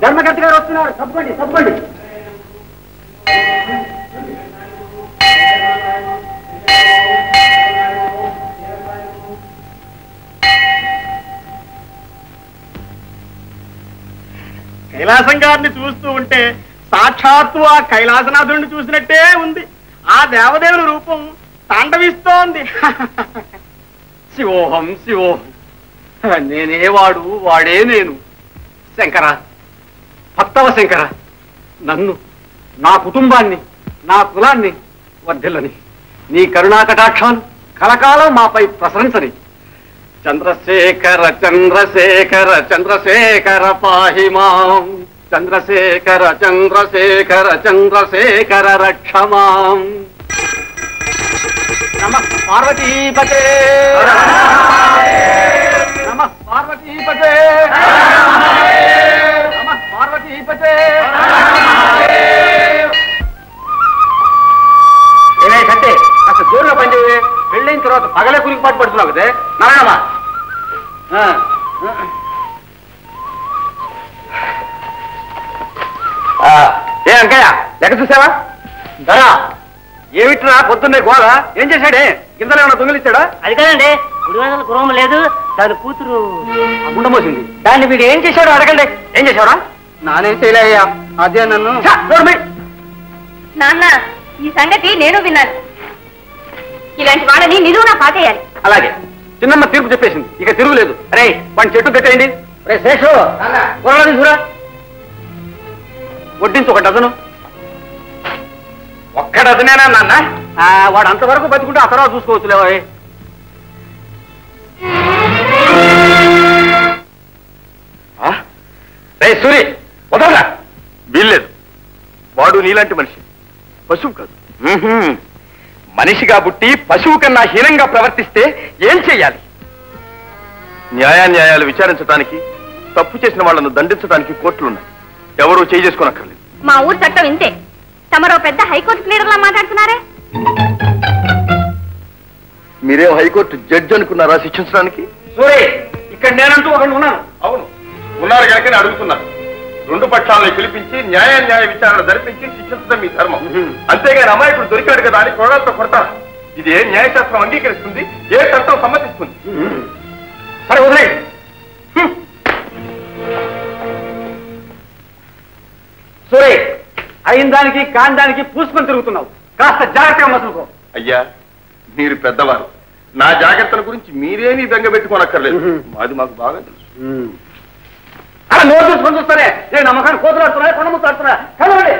ధర్మకర్త గారు వస్తున్నారు తప్పండి తప్పండి కైలాసం గారిని చూస్తూ ఉంటే సాక్షాత్తు ఆ కైలాసనాథుడిని చూసినట్టే ఉంది ఆ దేవదేవుని రూపం తాండవిస్తోంది శివోహం శివోహం నేనే వాడు వాడే నేను శంకర భక్తవ శంకర నన్ను నా కుటుంబాన్ని నా కులాన్ని వర్ధిల్లని నీ కరుణా కటాక్షాలు కలకాలం మాపై ప్రసరించని చంద్రశేఖర చంద్రశేఖర చంద్రశేఖర పాహి మాం చంద్రశేఖర చంద్రశేఖర చంద్రశేఖర రక్షమాం నమ పార్వతీపతే నమ పార్వతీపతే నమ పార్వతీపతే ఏమే కట్టే కాస్త జోరుగా పనిచేయే పెళ్ళైన తర్వాత పగలే కురికి పాటు పడుతున్నావు కదే నారాయణమా ఏ అంకయ్య లెక్క చూసావా ధరా ఏమిట్రా పొద్దున్నే గోళ ఏం చేశాడే గింజలు ఏమైనా దొంగిలిచ్చాడా అది కదండి గుడివాసల గృహం లేదు దాని కూతురు గుండమోసింది దాన్ని వీడు ఏం చేశాడో అడగండి ఏం చేశాడా నానేం చేయలేయ్యా అదే నన్ను నాన్న ఈ సంగతి నేను విన్నాను ఇలాంటి వాళ్ళని నిలువునా పాతేయాలి అలాగే చిన్నమ్మ తీర్పు చెప్పేసింది ఇక తిరుగులేదు అరే వాడిని చెట్టు కట్టేయండి రే శేషు కూరలో తీసుకురా వడ్డించు ఒక డజను ఒక్క డజనేనా నాన్న ఆ, వాడు అంతవరకు బతుకుంటే ఆ తర్వాత చూసుకోవచ్చు లేవా రే సూరి వదలరా వీల్లేదు వాడు నీలాంటి మనిషి పశువు కాదు మనిషిగా పుట్టి పశువు కన్నా హీనంగా ప్రవర్తిస్తే ఏం చెయ్యాలి న్యాయాన్యాయాలు విచారించడానికి తప్పు చేసిన వాళ్ళను దండించడానికి కోర్టులున్నాయి ఎవరూ చేయి చేసుకోనక్కర్లేదు మా ఊరు చట్టం ఇంతే తమరో పెద్ద హైకోర్టు క్లీడర్లా మాట్లాడుతున్నారే మీరేం హైకోర్టు జడ్జి అనుకున్నారా శిక్షించడానికి సూరి ఇక్కడ నేనంటూ ఒకడు ఉన్నాను అవును ఉన్నారు కనుకనే అడుగుతున్నారు రెండు పక్షాలను పిలిపించి న్యాయ న్యాయ విచారణ జరిపించి శిక్షించడం మీ ధర్మం అంతేగాని అమాయకుడు దొరికాడు కదా అని కొడాలతో కొడతారు ఇది ఏ న్యాయశాస్త్రం అంగీకరిస్తుంది ఏ చట్టం సమ్మతిస్తుంది సరే వదిలే సూరి అయిన దానికి కాని దానికి పూసుకొని తిరుగుతున్నావు కాస్త జాగ్రత్తగా మసులుకో అయ్యా మీరు పెద్దవారు నా జాగ్రత్తల గురించి మీరేమీ బెంగ పెట్టుకోనక్కర్లేదు మాది మాకు బాగా తెలుసు అలా నోరు చూసుకొని చూస్తానే నేను నమ్మకాన్ని కోతులాడుతున్నా కొండ ముస్తాడుతున్నా కలవండి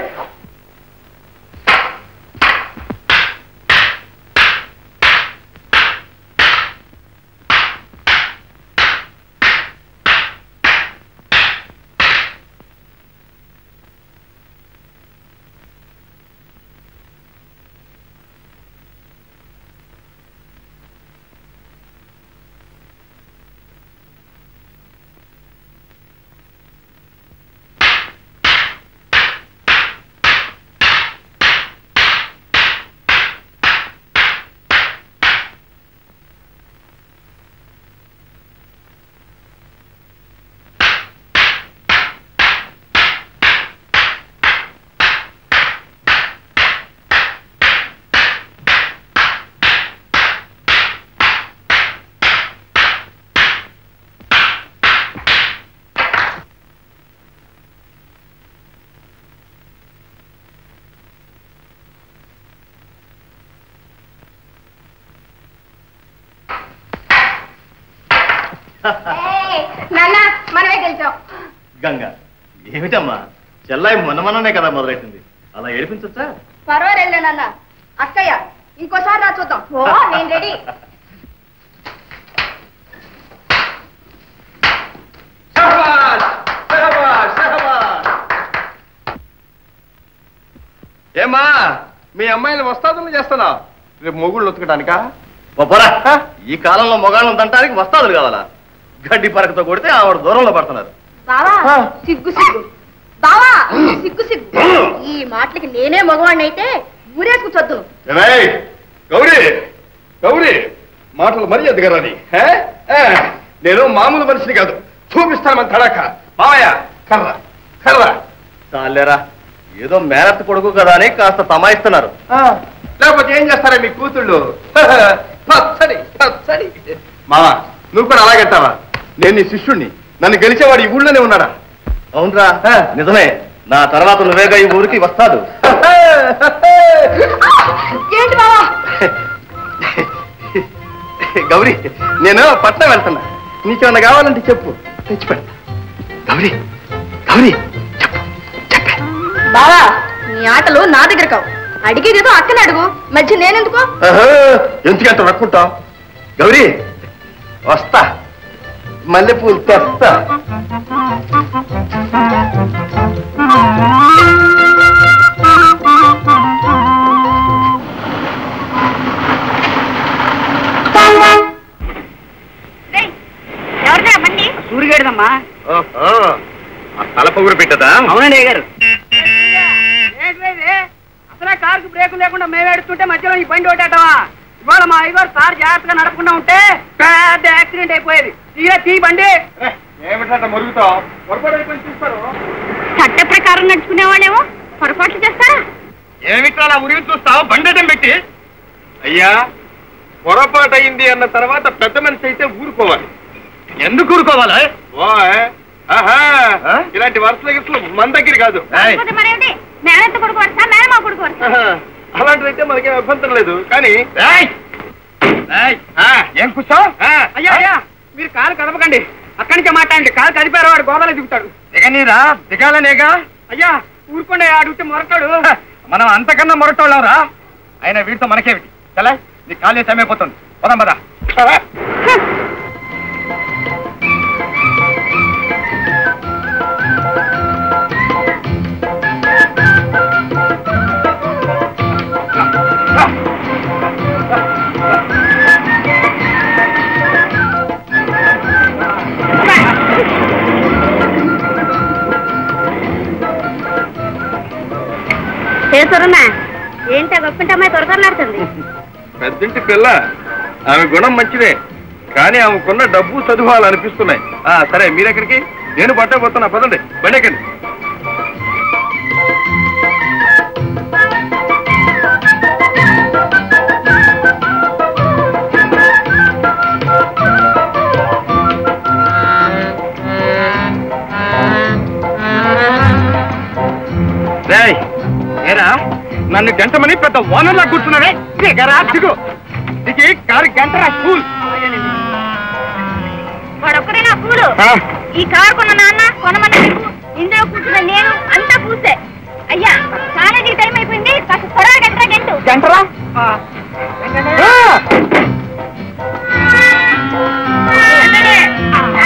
నాన్న మనమే గెలిచాం గంగ ఏమిటమ్మా చెల్లాయి మనమననే కదా మొదలెట్టింది అలా ఏడిపించచ్చా పర్వాలేదులే నాన్న అక్కయ్య ఇంకోసారి రా చూద్దాం ఓ నేను రెడీ ఏమా మీ అమ్మాయిని వస్తాదులు చేస్తున్నావు రేపు మొగుళ్ళు ఉతకడానికా ఒప్పరా ఈ కాలంలో మొగాళ్ళం తంటానికి వస్తాదులు కావాలా గడ్డి పరకతో కొడితే ఆవిడ దూరంలో పడుతున్నారు బావా సిగ్గు సిగ్గు బావా సిగ్గు సిగ్గు ఈ మాటలకి నేనే మగవాడిని అయితే ఊరేసుకు చదును ఏమేయ్, గౌరీ గౌరీ మాటలు మరీ ఎదగరాని హే? ఏ, నేను మామూలు మనిషిని కాదు చూపిస్తాను మన తడాక మావయ్య కర్ర కర్రా చాలేరా ఏదో మేనత్ కొడుకు కదా అని కాస్త తమాయిస్తున్నారు లేకపోతే ఏం చేస్తారా మీ కూతుళ్ళు పచ్చడి పచ్చడి మావా నువ్వు కూడా అలాగంటావా నేను నీ శిష్యుణ్ణి నన్ను గెలిచేవాడు ఈ ఊళ్ళోనే ఉన్నాడా అవునరా నిజమే నా తర్వాత నువ్వేగా ఈ ఊరికి వస్తాదు ఏంటి బావా గౌరీ నేను పట్నం వెళ్తున్నా నీకేమన్నా కావాలంటే చెప్పు తెచ్చి పెడతా గౌరీ గౌరీ బావా నీ ఆటలు నా దగ్గర కావు అడిగేదేదో అక్కని అడుగు మధ్య నేనెందుకో ఆహా, ఎందుకంత రక్కుంటావు గౌరీ వస్తా మల్లెపూలు తెస్తా ఎవరిదా బండి సూరిగేడదమ్మా ఓహో, ఆ తల పొగురు పెట్టదా అవునండి గారు అసలే కారుకు బ్రేక్ లేకుండా మేము ఎడుతుంటే మధ్యలో ఈ బండి ఒకటేటవా ఇవాళ మా అయ్యగారు కారు జాగ్రత్తగా నడపకుండా ఉంటే పెద్ద యాక్సిడెంట్ అయిపోయేది తీరా తీ బండి ఏమిటంట మరుగుతావు పొరపాటు అయిపోయి చూస్తారు చట్ట ప్రకారం నడుచుకునే వాళ్ళేమో పొరపాట్లు చేస్తారా ఏమిట్రా అలా ఉరిగి చూస్తావు బండటం పెట్టి అయ్యా పొరపాటు అయింది అన్న తర్వాత పెద్ద మనిషి అయితే ఊరుకోవాలి ఎందుకు ఊరుకోవాలా ఓయ్, ఆహా, ఇలాంటి వరుసల గిరుసలు మన దగ్గర కాదు మరేమిటి మేనత్త కొడుకు వరుసా మేనమా కొడుకు వరుసా ఆహా, అలాంటిదైతే మనకేం అభ్యంతరం లేదు కానీ ఆ, ఏం కూర్చో అయ్యా అయ్యా మీరు కారు కదపకండి అక్కడి నుంచే మాట్లాడండి కారు కదిపారు వాడు గోదాలో దిగుతాడు దిగనీరా దిగాలనేగా అయ్యా ఊరుకోండి అడిగితే మొరటాడు మనం అంతకన్నా మొరటోళ్ళం రా అయినా వీటితో మనకేమిటి చలా నీ కాలే సమయపోతుంది పదం పద చేస్తున్నా ఏంటి గొప్పంటే అమ్మాయి త్వరగలాడుతుంది పెద్దింటి పిల్ల ఆమె గుణం మంచిదే కానీ ఆమెకున్న డబ్బు చదువు అనిపిస్తున్నాయి ఆ సరే మీరెక్కడికి నేను పట్టబోతున్నా పదండి బండి ఎక్కండి రేయ్, ఏరా నన్ను గంటమని పెద్ద ఓనర్లా కూర్చున్నావే దిగరా దిగు దిగి కారు గంటరా స్కూల్ వాడొక్కడేనా పూలు ఈ కారు కొన్న నాన్న కొనమన్న నీకు ఇందులో కూర్చున్న నేను అంతా పూసే అయ్యా కాలేజీకి టైం అయిపోయింది కాస్త త్వరగా గంటరా గంటు గంటరా వెంటనే. ఆ.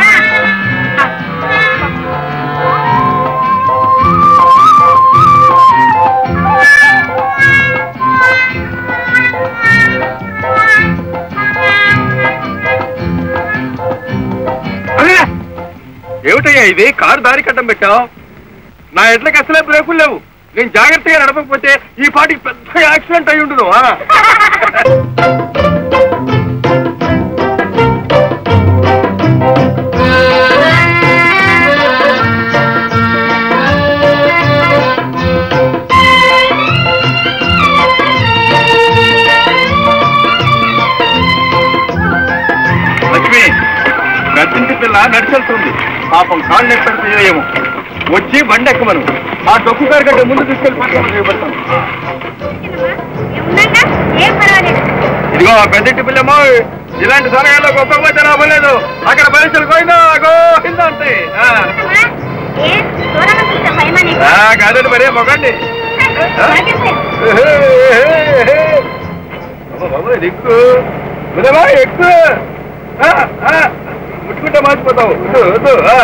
ఏమిటయ్యా ఇది కారు దారి కట్టం పెట్టావు నా ఎడ్లకి అసలే బ్రేకులు లేవు నేను జాగ్రత్తగా నడపకపోతే ఈ పాటికి పెద్ద యాక్సిడెంట్ అయి ఉండును ఆ? లక్ష్మి గద్దింటి పిల్ల నడిచెళ్తుంది పాపం కాళ్ళు ఎక్కడిపోయో ఏమో వచ్చి బండి ఎక్కమను ఆ డొక్కు కారు కంటే ముందు తీసుకెళ్లి పక్కన చేయబడతాను ఏముందంట? ఏం పర్వాలేదు ఇదిగో పెద్దింటి పిల్లమ్మో ఇలాంటి సమయాల్లో గొప్ప లాభం లేదు అక్కడ పరీక్షలు పోయిందా గోయిందా అంటే ఆ. అమ్మా, ఏం దూరంగా చూస్తే భయమా నీకు ఆ, కాదండి మరే మొగండి దిక్కు విధమా ఎక్కువ ముట్టుకుంటే మార్చిపోతావు వద్దు, వద్దు, ఆ.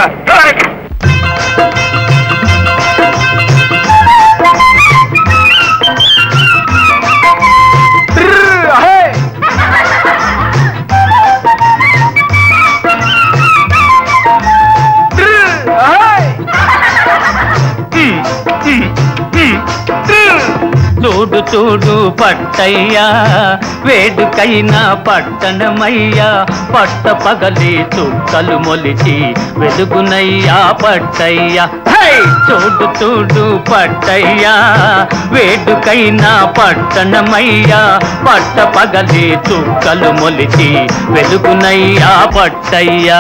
ట్రిర్, అహే. ట్రిర్, అహే. చూడు చూడు పట్టయ్యా వేడుకైనా పట్టణమయ్యా పట్ట పగలి చుక్కలు మొలిచి వెలుగునయ్యా పట్టయ్యా హై! హై చూడు చూడు పట్టయ్యా వేడుకైనా పట్టణమయ్యా పట్ట పగలే చుక్కలు మొలిచి వెలుగునయ్యా పట్టయ్యా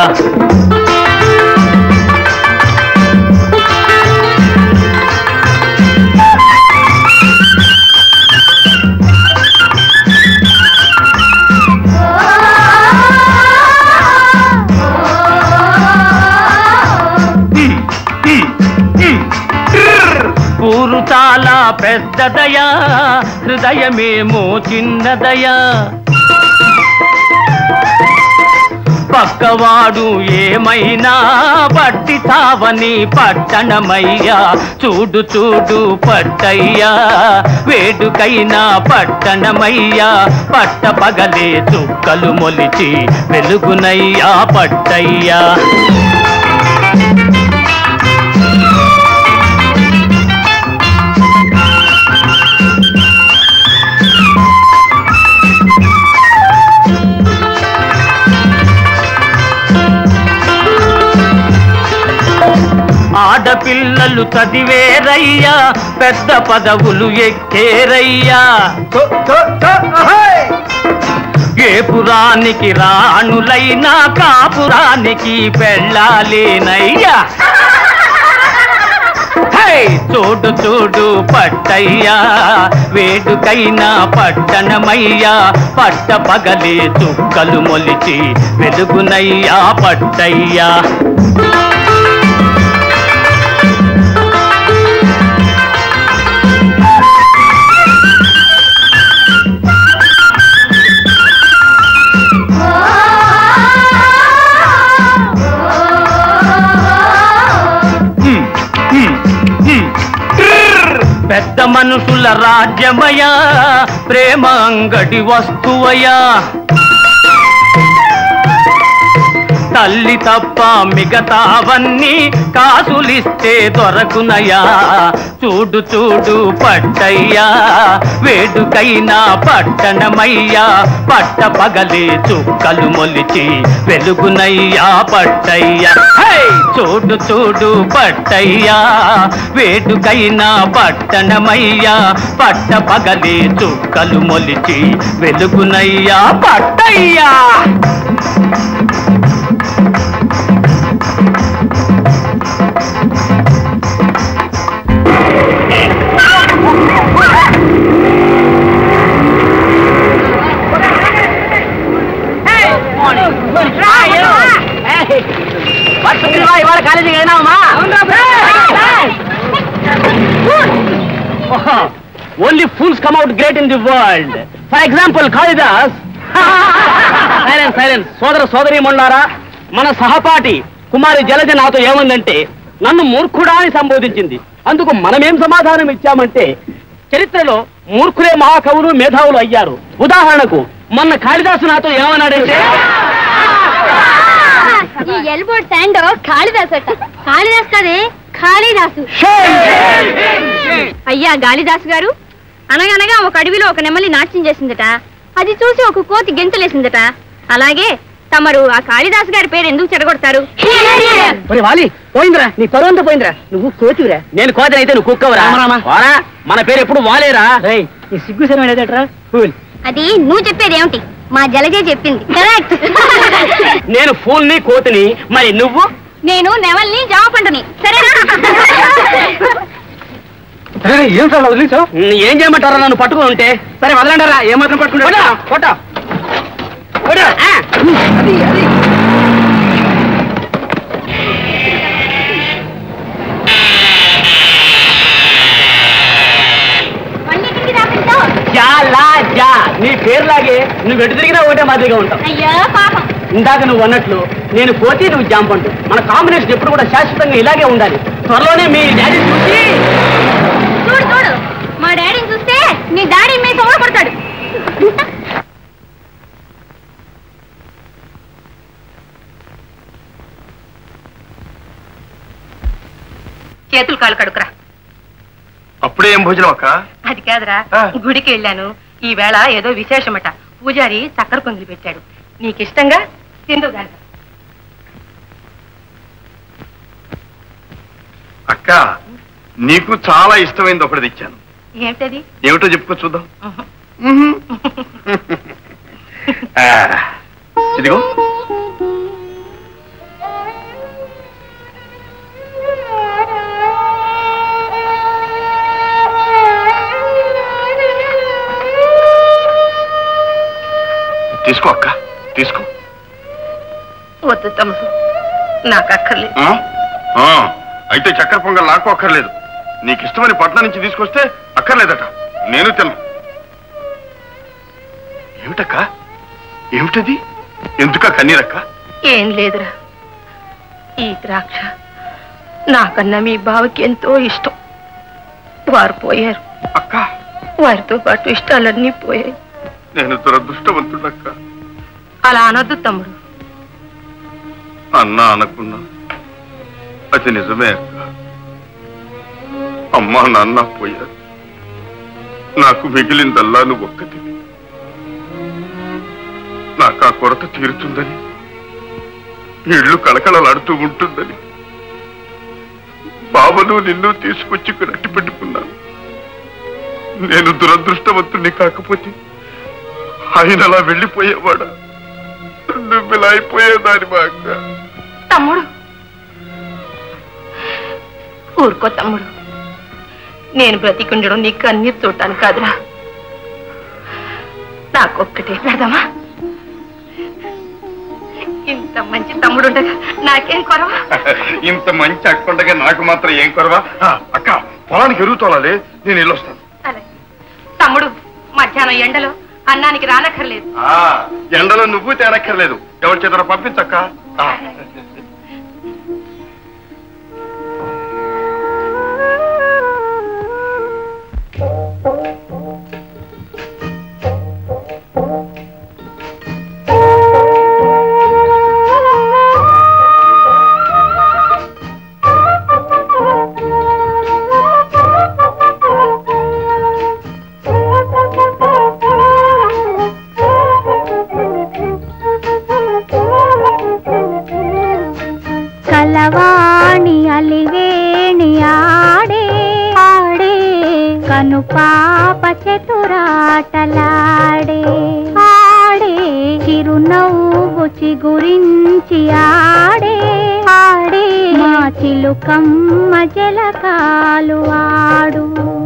ఊరు చాలా పెద్దదయా హృదయమేమో చిన్నదయా పక్కవాడు ఏమైనా పట్టి తావని పట్టణమయ్యా చూడు చూడు పట్టయ్యా వేడుకైనా పట్టణమయ్యా పట్ట పగలే చుక్కలు మొలిచి వెలుగునయ్యా పట్టయ్యా ఆడపిల్లలు చదివేరయ్యా పెద్ద పదవులు ఎక్కేరయ్యా ఏ పురానికి రాణులైనా కాపురానికి పెళ్ళాలేనయ్యా హై! చూడు చూడు పట్టయ్యా వేడుకైనా పట్టణమయ్యా పట్ట పగలే చుక్కలు మొలిచి వెలుగునయ్యా పట్టయ్యా హ్మ్, హ్మ్, హ్మ్. పెద్ద మనుషుల రాజ్యమయా ప్రేమ అంగడి వస్తువయా తల్లి తప్ప మిగతావన్నీ కాసులిస్తే దొరకునయా చూడు చూడు పట్టయ్యా వేడుకైనా పట్టణమయ్యా పట్ట పగలే చుక్కలు మొలిచి వెలుగునయ్యా పట్టయ్యా హై! చూడు చూడు పట్టయ్యా వేడుకైనా పట్టణమయ్యా పట్ట పగలే చుక్కలు మొలిచి వెలుగునయ్యా పట్టయ్యా ఇవాళ కాలేజీకి అయినావమ్మా only fools come out great in the world for example Kalidas silence silence సోదర సోదరి మొండారా మన సహపాఠి కుమారి జలజ నాతో ఏమందంటే నన్ను మూర్ఖుడా అని సంబోధించింది అందుకు మనమేం సమాధానం ఇచ్చామంటే చరిత్రలో మూర్ఖులే మహాకవులు మేధావులు అయ్యారు ఉదాహరణకు మొన్న కాళిదాసు నాతో ఏమన్నాడంటే ఈ ఎల్బోర్డ్ శాండ్ కాళిదాస్ అట కాళిదాస్ కదే కాళిదాసు అయ్యా గాలిదాసు గారు అనగనగా ఒక అడవిలో ఒక నెమలి నాట్యం చేసిందట అది చూసి ఒక కోతి గెంతులేసిందట అలాగే తమరు ఆ కాళిదాసు గారి పేరు ఎందుకు చెడగొడతారు ఒరే వాలి పోయిందిరా నీ పరువంతా పోయిందిరా నువ్వు కోతివిరా నేను కోతనైతే నువ్వు కుక్కవరా రామరామా. వారా మన పేరు ఎప్పుడు వాలేరా రేయ్ నీ సిగ్గు శరం ఏదట్రా కూల్ అది నువ్వు చెప్పేది ఏమిటి మా జలజే చెప్పింది కరెక్ట్ నేను ఫూల్ని కోతిని మరి నువ్వు నేను నెమల్ని జామ పంటని సరేనా ఏం సార్ వదిలేసావు ఉమ్, ఏం చేయమంటారా నన్ను పట్టుకుని ఉంటే సరే వదలంటారా ఏమాత్రం పట్టుకుంటా కొట్ట అది అది మళ్ళీ ఎక్కడికి రాకుంటావు జా లా జా నీ పేరులాగే నువ్వు ఎటు తిరిగినా ఒకటే మాదిరిగా ఉంటావు అయ్యో పాపం ఇందాక నువ్వు అన్నట్లు నేను కోతి నువ్వు జాంపంటు మన కాంబినేషన్ ఎప్పుడు కూడా శాశ్వతంగా ఇలాగే ఉండాలి త్వరలోనే మీ డాడీ చూసి చూడు చూడు మా డాడీని చూస్తే నీ డాడీ మీ సొమ్మ పడతాడు చేతులు కాలు కడుకురా అప్పుడే ఏం భోజనం అక్క అది కాదురా ఆ. గుడికి వెళ్ళాను ఈ వేళ ఏదో విశేషమట పూజారి చక్కెర పొంగిలి పెట్టాడు నీకిష్టంగా తిందు గాని అక్క నీకు చాలా ఇష్టమైంది ఒకటి తెచ్చాను ఏమిటది ఏమిటో చెప్పుకో చూద్దాం ఉహు. ఆ, ఇదిగో తీసుకో అక్క తీసుకో వద్దు తమ్ముడు నాకు అక్కర్లేదు ఆ? ఆ, అయితే చక్కెర పొంగల్ నాకు అక్కర్లేదు నీకు ఇష్టమని పట్నం నుంచి తీసుకొస్తే అక్కర్లేదట నేను తిన్నా ఏమిటక్క ఏమిటది ఎందుక కన్నీరక్క ఏం లేదురా ఈ ద్రాక్ష నాకన్నా మీ బావకి ఎంతో ఇష్టం వారు పోయారు అక్క వారితో పాటు ఇష్టాలన్నీ పోయాయి నేను దురదృష్టవంతుడక్క అలా అనొద్దు తమ్ముడు అన్నా అనకున్నా అది నిజమే అక్క అమ్మా నాన్న పోయారు నాకు మిగిలిందల్లా నువ్వు ఒక్కటి నాకు ఆ కొరత తీరుతుందని ఇళ్ళు కళకళలాడుతూ ఉంటుందని బాబను నిన్ను తీసుకొచ్చి కట్టి పెట్టుకున్నాను నేను దురదృష్టవంతుణ్ణి కాకపోతే ఆయన అలా వెళ్ళిపోయేవాడా నువ్వు ఇలా అయిపోయేదాని మా అక్క తమ్ముడు ఊరుకో తమ్ముడు నేను బ్రతికుండడం నీకు అన్ని చూడటాను కాదురా నాకొక్కటే పెడదామా ఇంత మంచి తమ్ముడు ఉండగా నాకేం కొరవా ఇంత మంచి అక్కుండగా నాకు మాత్రం ఏం కొరవా ఆ, అక్క పొలానికి ఎరుగుతోలాలి నేను వెళ్ళొస్తాను అలాగే. తమ్ముడు మధ్యాహ్నం ఎండలో అన్నానికి రానక్కర్లేదు ఆ, ఎండలో నువ్వు తేనక్కర్లేదు ఎవరి చేత పంపించక్క ఆ. కలవాణి అలివేణి ఆడే ఆడే కను పాప చతురాటలాడే ఆడే చిరునవ్వు చిగురించి ఆడే ఆడే మా చిలుకమ్మ జలకాలు ఆడు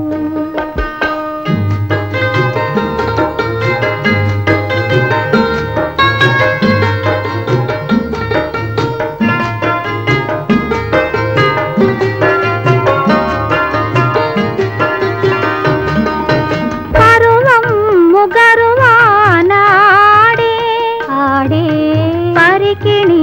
పరువం ముగరువానాడే ఆడే పరికిణి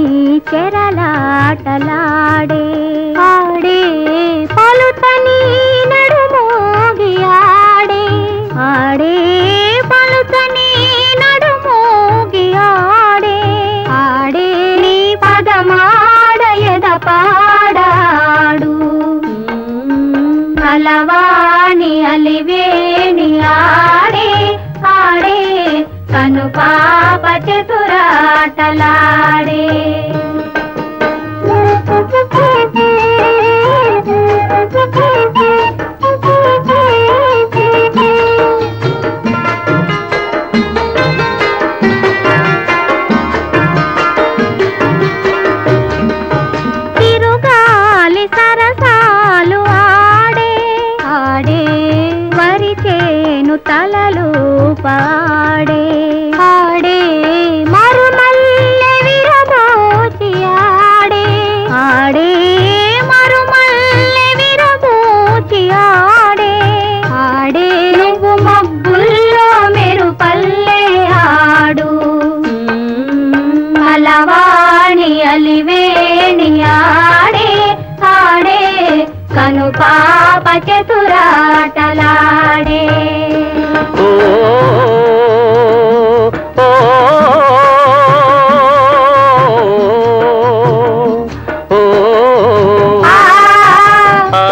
చెరలాటలాడే ఆడే పలుతని నడుమోగి ఆడే ఆడే పలుతని నడుమోగి ఆడే ఆడే నీ పదమాడ ఎద పాడాడు కలవాణి అలివేణి ఆడే ఆడే కను పాప చతురాటలాడే తిరుగాలి సరసాలు ఆడే ఆడే వరిచేను తలలు పాడే ఆడే మరుమల్లె విరబోచి ఆడే ఆడే మరుమల్లె విరబోచి ఆడే ఆడే నువ్వు మబ్బుల్లో మెరుపల్లె ఆడు అలవాణి అలివేణి ఆడే ఆడే కను పాప చతురాటలాడే ఓ ఓ ఓ ఆ, ఆ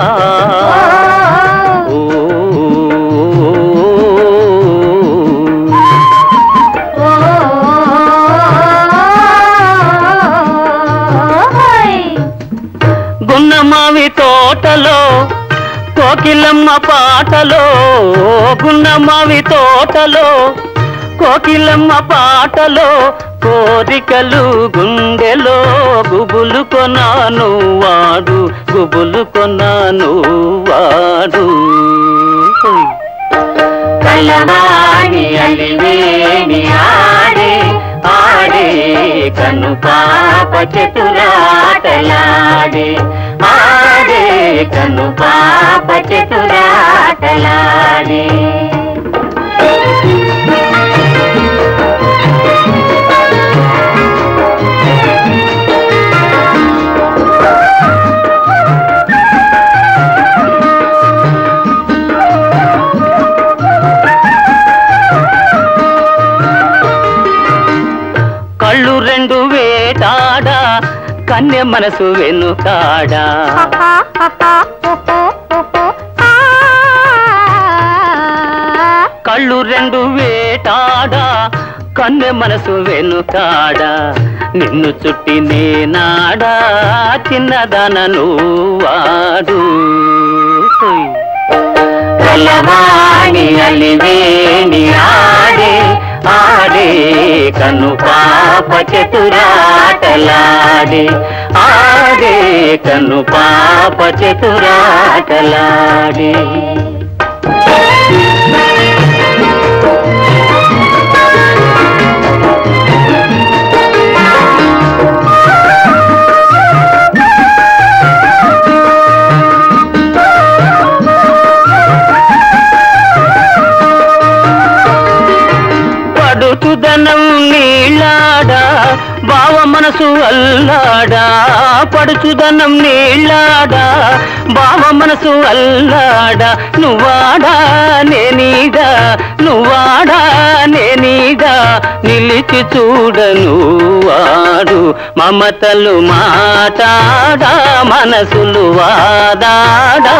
ఓ, ఓ, ఓయ్. గున్నమావి తోట కోకిలమ్మ పాటలో గున్నమావి తోటలో కోకిలమ్మ పాటలో కోరికలు గుండెలో గుబులు కొనాను వాడు గుబులు కొనాను వాడు కలవాణి అలివేణి ఆడే ఆడే కను పాప చతురాటలాడే ఆడే కను పాప చతురాటలాడే కళ్ళు రెండు వేటాడా కన్నె మనసు వెనుకాడా కళ్ళు రెండు వేటాడా కన్నె మనసు వెనుకాడా నిన్ను చుట్టి నేనాడా చిన్నదనను వాడు కలవాణి అలివేణి ఆడే ఆడే కను పాప చతురాటలాడే ఆడే కను పాప చతురాటలాడే పడుచుదనం నీళ్ళాడా బావ మనసు అల్లాడా పడుచుదనం నీళ్ళాడా బావ మనసు అల్లాడా నువ్వాడా నేనీడా నువ్వాడా నేనీడా నిలిచి చూడను వాడు మమతలు మాటాడా మనసులు వాదాడా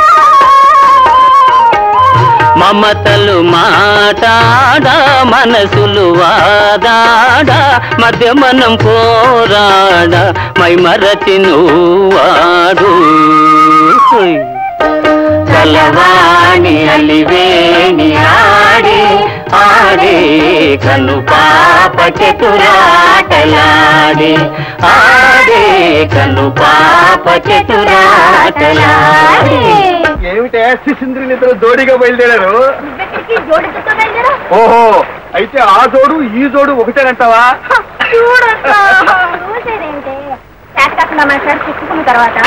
మమతలు మాటాడా మనసులు వాదాడా మధ్య మనం పోరాడా మై మరచి వాడు కలవాణి అలివేణి ఆడే ఆడే కను పాప చతురాటలాడే ఆడే కను పాప చతురాటలాడే ఏమిటే శిశుంద్రులు ఇద్దరు జోడిగా బయలుదేరారు నువ్వెక్కడికి జోడించుతో బయలుదేరా ఓహో అయితే ఆ జోడు ఈ జోడు ఒకటేనంటావా చూడొద్దా చూసేదేంటే కాకుండా మన సార్ చిక్కుకున్న తర్వాత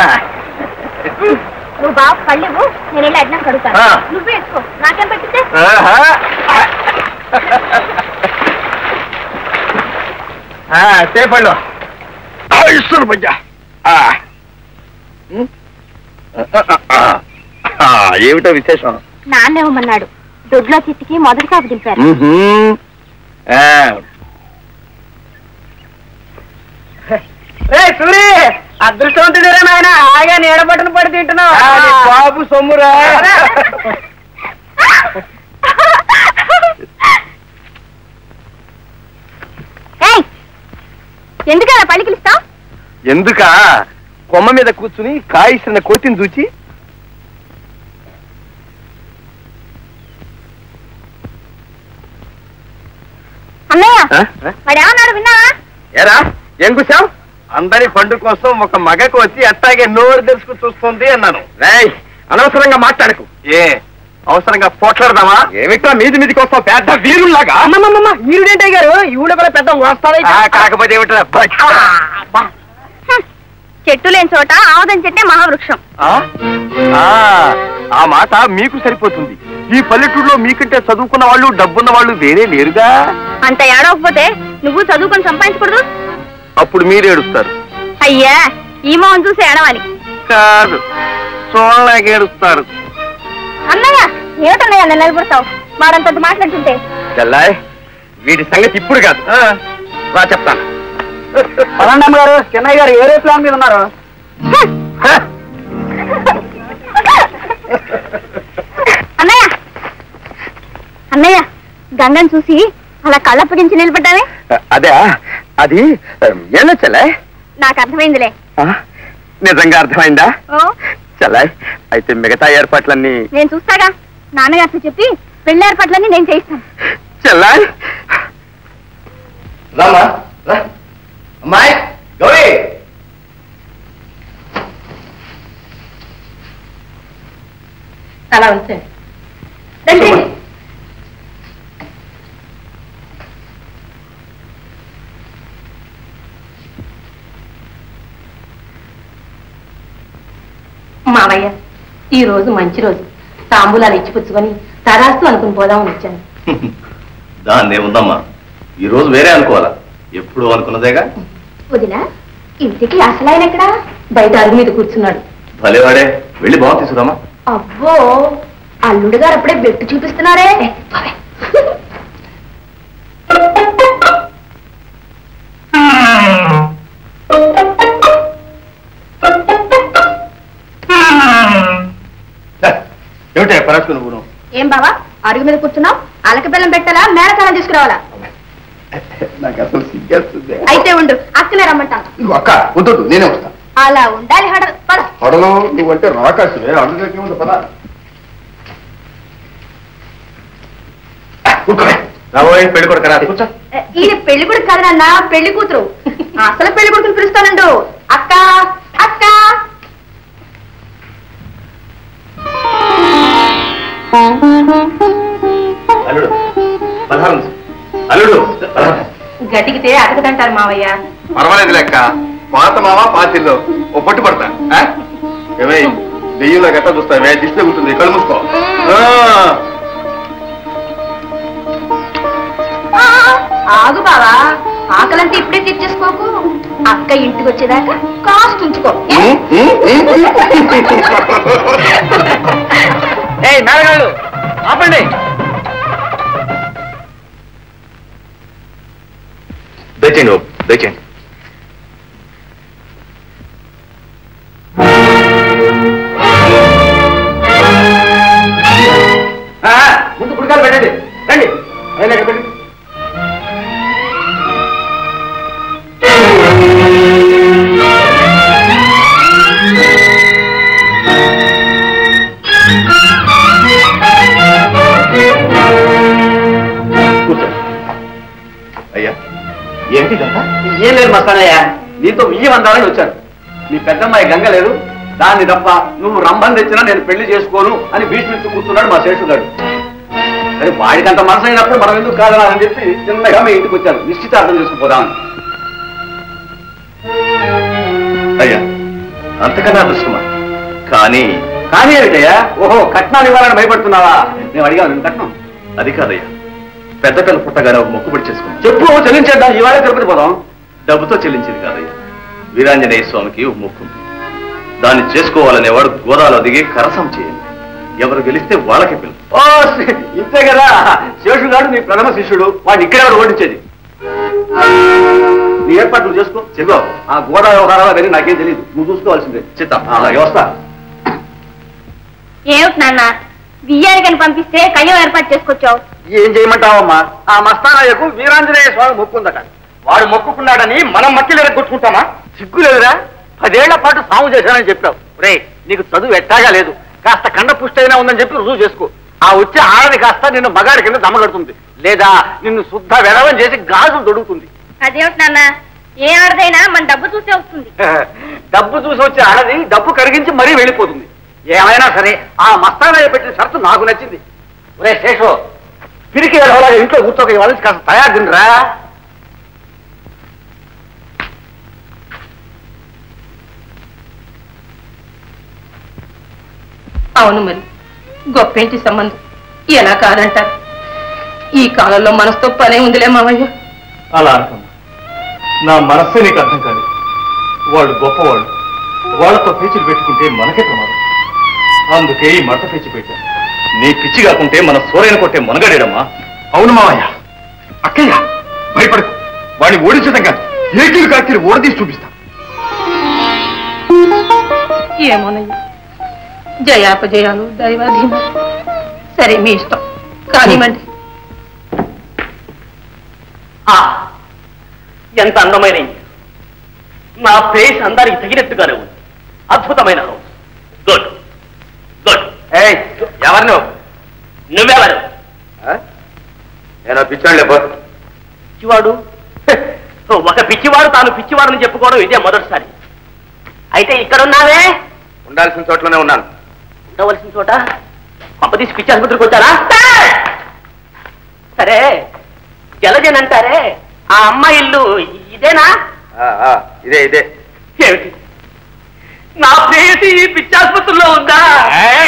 నువ్వు బాగా కళ్ళివు నేను వెళ్ళి అడ్డం కడుగుతాను ఆ. నువ్వే వేసుకో నాకేం పెట్టితే ఆహా. ఆ, సేపళ్ళు ఇస్తారు మధ్య ఏమిటో విశేషం నాన్నేమన్నాడు దొడ్లో చిట్టికి మొదటి కాపు దింపారు మ్మ్హ్మ్. ఆ, రే సూరి అదృష్టవంతుడిరా నాయన హాయిగా నీడబట్టను పడి తింటున్నావు ఆ, నీ బాబు సొమ్మురా ఏయ్, ఎందుకలా పలికిలిస్తావు ఎందుక కొమ్మ మీద కూర్చుని కాయిసిన కోతిని చూచి అన్నయ్య ఆ? వాడు ఏమన్నాడు విన్నావా ఎరా ఏం కూర్చావు అందరి పండు కోసం ఒక మగకు వచ్చి అట్టాగే నోరు తెరుచుకు చూస్తుంది అన్నాను రేయ్ అనవసరంగా మాట్లాడకు ఏ అవసరంగా పోట్లాడదామా ఏమిట్రా మీది మీదికి వస్తావు పెద్ద వీరుల్లాగా అమ్మమ్మమ్మ ఈరుడేంటే గారు ఈవిడ కూడా పెద్ద వస్తావై ఆ, కాకపోతే ఏమిట్రా బచ్చా. చెట్టు లేని చోట ఆవదం చెట్టే మహావృక్షం ఆ? ఆ, ఆ మాట మీకు సరిపోతుంది ఈ పల్లెటూరులో మీకంటే చదువుకున్న వాళ్ళు డబ్బున్న వాళ్ళు వేరే లేరుగా అంత ఏడవకపోతే నువ్వు చదువుకొని సంపాదించకూడదు అప్పుడు మీరు ఏడుస్తారు అయ్యా ఈ మొహం చూసి ఏడవాలి కాదు చూడలేక ఏడుస్తారు అన్నయ్య ఏమిటన్నయ్య నన్ను నిలబడతావు వాడంత మాట్లాడుతుంటే చెల్లాయ్ వీటి సంగతి ఇప్పుడు కాదు రా చెప్తాను పదండమ్మ గారు చిన్నయ్య గారు ఏరే ప్లాన్ మీద ఉన్నారు అన్నయ్య అన్నయ్య గంగను చూసి అలా కళ్ళప్పగించి నిలబడ్డావే అదే అది ఏనా చెల్లాయ్ నాకు అర్థమైందిలే నిజంగా అర్థమైందా ఓ చలాయ్ అయితే మిగతా ఏర్పాట్లన్నీ నేను చూస్తాగా నాన్నగారితో చెప్పి పెళ్లి ఏర్పాట్లన్నీ నేను చేయిస్తాను చలాయ్ రామా రా అమ్మాయి గౌరీ అలా ఉంచండి రండి మావయ్య ఈ రోజు మంచి రోజు తాంబూలాలు ఇచ్చిపుచ్చుకొని తరాస్తు అనుకుని పోదామని వచ్చాను దాన్ని ఉందమ్మా ఈ రోజు వేరే అనుకోవాలా ఎప్పుడు అనుకున్నదేగా వదినా ఇంటికి అసలు ఆయన ఎక్కడా బయట అరుగు మీద కూర్చున్నాడు భలేవాడే వెళ్ళి బాగా తీసుకురామా అబ్బో అల్లుడు గారు అప్పుడే బెట్టు చూపిస్తున్నారే ఏమిటా పరాచుకు నువ్వు ఏం బావా అరుగు మీద కూర్చున్నావు అలక బెల్లం పెట్టాలా మేళకాలం తీసుకురావాలా నాకు అసలు సిగ్గేస్తుంది అయితే ఉండు అక్కనే రమ్మంటాను నువ్వు అక్క వద్దు నేనే వస్తా అలా ఉండాలి హడ పద పడలో నువ్వంటే రాకాశులే అందులోకి ఉంది పద రాబోయే పెళ్లి కొడుకు రా కూర్చో ఏ, ఈయన పెళ్లి కొడుకు కాదు నాన్న పెళ్లి కూతురు అసలు పెళ్లి కొడుకుని పిలుస్తానండు అక్క అక్క అల్లుడు పదహారు అల్లుడు పదహారు గట్టికితే అతకదంటారు మావయ్య పర్వాలేదు లెక్క పాత మామ పాతిల్లో ఓ పట్టు పడతా ఆ? ఏమై దెయ్యంలో గట్ట చూస్తావే దిష్టి ఉంటుంది కళ్ళు మూసుకో ఆ. ఆ, ఆగు బావా ఆకలంతా ఇప్పుడే తెచ్చేసుకోకు అక్క ఇంటికి వచ్చేదాకా కాస్త ఉంచుకో ఏ? ఉమ్, ఉమ్, ఉమ్, ఉమ్. ఏయ్ మేడగాళ్ళు ఆపండి దయచేయండి బాబు దయచేయండి ఆ, ముందు కుడికాలు పెట్టండి రండి రండి, ఇక్కడ పెట్టండి. కూర్చోండి అయ్యా ఏంటి ఇదంతా ఏం లేదు మస్తానయ్య నీతో వియ్యం అందాలని వచ్చాను నీ పెద్దమ్మాయి గంగ లేదు దాన్ని తప్ప నువ్వు రంభం తెచ్చినా నేను పెళ్లి చేసుకోను అని భీష్మిస్తూ కూర్చున్నాడు మా శేషుగాడు సరే వాడికి అంత మనసు అయినప్పుడు మనం ఎందుకు కాదనాలని చెప్పి చిన్నగా మీ ఇంటికి వచ్చాను నిశ్చితార్థం చేసుకుపోదామని అయ్యా అంతకన్నా అదృష్టమా కానీ కానీ ఏమిటయ్యా ఓహో కట్నాలు ఇవ్వాలని భయపడుతున్నావా నేను అడిగాను నేను కట్నం అది కాదయ్యా పెద్ద పిల్ల పుట్టగానే ఒక మొక్కుబడి చేసుకుని చెప్పు చెల్లించేద్దాం ఇవాళ తిరుపతి పోదాం డబ్బుతో చెల్లించింది కాదయ్యా వీరాంజనేయ స్వామికి ఒక మొక్కు ఉంది. దాన్ని చేసుకోవాలనేవాడు గోదాలో దిగి కరసం చేయండి ఎవరు గెలిస్తే వాళ్ళకి పిలుపు ఓ ఇంతే కదా శేషుగాడు నీ ప్రథమ శిష్యుడు వాడిని ఇక్కడే వాడు ఓడించేది నీ ఏర్పాట్లు నువ్వు చేసుకో చెప్పు ఆ గోడ వ్యవహారాలు అవన్నీ నాకేం తెలియదు నువ్వు చూసుకోవాల్సిందే చిత్తం అలాగే వస్తా ఏమిటి నాన్న బియ్యానికని పంపిస్తే కయ్యం ఏర్పాటు చేసుకొచ్చావు ఏం చేయమంటావమ్మా ఆ మస్తానయ్యకు వీరాంజనేయ స్వామి మొక్కుందట వాడు మొక్కుకున్నాడని మనం మట్టిలు ఎరగొట్టుకుంటామా సిగ్గు లేదురా పదేళ్ల పాటు సాము చేశానని చెప్పావు రే నీకు చదువు ఎట్టాగా లేదు కాస్త కండ పుష్టి అయినా ఉందని చెప్పి రుజువు చేసుకో ఆ వచ్చే ఆడది కాస్త నిన్ను మగాడి కింద దమ్మగడుతుంది లేదా నిన్ను శుద్ధ వెధవం చేసి గాజులు దొడుకుతుంది అదేమిటి నాన్న ఏ ఆడదైనా మన డబ్బు చూసే వస్తుంది డబ్బు చూసి వచ్చే ఆడది డబ్బు కరిగించి మరీ వెళ్ళిపోతుంది ఏమైనా సరే ఆ మస్తానయ్య పెట్టిన షరతు నాకు నచ్చింది ఒరే శేషో పిరికి వెళ్ళలాగా ఇంట్లో కూర్చోక ఇవాళ నుంచి కాస్త తయారు తినరా అవును మరి గొప్పేంటి సంబంధం ఎలా కాదంటారు ఈ కాలంలో మనసుతో పనే ఉందిలే మావయ్య అలా అనుకున్నా నా మనస్సే నీకు అర్థం కాదు వాళ్ళు గొప్పవాళ్ళు వాళ్ళతో పేచీలు పెట్టుకుంటే మనకే ప్రమాదం అందుకే ఈ మడత పేచి పెట్టాను నీ పిచ్చి కాకుంటే మన సూర్యను కొట్టే మనగడేడమ్మా అవును మావయ్య అక్కయ్య భయపడకు వాడిని ఓడించడం కాదు ఏకీలు కాకి ఓడదీసి చూపిస్తా ఏమోనయ్యా జయాపజయాలు దైవాధీనం సరే మీ ఇష్టం కానివ్వండి ఎంత అందమైన ఇల్లు. నా ఫేస్ అందరికి తగినట్టుగానే ఉంది అద్భుతమైన హౌస్ గుడ్ గుడ్ ఏయ్ ఎవరు నువ్వు నువ్వెవరు నేను పిచ్చాడు లేబో పిచ్చివాడు ఒక పిచ్చివాడు తాను పిచ్చివాడని చెప్పుకోవడం ఇదే మొదటిసారి అయితే ఇక్కడ ఉన్నావే ఉండాల్సిన చోట్లోనే ఉన్నాను ఉండవలసిన చోట కొంపతీసి పిచ్చి ఆసుపత్రికి వచ్చారా సరే జలజన్ అంటారే ఆ అమ్మాయి ఇల్లు ఇదేనా ఆ, ఆ, ఇదే ఇదే ఏమిటి నా ప్రేయసి ఈ పిచ్చి ఆసుపత్రిలో ఉందా ఏయ్!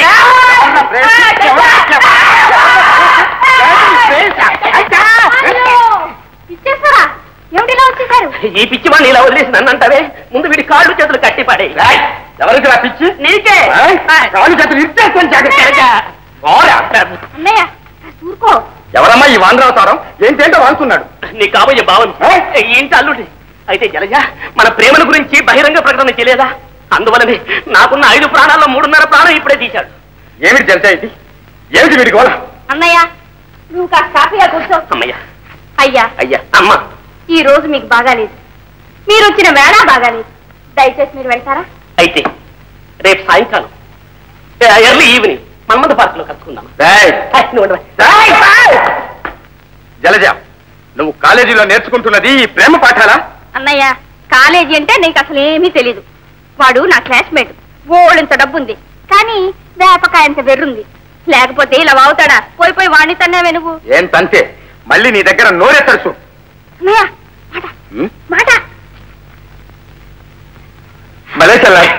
ఇచ్చేస్తారా ఏమిటిలా వచ్చేసారు ఈ పిచ్చి వాడిని ఇలా వదిలేసి నన్ను అంటావే ముందు వీడి కాళ్ళు చేతులు కట్టి పడే ఎవరికి రా పిచ్చి నీకే ఏయ్! కాళ్ళు చేతులు ఇచ్చేస్తాను జాగ్రత్త పోరా. అన్నయ్య ఊరుకో ఎవరమ్మా ఈ వానరావతారం ఏంటంటే వాడుతున్నాడు నీ కాబోయే భావం ఏంటి అల్లుడి అయితే జలజ మన ప్రేమల గురించి బహిరంగ ప్రకటన చేయలేదా అందువలనే నాకున్న ఐదు ప్రాణాల్లో మూడున్నర ప్రాణం ఇప్పుడే తీశాడు ఏమిటి తెలుసా ఇది ఏమిటి వీడి గోళ అన్నయ్య నువ్వు కాస్త కాఫీగా కూర్చో అమ్మయ్య అయ్యా అయ్యా అమ్మ ఈ రోజు మీకు బాగాలేదు మీరు వచ్చిన వేళ బాగాలేదు దయచేసి మీరు వెళ్తారా అయితే రేపు సాయంకాలం ఎర్లీ ఈవినింగ్ మన్మథ పార్క్ లో కలుసుకుందాం రేయ్, హై, నువ్వు ఉండవా? రేయ్, రేయ్! జలజ నువ్వు కాలేజీలో నేర్చుకుంటున్నది ఈ ప్రేమ పాఠాలా అన్నయ్య కాలేజీ అంటే నీకు అసలు ఏమీ తెలీదు వాడు నా క్లాస్మేట్ ఓళ్ళంత డబ్బుంది కానీ వేపకాయంత వెర్రుంది లేకపోతే ఇలా వాగుతాడా పోయి పోయి వాణ్ణి తన్నావే నువ్వు ఏం తంతే మళ్ళీ నీ దగ్గర నోరెత్తడుచు అన్నయ్య మాట మాట భలే చెల్లాయి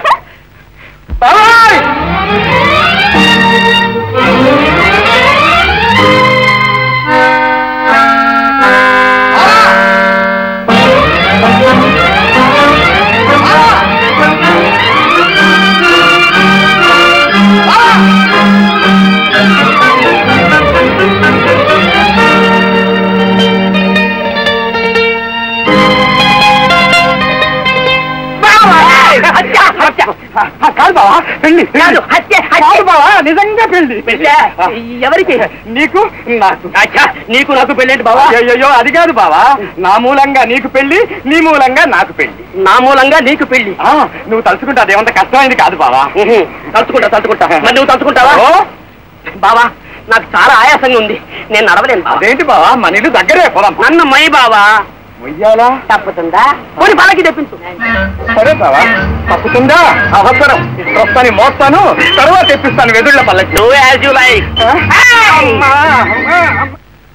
కాదు బావా పెళ్లి కాదు, హత్య, హత్య. కాదు బావా నిజంగా పెళ్లి పెళ్ళా? ఎవరికి నీకు నాకు అచ్చా, నీకు నాకు పెళ్ళేంటి బావా అయ్యో అది కాదు బావా నా మూలంగా నీకు పెళ్లి నీ మూలంగా నాకు పెళ్లి నా మూలంగా నీకు పెళ్లి ఆ, నువ్వు తలుచుకుంటే అదేమంత కష్టమైంది కాదు బావా ఉహు, తలుచుకుంటా తలుచుకుంటా మరి నువ్వు తలుచుకుంటావా ఓ, బావా నాకు చాలా ఆయాసంగా ఉంది నేను నడవలేను బావా అదేంటి బావా మన ఇల్లు దగ్గరే పోదాం నన్ను మై బావా మొయ్యాలా తప్పుతుందా పోనీ బాలకి తెప్పించు సరే బావా తప్పుతుందా అవసరం ప్రస్తుతాన్ని మోస్తాను తర్వాత తెప్పిస్తాను వెదుళ్ళ పల్లకి నువ్వు యాజ్ యూ లైక్ అమ్మా, అమ్మా, అమ్మా.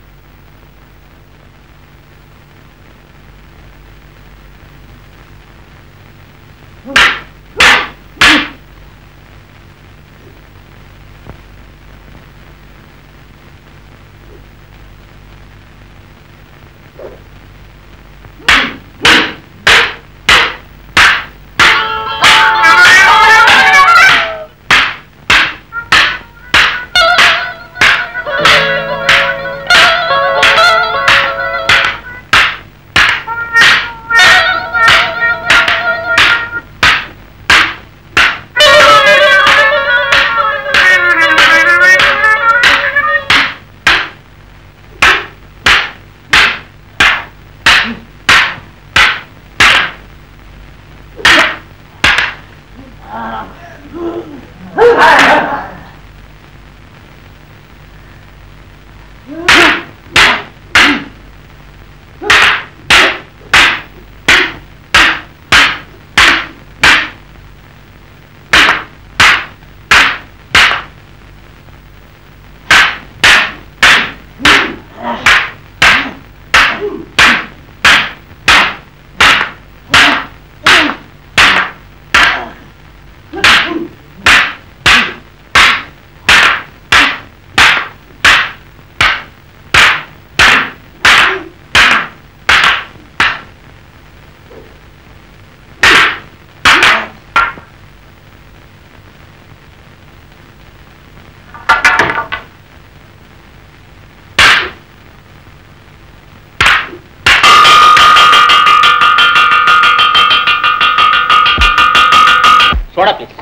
సోడా ప్లీజ్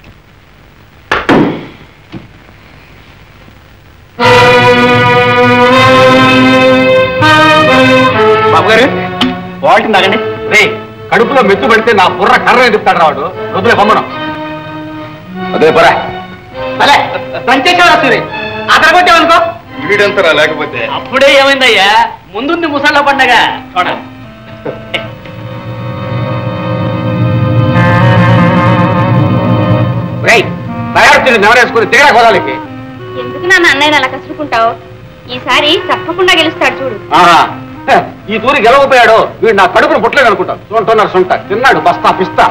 బాబు గారు వాల్ట్ తాగండి రే కడుపులో మెచ్చు పెడితే నా బుర్ర కర్ర ఎదుగుతాడు రావాడు వదిలే బొమ్మను అదే పరా సరే పంచేసేవాడు సూరి అక్కడ కొట్టావనుకో వీడంతరా లేకపోతే అప్పుడే ఏమైందయ్యా ముందుంది ముసళ్ళ పండగ చూడ రైట్ తయారు నెవరేసుకుని దిగరా గోదాలకి ఎందుకు నాన్న అన్నయ్య అలా కసురుకుంటావు ఈసారి తప్పకుండా గెలుస్తాడు చూడు ఆహా. హ, ఈ తూరి గెలవపోయాడు వీడు నా కడుపును పుట్టలేదు అనుకుంటాను చూంటున్నారు సొంట తిన్నాడు బస్తా పిస్తా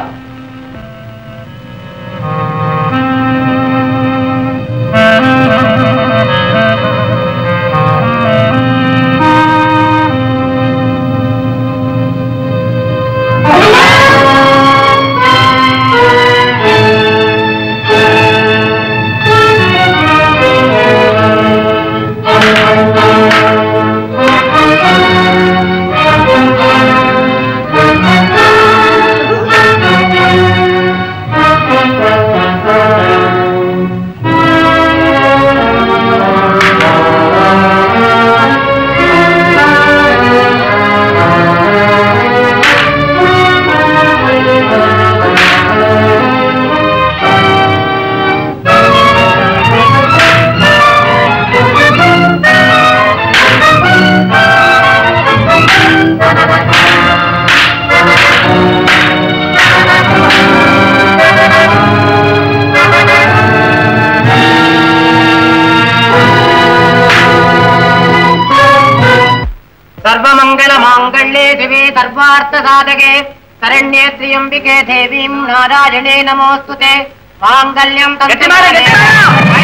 సర్వమంగళ మాంగళ్యే శివే సర్వార్థ సాధకే శరణ్యే త్రియంబికే దేవీం నారాయణే నమోస్తుతే మాంగళ్యం గట్టిమారా, గట్టిమారా!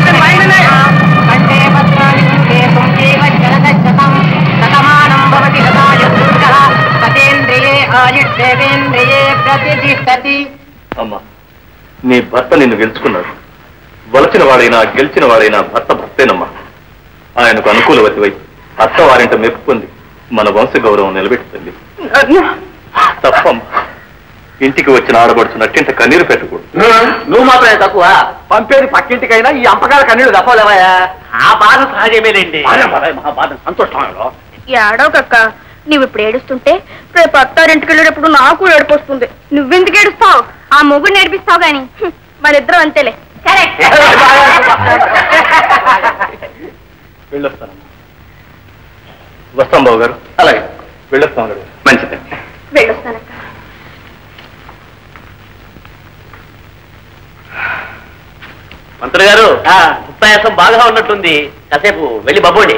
కంఠే భద్రాణి శుభే పుంజీవ జలదశతం శతమానం భవతి సదాయ పురుషః సతేంద్రియే ఆయుర్దేవేంద్రియే ప్రతిష్టతి అమ్మా నీ భర్త నిన్ను గెలుచుకున్నాడు వలచిన వాడైనా గెలిచిన వాడైనా భర్త భర్తేనమ్మా ఆయనకు అనుకూలవతివై అత్త వారింట మెప్పు పొంది మన వంశ గౌరవం నిలబెట్టుతుంది తప్పమ్మా ఇంటికి వచ్చిన ఆడబడుచు నట్టింట కన్నీరు పెట్టకూడదు నువ్వు మాత్రమే తక్కువ పంపేది పక్కింటికైనా ఈ అంపకాల కన్నీళ్ళు తప్పలేవయా ఆ బాధ సహజమేలేండి మా బాధ సంతోషంలో ఏడవకక్క నువ్వు ఇప్పుడు ఏడుస్తుంటే రేపు అత్తారింటికి వెళ్ళేటప్పుడు నాకు ఏడుపు వస్తుంది నువ్వెందుకు ఏడుస్తావు ఆ మొగుడు నేర్పిస్తావు గాని హ్మ్, మరిద్దరం అంతేలే కరెక్ట్ వెళ్ళొస్తానమ్మా వస్తాం బాబు గారు అలాగే వెళ్ళొస్తాం గారు మంచిది వెళ్ళొస్తానక్క మంత్రి గారు ఉపాయాసం బాగా ఉన్నట్టుంది కాసేపు వెళ్ళి బాబోండి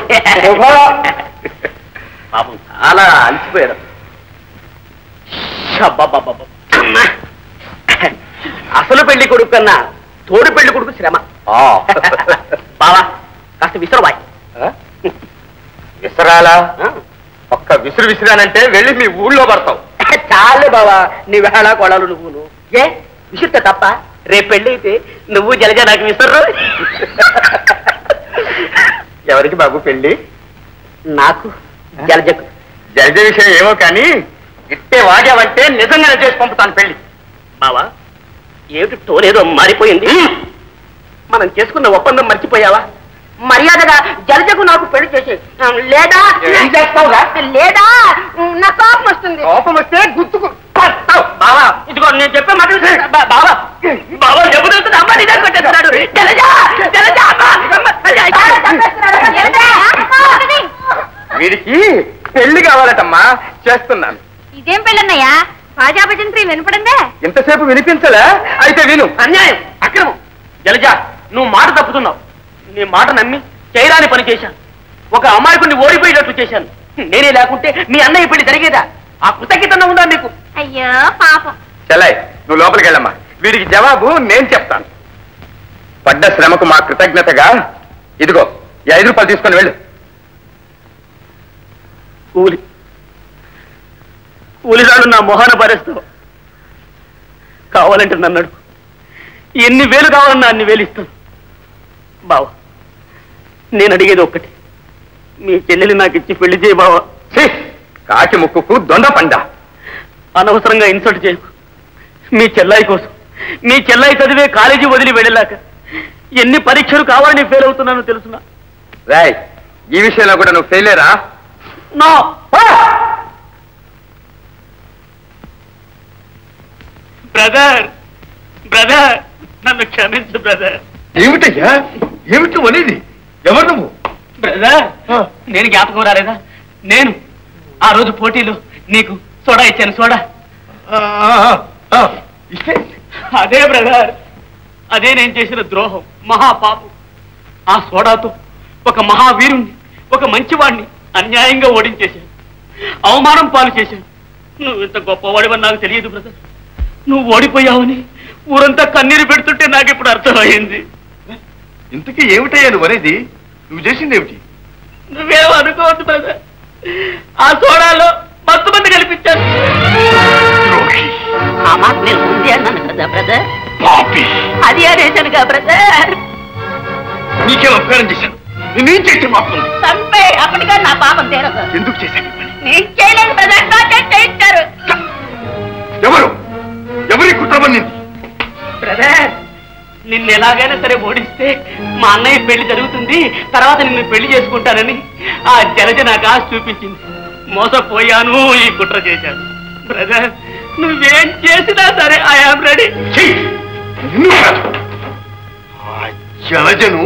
పాపం చాలా అలసిపోయారు అబ్బబ్బబ్బబ్బ. అసలు పెళ్లి కొడుకు కన్నా తోడు పెళ్లి కొడుకు శ్రమ బావా కాస్త విసరవాయి విసరాలా ఒక్క విసురు విసిరానంటే వెళ్ళి మీ ఊళ్ళో పడతావు చాలే బావా నీ వేళ కొడాలు నువ్వును ఏ విసురుతా తప్ప రేపు పెళ్లి అయితే నువ్వు జలజ నాకు విసర్రు ఎవరికి బాబు పెళ్లి నాకు జలజకు జరిగే విషయం ఏమో కానీ ఇట్టే వాగావంటే నిజంగానే చేసి పంపుతాను పెళ్లి బావా ఏమిటి తోలేదో మారిపోయింది మనం చేసుకున్న ఒప్పందం మర్చిపోయావా మర్యాదగా జలజకు నాకు పెళ్లి చేసి లేదా ఏం చేస్తావురా? లేదా నా కోపం వస్తుంది కోపం వస్తే గుర్తుకు బావా ఇదిగో నేను చెప్పే మాట విను. బా- బావా బావా ఎప్పుడు వెళ్తుంది అమ్మ నిజం కొట్టేస్తున్నాడు జలజ జలజ అమ్మ, అమ్మ, అయ్య, అయ్య. వీడికి పెళ్లి కావాలటమ్మా చేస్తున్నాను ఇదేం పెళ్ళన్నయ్యా బాజా భజంత్రి వినపడిందే ఎంతసేపు వినిపించలే అయితే విను అన్యాయం అక్రమం జలజ నువ్వు మాట తప్పుతున్నావు నీ మాట నమ్మి చేయరాని పని చేశాను ఒక అమాయకుడిని ఓడిపోయేటట్లు చేశాను నేనే లేకుంటే మీ అన్నయ్య పెళ్లి జరిగేదా ఆ కృతజ్ఞత ఉందా నీకు అయ్యో పాపం చెల్లాయ్ నువ్వు లోపలికి వెళ్ళమ్మా వీడికి జవాబు నేను చెప్తాను పడ్డ శ్రమకు మా కృతజ్ఞతగా ఇదిగో ఈ ఐదు రూపాయలు తీసుకొని వెళ్ళు కూలి కూలిదాడు నా మొహాన భరేస్తావు కావాలంటే నన్నడు ఎన్ని వేలు కావాలన్నా అన్ని వేలు ఇస్తాను బావా నేను అడిగేది ఒక్కటి మీ చెల్లెలు నాకు ఇచ్చి పెళ్లి చేయ బావా ఛీ! కాకి ముక్కుకు దొండ పండ అనవసరంగా ఇన్సల్ట్ చేయకు మీ చెల్లాయి కోసం మీ చెల్లాయి చదివే కాలేజీ వదిలి వెళ్ళలేక ఎన్ని పరీక్షలు కావాలని ఫెయిల్ అవుతున్నానో తెలుసునా రాయ్ ఈ విషయంలో కూడా నువ్వు ఫెయిలేరా నో బ్రదర్ బ్రదర్ నన్ను క్షమించు బ్రదర్ ఏమిటయ్యా ఏమిటి నువ్వు అనేది ఎవరు నువ్వు బ్రదర్ నేను జ్ఞాపకం రాలేదా నేను ఆ రోజు పోటీలో నీకు సోడా ఇచ్చాను సోడా ఆ, ఆ, ఆ, ఇస్తే అదే బ్రదర్ అదే నేను చేసిన ద్రోహం మహాపాపం ఆ సోడాతో ఒక మహావీరుణ్ణి ఒక మంచివాణ్ణి అన్యాయంగా ఓడించేశాను అవమానం పాలు చేశాను నువ్వు ఇంత గొప్పవాడివని నాకు తెలియదు బ్రదర్ నువ్వు ఓడిపోయావని ఊరంతా కన్నీరు పెడుతుంటే నాకు ఇప్పుడు అర్థమైంది ఇంతకీ ఏమిటయ్యా నువ్వు అనేది నువ్వు చేసింది ఏమిటి నువ్వేం అనుకోవద్దు బ్రదర్ ఆ సోడాలో మత్తు మంది కల్పించాను ద్రోహి ఆ మాట నేను ముందే అన్నాను కదా బ్రదర్ పాపి అది అనేసానుగా బ్రదర్ నీకేం అపకారం చేశాను నేనేం చేస్తే మాత్రం చంపే అప్పటిగా నా పాపం తీరదు ఎందుకు చేశాను ఈ పని? నేను చేయలేదు బ్రదర్ నాకే చేయించారు ఎవరు ఎవరి కుట్రమన్నింది బ్రదర్ నిన్ను ఎలాగైనా సరే ఓడిస్తే మా అన్నయ్య పెళ్లి జరుగుతుంది తర్వాత నిన్ను పెళ్లి చేసుకుంటానని ఆ జలజ నాకు ఆశ చూపించింది మోసపోయాను ఈ కుట్ర చేశాను బ్రదర్ నువ్వేం చేసినా సరే ఐఆమ్ రెడీ ఛీ! నిన్ను కాదు ఆ జలజను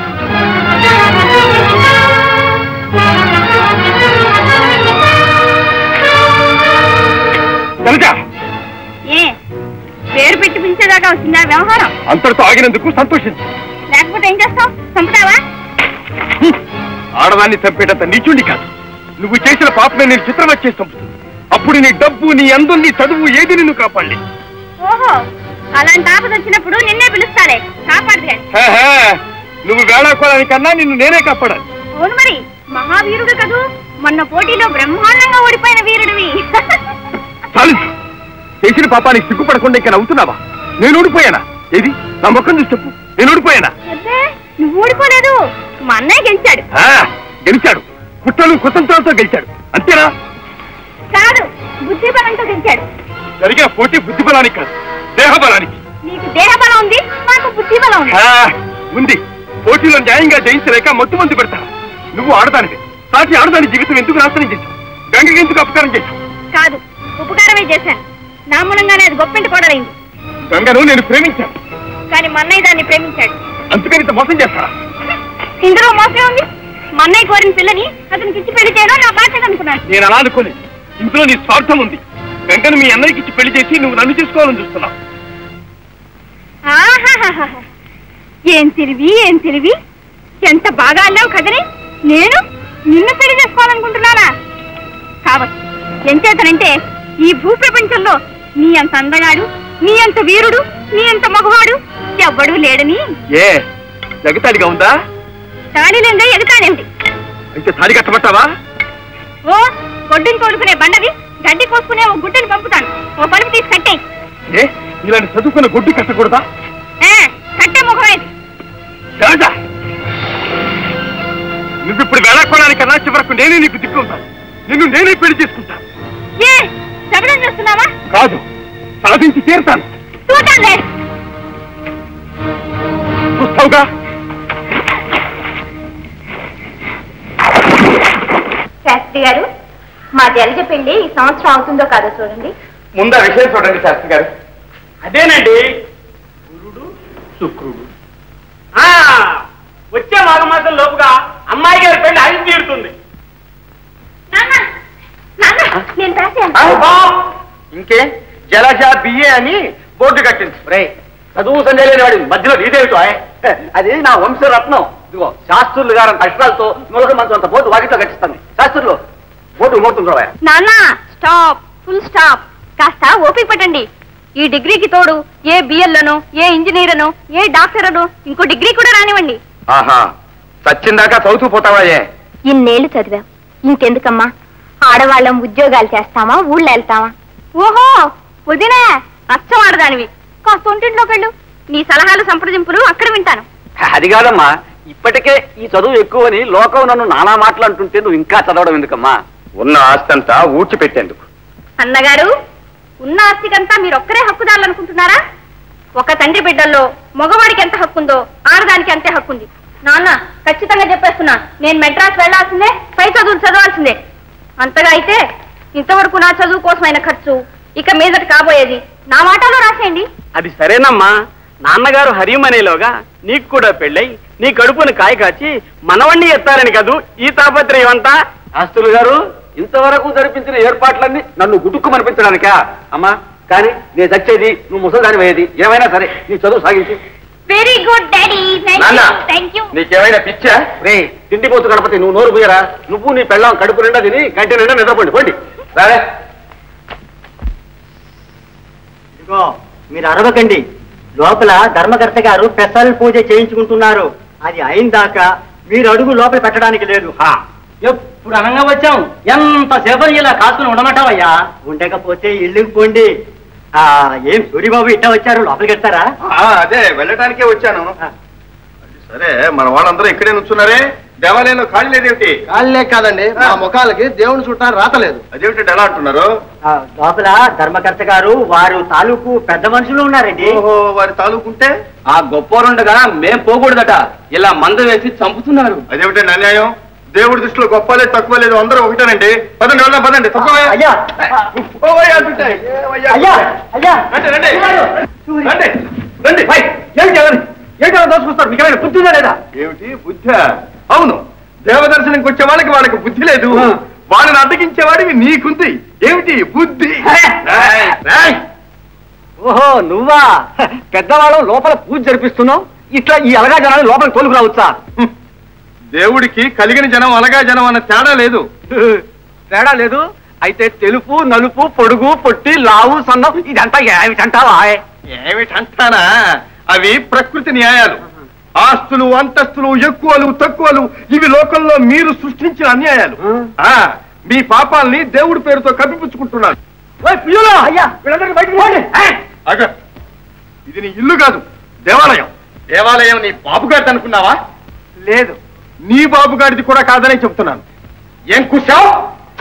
జలజ ఏ పేరు పెట్టి పిలిచేదాకా వచ్చిందా వ్యవహారం అంతటితో ఆగినందుకు సంతోషించు లేకపోతే ఏం చేస్తావు చంపుతావా ఆడదాన్ని చంపేటంత నీచుండి కాదు నువ్వు చేసిన పాపమే నేను చిత్రవత్ చేసి చంపుతుంది అప్పుడు నీ డబ్బు నీ అందం నీ చదువు ఏది నిన్ను కాపాడలే ఓహో అలాంటి ఆపద వచ్చినప్పుడు నిన్నే పిలుస్తాలే కాపాడుగా నువ్వు వేళాకోళానికన్నా నిన్ను నేనే కాపాడాలి అవును మరి మహావీరుడు కదూ మొన్న పోటీలో బ్రహ్మాండంగా ఓడిపోయిన వీరుడివి చాలించు చేసిన పాపానికి సిగ్గుపడకుండా ఇంకా నవ్వుతున్నావా నేను ఓడిపోయానా ఏది నా ముఖం చూసి చెప్పు నేను ఓడిపోయానా అబ్బే, నువ్వు ఓడిపోలేదు మా అన్నయ్య గెలిచాడు ఆ, గెలిచాడు కుట్రలు కుతంత్రాలతో గెలిచాడు అంతేనా కాదు బుద్ధి బలంతో గెలిచాడు జరిగిన పోటీ బుద్ధి బలానికి కాదు దేహ బలానికి నీకు దేహ బలం ఉంది నాకు బుద్ధి బలం ఉంది ఆ, ఉంది పోటీలో న్యాయంగా జయించలేక మొత్తం మంది పెడతా నువ్వు ఆడదానివి సాటి ఆడదాని జీవితం ఎందుకు నాశనం చేశావు గంగకి ఎందుకు అపకారం చేశావు కాదు ఉపకారమే చేశాను నా మూలంగానే అది గొప్పింటి కొడలైంది గంగను నేను ప్రేమించాను కానీ మా అన్నయ్య దాన్ని ప్రేమించాడు అందుకని ఇంత మోసం చేస్తారా ఇందులో మోసమే ఉంది మా అన్నయ్య కోరిన పిల్లని అతనికి ఇచ్చి పెళ్లి చేయడం నా బాధ్యత అనుకున్నాను నేను అలా అనుకోలేదు ఇందులో నీ స్వార్థం ఉంది గంగను మీ అన్నయ్యకి ఇచ్చి పెళ్లి చేసి నువ్వు నన్ను చేసుకోవాలని చూస్తున్నావు ఆహాహాహా. ఏం తెలివి ఏం తెలివి ఎంత బాగా అన్నావు కదనే నేను నిన్ను పెళ్లి చేసుకోవాలనుకుంటున్నానా కావచ్చు ఎంచేతనంటే ఈ భూప్రపంచంలో నీ అంత అందగాడు నీ అంత వీరుడు నీ అంత మగవాడు ఎవ్వడూ లేడని ఏ జగతాడిగా ఉందా తాళిలేంగా ఎదుటానేమిటి అయితే తాడి కట్టబట్టావా ఓ గొడ్డుని తోలుకునే బండవి గడ్డి కోసుకునే ఓ గుడ్డని పంపుతాను ఓ పలుపు తీసి కట్టేయి ఏ ఇలాంటి చదువుకున్న గుడ్డు కట్టకూడదా ఆ, కట్టే ముఖమేది రాజా నువ్విప్పుడు వేళాకోవడానికన్నా చివరకు నేనే నీకు దిక్కు ఉంటాను నిన్ను నేనే పెళ్లి చేసుకుంటాను ఏ శబదం చేస్తున్నావా కాదు సాధించి తీరుతాను చూడండి చూస్తావుగా శాస్త్రి గారు మా జలజ పెళ్లి ఈ సంవత్సరం అవుతుందో కాదో చూడండి ముందు ఆ విషయం చూడండి శాస్త్రి గారు అదేనండి గురుడు శుక్రుడు ఆ, వచ్చే మాఘమాసం లోపుగా అమ్మాయి గారి పెళ్లి అయి తీరుతుంది నాన్న నాన్న నేను రాశాను అబ్బా! ఇంకే జలజ బిఏ అని బోర్డు కట్టింది రే చదువు సంజయ్ లేని వాడి మధ్యలో నీదేమిటో ఆయ్? అది నా వంశరత్నం ఇదిగో శాస్త్రులు గారి అక్షరాలతో నూలక మంత్రం అంత బోర్డు వాకిట్లో కట్టిస్తాను శాస్త్రులు బోర్డు మోతుంది రాయ నాన్న స్టాప్ ఫుల్ స్టాప్ కాస్త ఓపిక పట్టండి ఈ డిగ్రీకి తోడు ఏ బిఎల్లోనో ఏ ఇంజనీర్ అనో ఏ డాక్టర్ అనో ఇంకో డిగ్రీ కూడా రానివ్వండి ఆహా సచ్చిందాకా చదువుతూ పోతావాయే ఇన్నేళ్లు చదివాం ఇంకెందుకమ్మా ఆడవాళ్ళం ఉద్యోగాలు చేస్తామా ఊళ్ళో వెళ్తామా ఓహో వదినా అచ్చం ఆడదానివి కాస్త ఒంటింట్లోకి వెళ్ళు నీ సలహాలు సంప్రదింపులు అక్కడ వింటాను అది కాదమ్మా ఇప్పటికే ఈ చదువు ఎక్కువని లోకం నన్ను నానా మాటలు అంటుంటే నువ్వు ఇంకా చదవడం ఎందుకమ్మా ఉన్న ఆస్తంతా ఊడ్చిపెట్టేందుకు అన్నగారు ఉన్న ఆస్తికంతా మీరు ఒక్కరే హక్కుదారులు అనుకుంటున్నారా ఒక తండ్రి బిడ్డల్లో మగవాడికి ఎంత హక్కుందో ఆడదానికి అంతే హక్కుంది నాన్న ఖచ్చితంగా చెప్పేస్తున్నా నేను మెడ్రాస్ వెళ్లాల్సిందే పై చదువులు చదవాల్సిందే అంతగా అయితే ఇంతవరకు నా చదువు కోసమైన ఖర్చు ఇక మీదట కాబోయేది నా వాటాలో రాసేయండి అది సరేనమ్మా నాన్నగారు హరిమనేలోగా నీకు కూడా పెళ్ళై నీ కడుపును కాయ కాచి మనవణ్ణి ఎత్తారని కదూ ఈ తాపత్రయం అంతా శాస్త్రులు గారు ఇంతవరకు జరిపించిన ఏర్పాట్లన్నీ నన్ను గుటుక్కు మనిపించడానికా అమ్మా కానీ నేను చచ్చేది నువ్వు ముసలిదాని పోయేది ఏమైనా సరే నీ చదువు సాగించు వెరీ గుడ్ డాడీ నాన్న. థ్యాంక్ యూ నీకేమైనా పిచ్చా రే తిండిపోతు గణపతి నువ్వు నోరు పోయరా నువ్వు నీ పెళ్ళాం కడుపు నిండా తిని కంటి నిండా నిద్రపోండి పోండి సరే ఇదిగో మీరు అరవకండి లోపల ధర్మకర్త గారు పెసల్ పూజ చేయించుకుంటున్నారు అది అయిన దాకా మీరు అడుగు లోపల పెట్టడానికి లేదు హా ఎప్పుడు అనంగా వచ్చాం ఎంత సేపలు ఇలా కాసుకుని ఉండమంటావయ్యా ఉండకపోతే ఇల్లుకి పోండి ఆ ఏం సూరిబాబు ఇట్టా వచ్చారు లోపలికి వెళ్తారా ఆ, అదే వెళ్ళటానికే వచ్చాను సరే మన వాళ్ళందరూ ఇక్కడే నుంచున్నారే దేవాలయంలో ఖాళీ లేదేమిటి కాళ్ళే కాదండి మా ముఖాలకి దేవుని చుట్టాలు రాతలేదు అదేమిటి ఎలా అంటున్నారు ఆ, లోపల ధర్మకర్త గారు వారు తాలూకు పెద్ద మనుషులు ఉన్నారండి ఓహో వారి తాలూకుంటే ఆ గొప్పవారుండగా మేం పోకూడదట ఇలా మంద వేసి చంపుతున్నారు అదేమిటండి అన్యాయం దేవుడి దృష్టిలో గొప్ప లేదు తక్కువ లేదు అందరూ ఒకటేనండి పదండి వెళ్దాం పదండి తప్పవయ్యా. అయ్యా పోవయ్యా అంటుంటే. ఏమయ్యా? అయ్యా అయ్యా రండి రండి రండి రండి పై ఏం చేయాలి ఏం చేయాలి దోచుకొస్తారు మీకు ఏమైనా బుద్ధి ఉందా లేదా ఏమిటి బుద్ధి అవును దేవదర్శనంకి వచ్చే వాళ్ళకి వాళ్ళకి బుద్ధి లేదు ఆ. వాళ్ళని అడ్డగించేవాడివి నీకుంది ఏమిటి బుద్ధి రేయ్, రేయ్. ఓహో నువ్వా పెద్దవాళ్ళం లోపల పూజ జరిపిస్తున్నావు ఇట్లా ఈ అలగా జనాన్ని లోపలికి తోలుకు రావచ్చా హ్మ్. దేవుడికి కలిగిన జనం అలగా జనం అన్న తేడా లేదు తేడా లేదు అయితే తెలుపు నలుపు పొడుగు పొట్టి లావు సన్నం ఇదంతా ఏమిటంటావా ఏమిటంటానా అవి ప్రకృతి న్యాయాలు ఆస్తులు అంతస్తులు ఎక్కువలు తక్కువలు ఇవి లోకంలో మీరు సృష్టించిన అన్యాయాలు ఆ మీ పాపాల్ని దేవుడి పేరుతో కప్పిపుచ్చుకుంటున్నారు అయ్యా వీళ్ళందరికీ బయటకు పోండి. ఏయ్! అగ ఇది నీ ఇల్లు కాదు దేవాలయం దేవాలయం నీ బాబుగాడిది అనుకున్నావా లేదు నీ బాబుగాడిది కూడా కాదనే చెప్తున్నాను ఏం కూర్చావు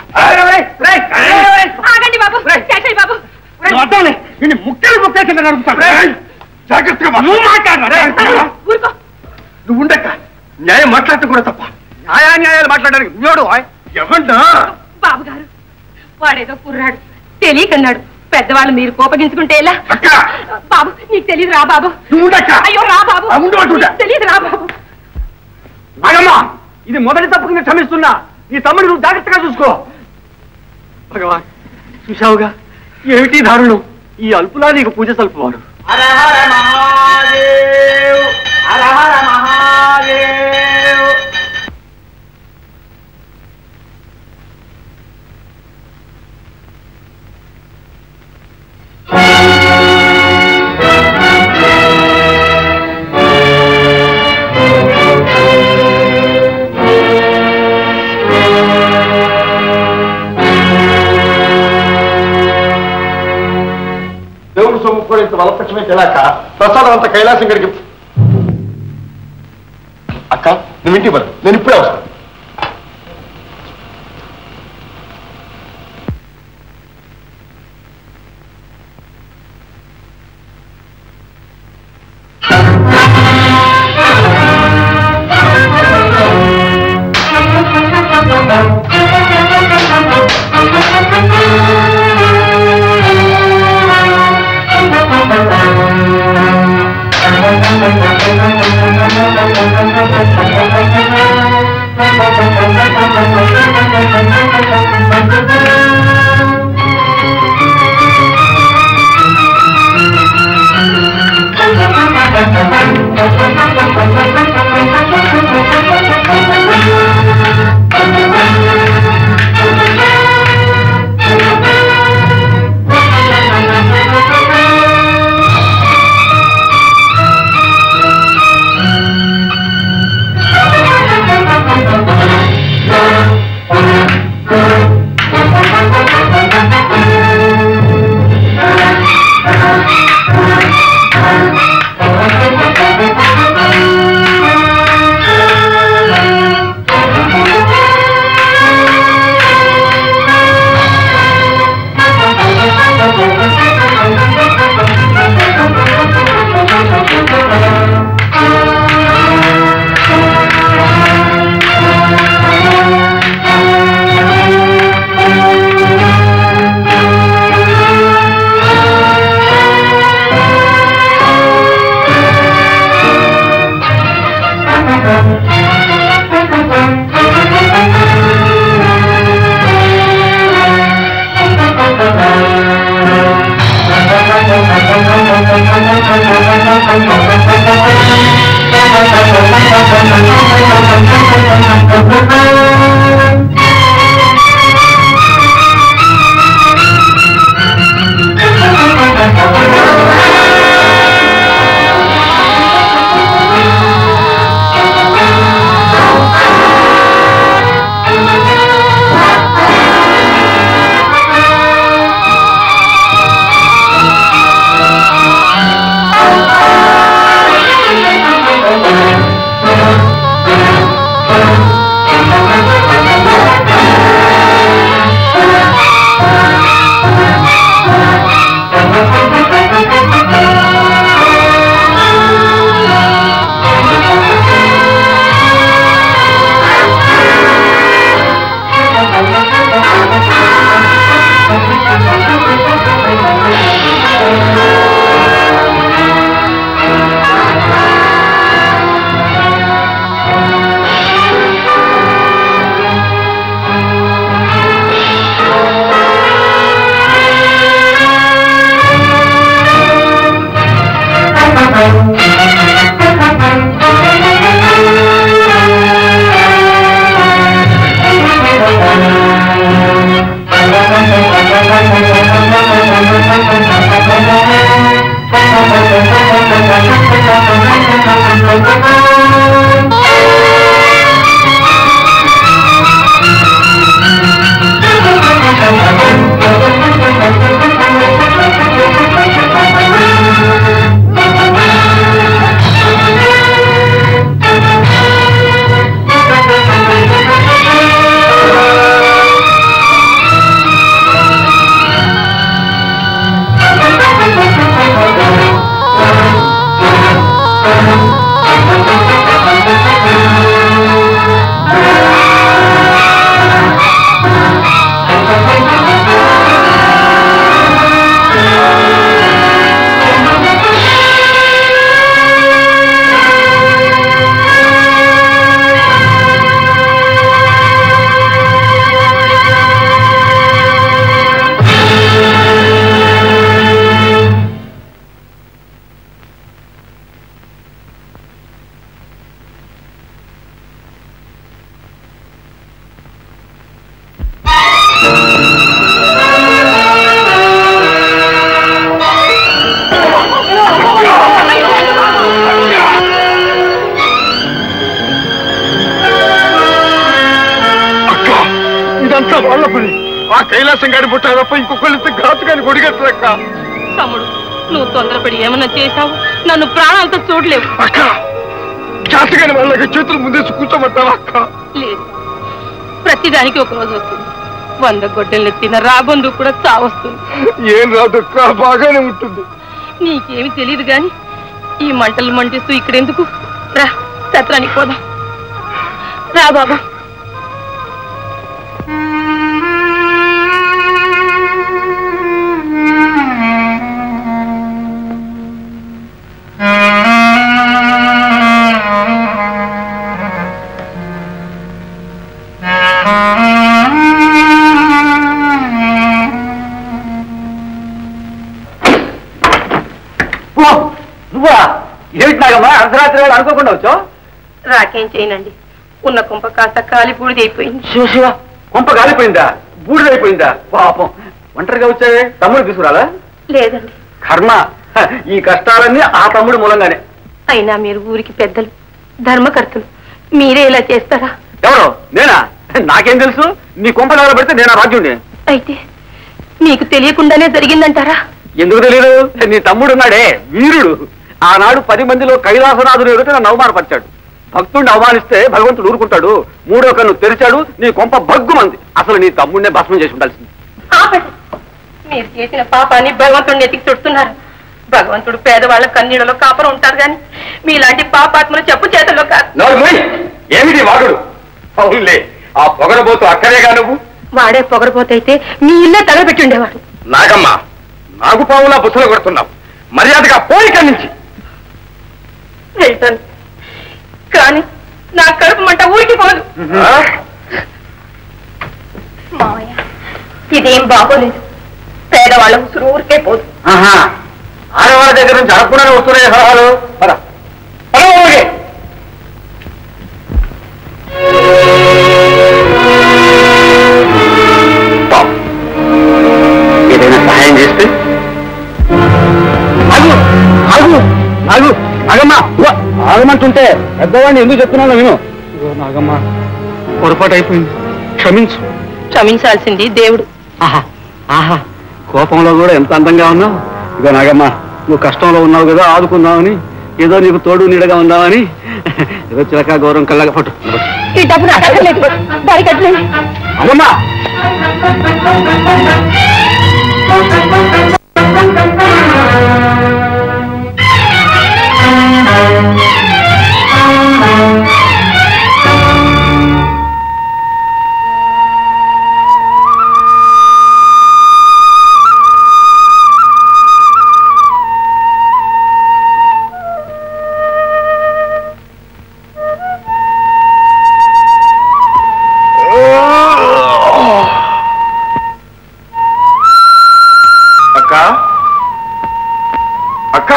ఆగండి బాబు శేషయ్య బాబు ముక్కలు ముక్కలు కింద నడుపుతాను జాగ్రత్తగా మా- ఊరుకో నువ్వు ఉండక న్యాయం మాట్లాడటం కూడా తప్ప న్యాయా న్యాయాలు మాట్లాడడానికి నువ్వోడు ఎవడ్డా బాబు గారు వాడేదో కుర్రాడు తెలియకన్నాడు పెద్దవాళ్ళు మీరు కోపగించుకుంటే ఎలా అక్క బాబు నీకు తెలియదు రా బాబు నువ్వు ఉండక్క అయ్యో రా బాబు ఆ, ఉండు అంటుంటా. నీకు తెలియదు రా బాబు నాగమ్మా ఇది మొదటి తప్పు కింద క్షమిస్తున్నా నీ తమ్ముడు నువ్వు జాగ్రత్తగా చూసుకో భగవాన్ చూశావుగా ఏమిటి దారుణం ఈ అల్పులా నీకు పూజ సల్పువాడు దేవుడు సొమ్ము కూడా ఇంత బలపక్షమే తెలాక ప్రసాదం అంత కైలాసం గడికి అక్క నువ్వు ఇంటికి పద నేను ఇప్పుడే వస్తాను Thank you. అక్క ఇదంతా వాళ్ళ పని ఆ కైలాసం గారి పుట్ట తప్ప ఇంకొకళ్ళిస్తే ఘాతుగాని కొడిగట్టరక్క తమ్ముడు నువ్వు తొందరపడి ఏమన్నా చేశావు నన్ను ప్రాణాలతో చూడలేవు అక్క ఘాతుగాని వాళ్ళకి చేతులు ముందేసి కూర్చోమంటావా అక్క లేదు ప్రతిదానికి ఒక రోజు వస్తుంది వంద గొడ్డలు ఎత్తిన రాబందు కూడా చావస్తుంది ఏం రాదు అక్క బాగానే ఉంటుంది నీకేమి తెలియదు గాని ఈ మంటలు మంటిస్తూ ఇక్కడెందుకు రా సత్రానికి పోదాం రా బాబా ఓ, నువ్వా ఏమిటి నాగమ్మా అర్ధరాత్రి వేళ అనుకోకుండా వచ్చావు రాకేం చేయనండి ఉన్న కుంప కాస్త కాలి బూడిదైపోయింది శివ శివ కొంప గాలిపోయిందా బూడిదైపోయిందా పాపం ఒంటరిగా వచ్చావే తమ్ముడు తీసుకురాలా లేదండి కర్మ హ, ఈ కష్టాలన్నీ ఆ తమ్ముడు మూలంగానే అయినా మీరు ఊరికి పెద్దలు ధర్మకర్తలు మీరే ఇలా చేస్తారా ఎవరు నేనా నాకేం తెలుసు నీ కొంప దగ్గర పెడితే నేను ఆ రాజ్యుండి అయితే మీకు తెలియకుండానే జరిగిందంటారా ఎందుకు తెలియదు నీ తమ్ముడు ఉన్నాడే వీరుడు ఆనాడు పది మందిలో కైలాసనాథుడు ఎదుట నన్ను అవమానపరిచాడు భక్తుడిని అవమానిస్తే భగవంతుడు ఊరుకుంటాడు మూడో కన్ను తెరిచాడు నీ కొంప భగ్గుమంది అసలు నీ తమ్ముడినే భస్మం చేసి ఉండాల్సింది ఆపండి మీరు చేసిన పాపాన్ని భగవంతుడిని ఎతికి చుడుతున్నారు భగవంతుడు పేదవాళ్ళ కన్నీడలో కాపురం ఉంటారు గాని మీలాంటి పాపాత్మలు చెప్పు చేతల్లో కాదు నోరు మూయ్. ఏమిటి వాగుడు అవునులే ఆ పొగరబోతు అక్కడేగా నువ్వు వాడే పొగరపోతైతే మీ ఇల్లే తగలబెట్టి ఉండేవాడు నాగమ్మ నాగుపావులా బుసలు కొడుతున్నావు మర్యాదగా పోయిక నుంచి వెళ్తాను కానీ నా మావయ్య ఇదేం బాగోలేదు పేదవాళ్ళ ఉసురు ఊరికే పోదు ఆహా ఆడవాళ్ళ దగ్గర నుంచి అడగకుండానే వస్తున్నాయి సలహాలు పద పద ఊరికి. పాపం. ఏదైనా సహాయం చేస్తే ఆగు ఆగు ఆగు నాగమ్మ ఉవ్వ, ఆగమంటుంటే పెద్దవాడిని ఎందుకు చెప్తున్నాను నేను ఇదిగో నాగమ్మ పొరపాటు అయిపోయింది క్షమించు క్షమించాల్సింది దేవుడు ఆహా ఆహా కోపంలో కూడా ఎంత అందంగా ఉన్నావు ఇదిగో నాగమ్మ నువ్వు కష్టంలో ఉన్నావు కదా ఆదుకుందామని ఏదో నీకు తోడు నీడగా ఉందామని ఏదో చిలక గౌరవం కళ్ళగా పట్టు ఈ డబ్బు నాకు అక్కర్లేదు దానికి అట్లేదు అమ్మమ్మా అక్క అక్క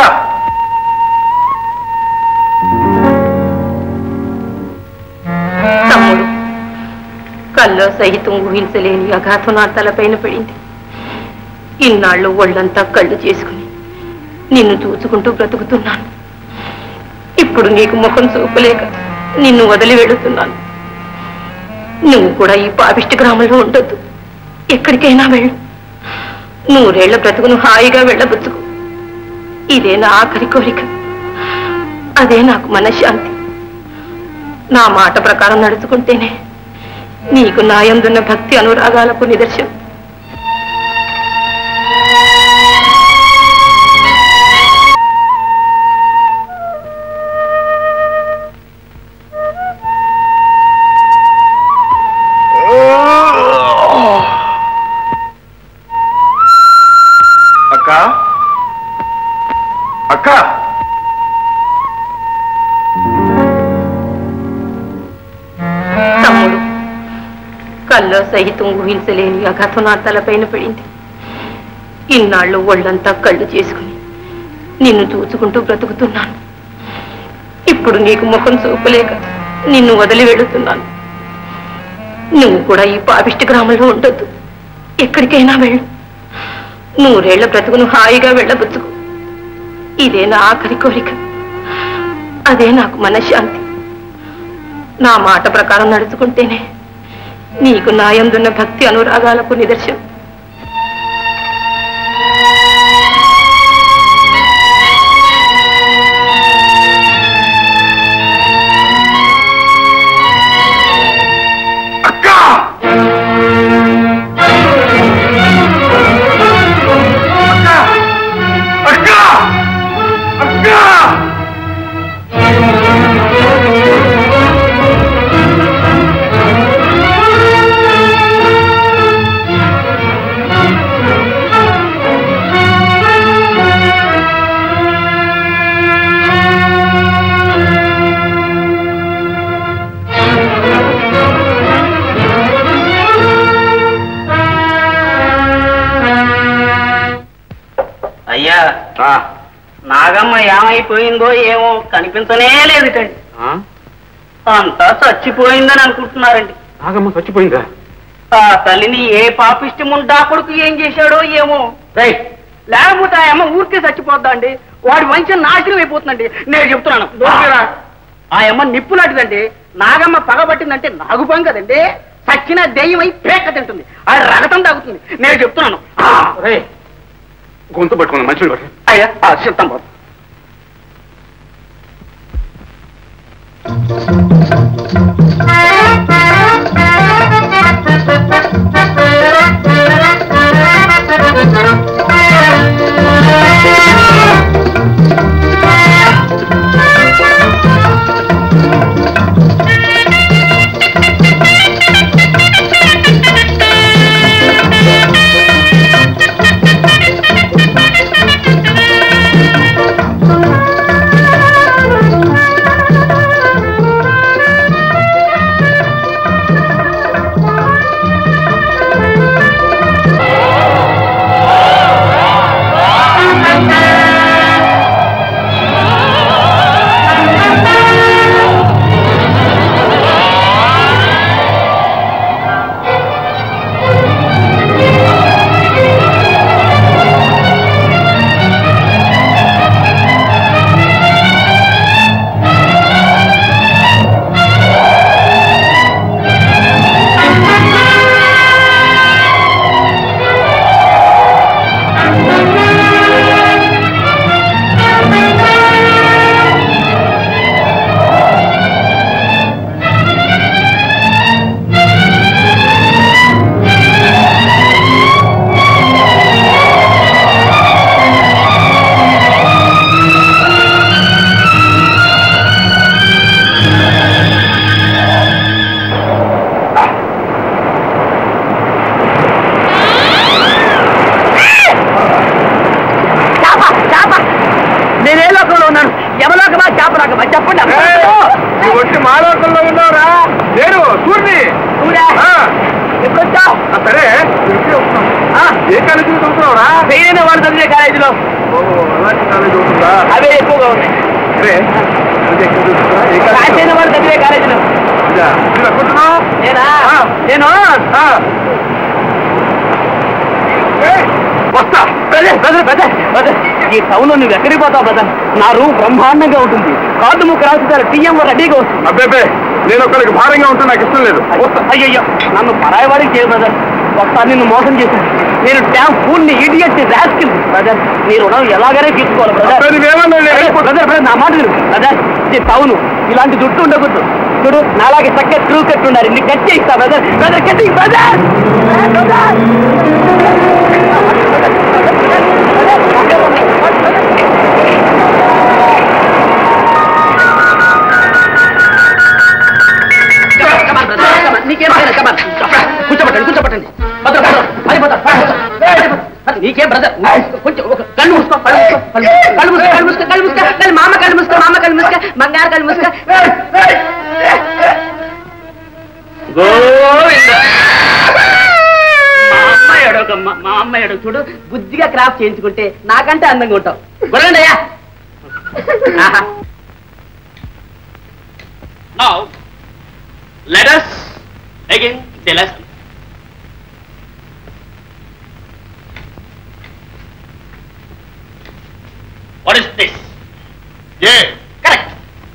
తమ్ముడు కల్లో సహితం ఊహించలేని అఘాతం నా తలపైన పడింది ఇన్నాళ్ళు ఒళ్ళంతా కళ్ళు చేసుకుని నిన్ను చూసుకుంటూ బ్రతుకుతున్నాను ఇప్పుడు నీకు ముఖం చూపలేక నిన్ను వదిలి వెళుతున్నాను నువ్వు కూడా ఈ పాపిష్టి గ్రామంలో ఉండొద్దు ఎక్కడికైనా వెళ్ళు నూరేళ్ల బ్రతుకును హాయిగా వెళ్ళబుచ్చుకు ఇదే నా ఆఖరి కోరిక అదే నాకు మనశ్శాంతి నా మాట ప్రకారం నడుచుకుంటేనే నీకు నాయందున్న భక్తి అనురాగాలకు నిదర్శనం అక్క అక్క తమ్ముడు కల్లో సహితం ఊహించలేని అఘాతం నా తలపైన పడింది ఇన్నాళ్ళు ఒళ్ళంతా కళ్ళు చేసుకుని నిన్ను చూసుకుంటూ బ్రతుకుతున్నాను ఇప్పుడు నీకు ముఖం చూపలేక నిన్ను వదిలి వెళుతున్నాను నువ్వు కూడా ఈ పాపిష్టి గ్రామంలో ఉండొద్దు ఎక్కడికైనా వెళ్ళు నూరేళ్ల బ్రతుకును హాయిగా వెళ్ళబుచ్చుకు ఇదే నా ఆఖరి కోరిక అదే నాకు మనశ్శాంతి నా మాట ప్రకారం నడుచుకుంటేనే నీకు నాయందున్న భక్తి అనురాగాలకు నిదర్శనం అక్క అక్క అక్క అయ్యా నాగమ్మ ఏమైపోయిందో ఏమో కనిపించనే లేదుటండి అంతా చచ్చిపోయిందని అనుకుంటున్నారండి నాగమ్మ చచ్చిపోయిందా ఆ తల్లిని ఏ పాపిష్టి ముండా కొడుకు ఏం చేశాడో ఏమో రైట్ లేకపోతే ఆ అమ్మ ఊరికే చచ్చిపోద్దా అండి వాడి మంచి నాశనం అయిపోతుందండి నేను చెప్తున్నాను దూరంగా. ఆ అమ్మ నిప్పు లాంటిదండి నాగమ్మ పగబట్టిందంటే నాగుపం కదండి చచ్చిన దెయ్యం అయి పేక తింటుంది ఆ రగతం తాగుతుంది నేను చెప్తున్నాను రే గొంతు పట్టుకున్నా మంచి పట్టు అయ్యా ఆ చిత్తం బాబు ఫెయిల్ అయిన వాడు చదివే కాలేజీలో అలాంటి కాలేజ్ ఉంటుందా అవే ఎక్కువగా ఉన్నాయి సరే అదే ఎక్కడ చూస్తుందా? ఏ పాస్ కాలేజ్? అయిన వాడు చదివే కాలేజీలో ఇదా? మీరు అనుకుంటున్నావు? నేనా ఆ. నేను ఆ. ఏయ్, వస్తా బ్రదర్ బ్రదర్ బ్రదర్ బ్రదర్ ఈ టౌన్ లో నువ్వు ఎక్కడికి పోతావు బ్రదర్ నా రూమ్ బ్రహ్మాండంగా ఉంటుంది కార్డు ముక్క రాసుతారు టీఎం రెడీగా వస్తుంది అబ్బేబే నేను ఒక్కరికి భారంగా ఉంటే నాకు ఇష్టం లేదు వస్తా అయ్యయ్యో నన్ను పరాయి వాడికి చేయదు బ్రదర్ ఒకసారి నిన్ను మోసం చేశాను నేను డ్యామ్ ఫూల్ ని ఇడియట్ రాస్కిల్ బ్రదర్ నీ రుణం ఎలాగైనా తీర్చుకోవాలి అబ్బే, బ్రదర్ నువ్వేమన్నా నేను వెళ్ళిపోతా. బ్రదర్ బ్రదర్ నా మాట విను బ్రదర్ ఇది టౌన్ ఇలాంటి జుట్టు ఉండకూడదు చూడు నాలాగే చక్కగా క్రూ కట్టి ఉండాలి నీ కట్ చేయిస్తా బ్రదర్ బ్రదర్ కట్టి బ్రదర్ కూర్చోబట్టండి కూర్చోబట్టండి భద్ర భద్ర పడిపోతారు నీకేం బ్రదర్ కొంచెం ఒక కళ్ళు మూసుకో కళ్ళు మూసుకో కళ్ళు మూసుకో కళ్ళు మూసుకో కళ్ళు మూసుకో కళ్ళు మామ కళ్ళు మూసుకో మామ కళ్ళు మూసుకో బంగారు కళ్ళు మూసుకో గోవింద మా అమ్మ ఎడోకమ్మ మా అమ్మ ఎడో చూడు బుద్ధిగా క్రాఫ్ట్ చేయించుకుంటే నాకంటే అందంగా ఉంటావు గొడవండి అయ్యా Now, let us begin the lesson. What is this? A Correct.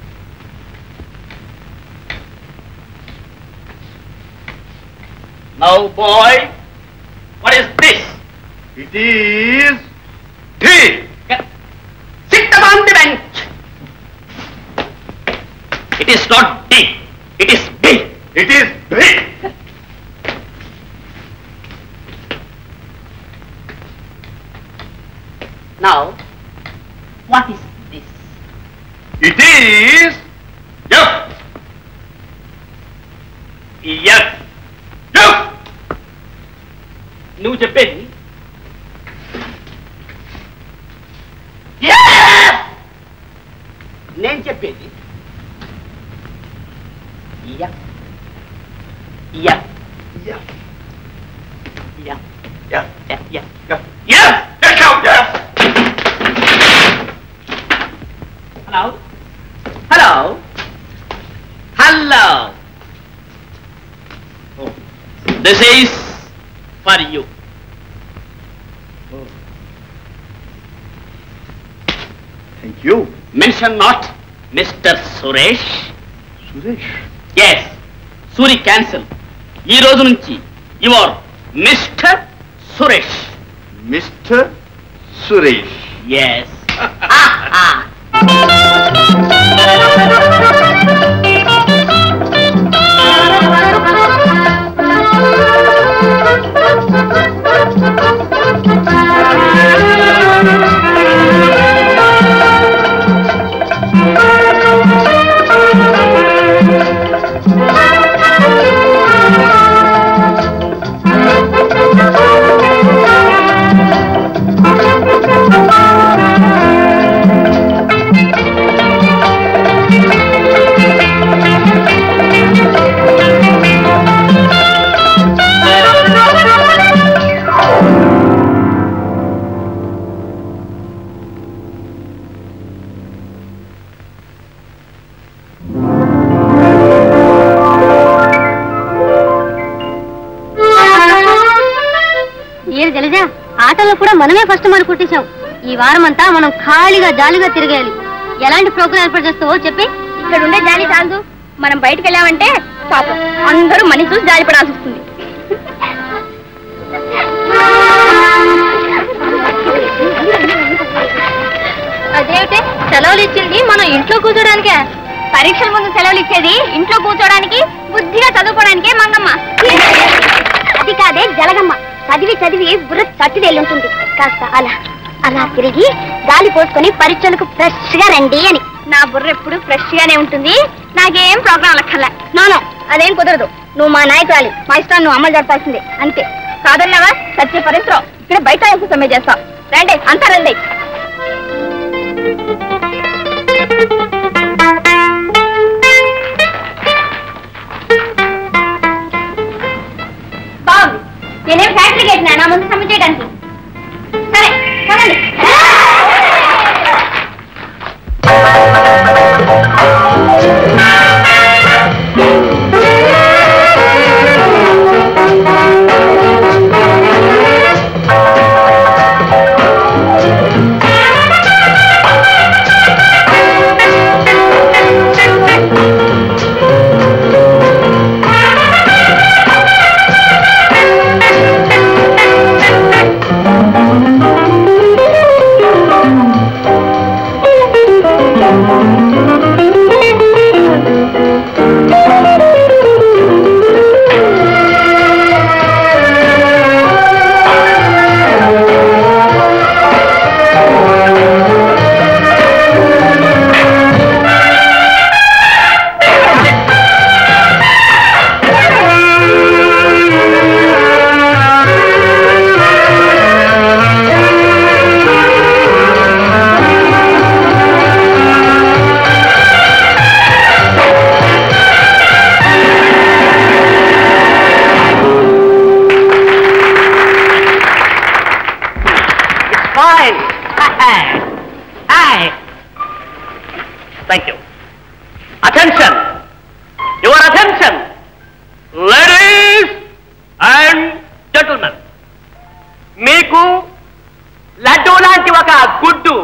Now, boy, what is this? It is T Sit upon the bench. It is not D. It is B. It is B Now, what is this? It is F Yes. F నువ్వు చెప్పేది నేను చెప్పేది yeah yeah yeah yeah yeah yeah Yes! Get out, yes! Hello hello hello this is for you Thank you. Mention not mister Suresh Suresh S Suri cancel ఈ రోజు నుంచి you are mister Suresh mister Suresh S ఏరు జలజ ఆటలో కూడా మనమే ఫస్ట్ మన కొట్టేశాం ఈ వారం అంతా మనం ఖాళీగా జాలీగా తిరగేయాలి ఎలాంటి ప్రోగ్రాం ఏర్పాటు చేస్తావో చెప్పి ఇక్కడ ఉండే జాలి చాలు మనం బయటకు వెళ్ళామంటే పాపం అందరూ మనీ చూసి జాలి పడాల్సి వస్తుంది అదేమిటి సెలవులు ఇచ్చింది మనం ఇంట్లో కూర్చోడానికే పరీక్షల ముందు సెలవులు ఇచ్చేది ఇంట్లో కూర్చోడానికి బుద్ధిగా చదువుకోవడానికే మంగమ్మ అది కాదే జలగమ్మ చదివి చదివి బుర్ర చట్టిదేళ్ళు ఉంటుంది కాస్త అలా అలా తిరిగి గాలి పోసుకొని పరీక్షలకు ఫ్రెష్ గా రండి అని నా బుర్ర ఎప్పుడు ఫ్రెష్ గానే ఉంటుంది నాకేం ప్రోగ్రాం లక్కర్లే నోనో అదేం కుదరదు నువ్వు మా నాయకురాలి మా ఇష్టాన్ని నువ్వు అమలు జరపాల్సిందే అంతే కాదన్నావా సత్య పరీక్షలో ఇక్కడ బయట ఎంత సమ్మె చేస్తావు రండి అంతా రండి బాగుంది నేనేం ఫ్యాక్టరీకి వెళ్ళినా నా ముందు సమ్మె చేయడానికి సరే ఒక గుడ్డు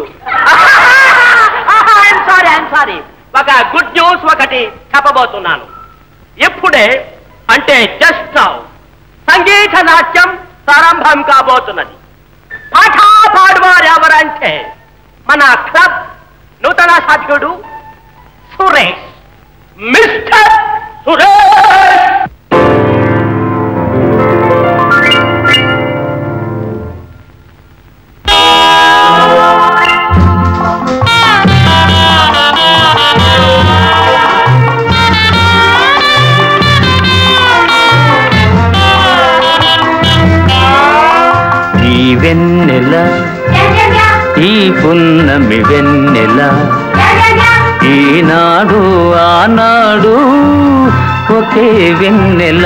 ఐఎమ్ సారీ ఐఎమ్ సారీ ఒక గుడ్ న్యూస్ ఒకటి చెప్పబోతున్నాను ఎప్పుడే అంటే జస్ట్ నౌ సంగీత నాట్యం ప్రారంభం కాబోతున్నది పాఠా పాడువారు ఎవరంటే మన క్లబ్ నూతన సభ్యుడు సురేష్ మిస్టర్ సురేష్ ఈ వెన్నెల ఈ పున్నమి వెన్నెల ఈనాడు ఆనాడు ఒకే వెన్నెల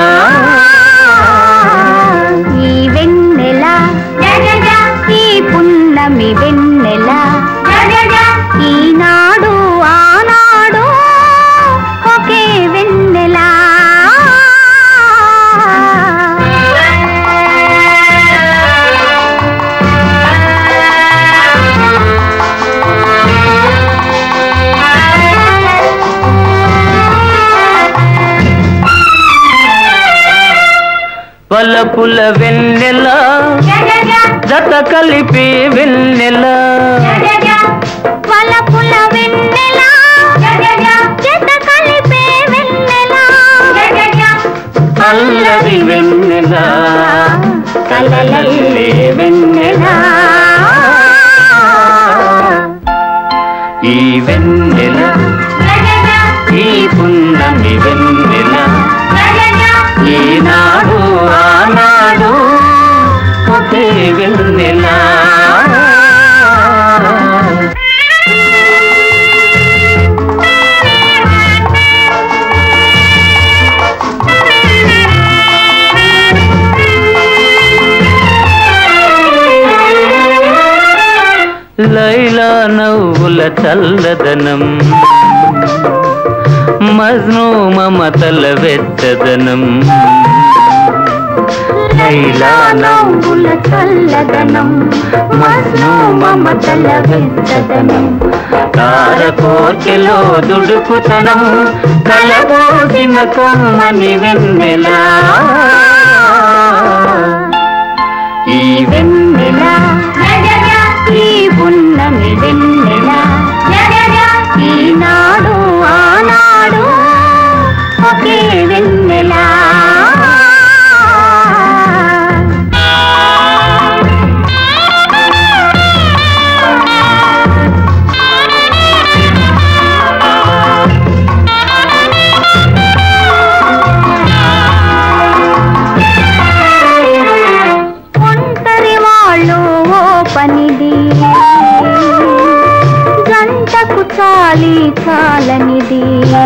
ఈ వెన్నెల ఈ పున్నమి వెన్నెల ఈనాడు ఆనాడు ఒకే వెన్నెల పలపుల వెన్నెల జత కలిపి వెన్నెల వలపుల వెన్నెల జత కలిపే వెన్నెల అల్లరి వెన్నెల కలలల్లే వెన్నెల ఈ వెన్నెల ఈ పున్నమి వెన్నెల ఈనాడు ఆనాడు ఒకే వెన్నెల లైలా నవ్వుల చల్లదనం మజ్ను మమతల వెచ్చదనం లైలా నవ్వుల చల్లదనం మజ్ను మమతల వెచ్చదనం తార కోర్కెలో దుడుకుతనం కలబోసిన కమ్మని వెన్నెలా ఈ వెన్నెల ఈ పున్నమి వెన్నెల ఈనాడు ఆనాడు ఒకే వెన్నెల ఒంటరి వాళ్ళు ఓ పనిది గంటకు చాలి చాలనిది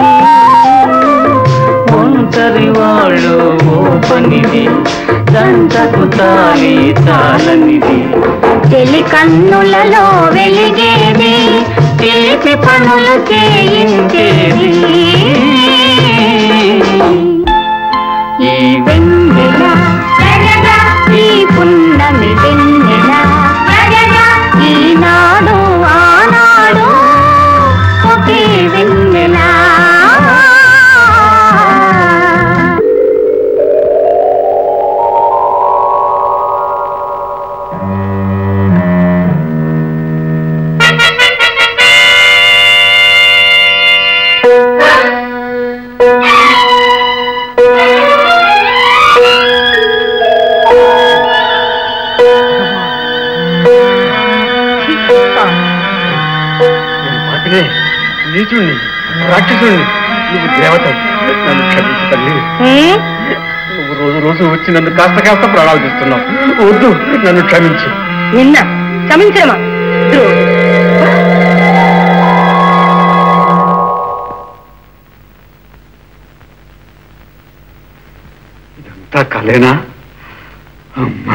ఒంటరి వాళ్ళు ఓ పనిది గంటకు చాలి చాలనిది తెలి కన్నులలో వెలిగేది తెలిపి పనులు చేయించేది ఈ వెన్నెల ఈ పున్నమి వెన్నెల ఈనాడు ఆనాడు ఒకే వెన్నెల పాపినే నీచుణ్ణి రాక్షసుణ్ణి నువ్వు దేవత నన్ను క్షమించు తల్లి నువ్వు రోజు రోజు వచ్చి నన్ను కాస్త కాస్త ప్రాణాలు తీస్తున్నావు వద్దు నన్ను క్షమించు నిన్న క్షమించమా ఇదంతా కలేనా అమ్మా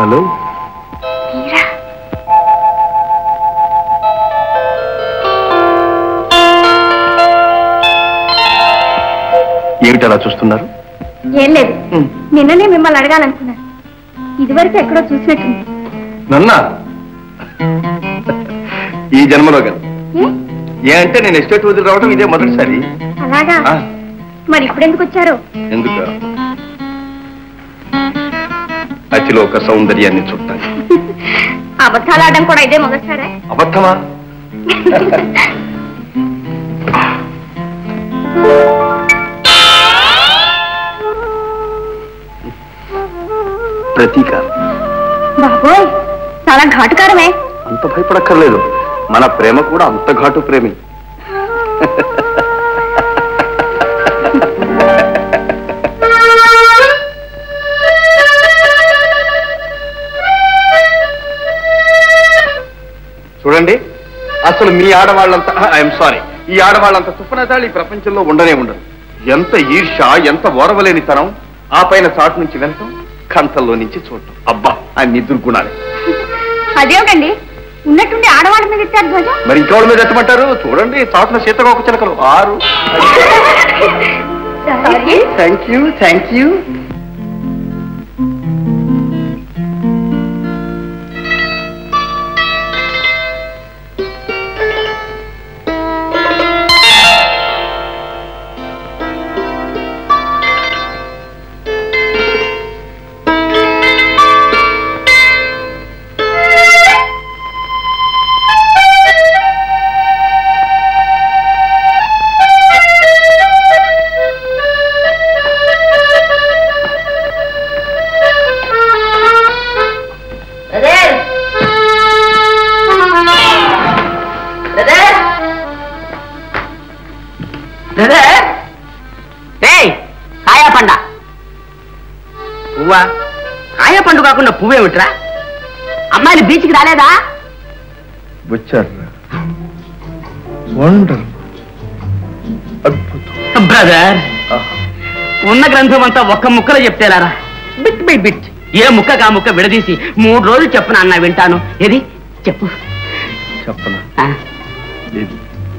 హలో ఏమిటి అలా చూస్తున్నారు ఏం లేదు నిన్ననే మిమ్మల్ని అడగాలనుకున్నాను ఇదివరకు ఎక్కడో చూసినట్టుంది నన్నా ఈ జన్మలో కాదు ఏ? ఏ అంటే నేను ఎస్టేట్ వదిలి రావడం ఇదే మొదటిసారి అలాగా ఆ, మరి ఇప్పుడు ఎందుకు వచ్చారు ఎందుకు అతిలోక సౌందర్యాన్ని చూడటానికి అబద్ధాలు ఆడడం కూడా ఇదే మొదటిసారా అబద్ధమా ప్రతీకారం బాబోయ్ చాలా ఘాటుకారమే అంత భయపడక్కర్లేదు మన ప్రేమ కూడా అంత ఘాటు ప్రేమి చూడండి అసలు మీ ఆడవాళ్ళంతా ఐఎమ్ సారీ ఈ ఆడవాళ్ళంత తుప్పనతాళ్ళు ఈ ప్రపంచంలో ఉండనే ఉండదు ఎంత ఈర్ష ఎంత ఓరవలేనితనం ఆ పైన చాటు నుంచి వెళ్తాం కంఠంలో నుంచి చూడటం అబ్బా అన్ని దుర్గుణాలే అదేమిటండి ఉన్నట్టుండి ఆడవాళ్ళ మీద ఎత్తారు ధ్వజం మరి ఇంకోళ్ళ మీద ఎత్తమంటారు చూడండి చాటున సీతకోక చిలకలు ఆరు థ్యాంక్ యూ థ్యాంక్ యూ కాయా పండ పువ్వా కాయా పండు కాకుండా పువ్వేమిట్రా అమ్మాయిలు బీచ్కి రాలేదా వచ్చారు వండర్ అద్భుతం బ్రదర్ ఉన్న గ్రంథం అంతా ఒక్క ముక్కలో చెప్తేలారా బిట్ బై బిట్ ఏ ముక్క కా ముక్క విడదీసి మూడు రోజులు చెప్పను అన్న వింటాను ఏది చెప్పు చెప్పనా ఆ. లేదు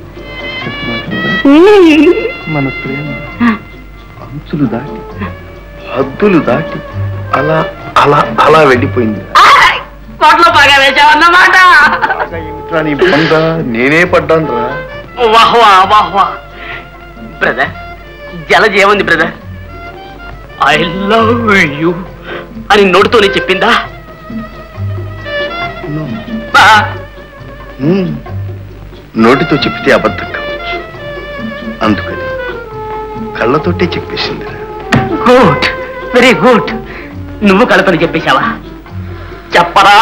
మన ప్రేమ అంచులు దాటి హద్దులు దాటి అలా అలా అలా వెళ్ళిపోయింది ఆయ్! కోట్లో బాగా వేసావన్నమాట బాగా ఏమిట్రా నీ బంద నేనే పడ్డాను రా వాహ్ వా వాహ్ వా బ్రదర్ జలజ ఏముంది బ్రదర్ ఐ లవ్ యూ అని నోటితోనే చెప్పిందా బా, హ్మ్. నోటితో చెప్పితే అబద్ధం కావచ్చు అందుకని కళ్ళతోటే చెప్పేసింది గుడ్ వెరీ గుడ్ నువ్వు కలపని చెప్పేశావా చెప్పరా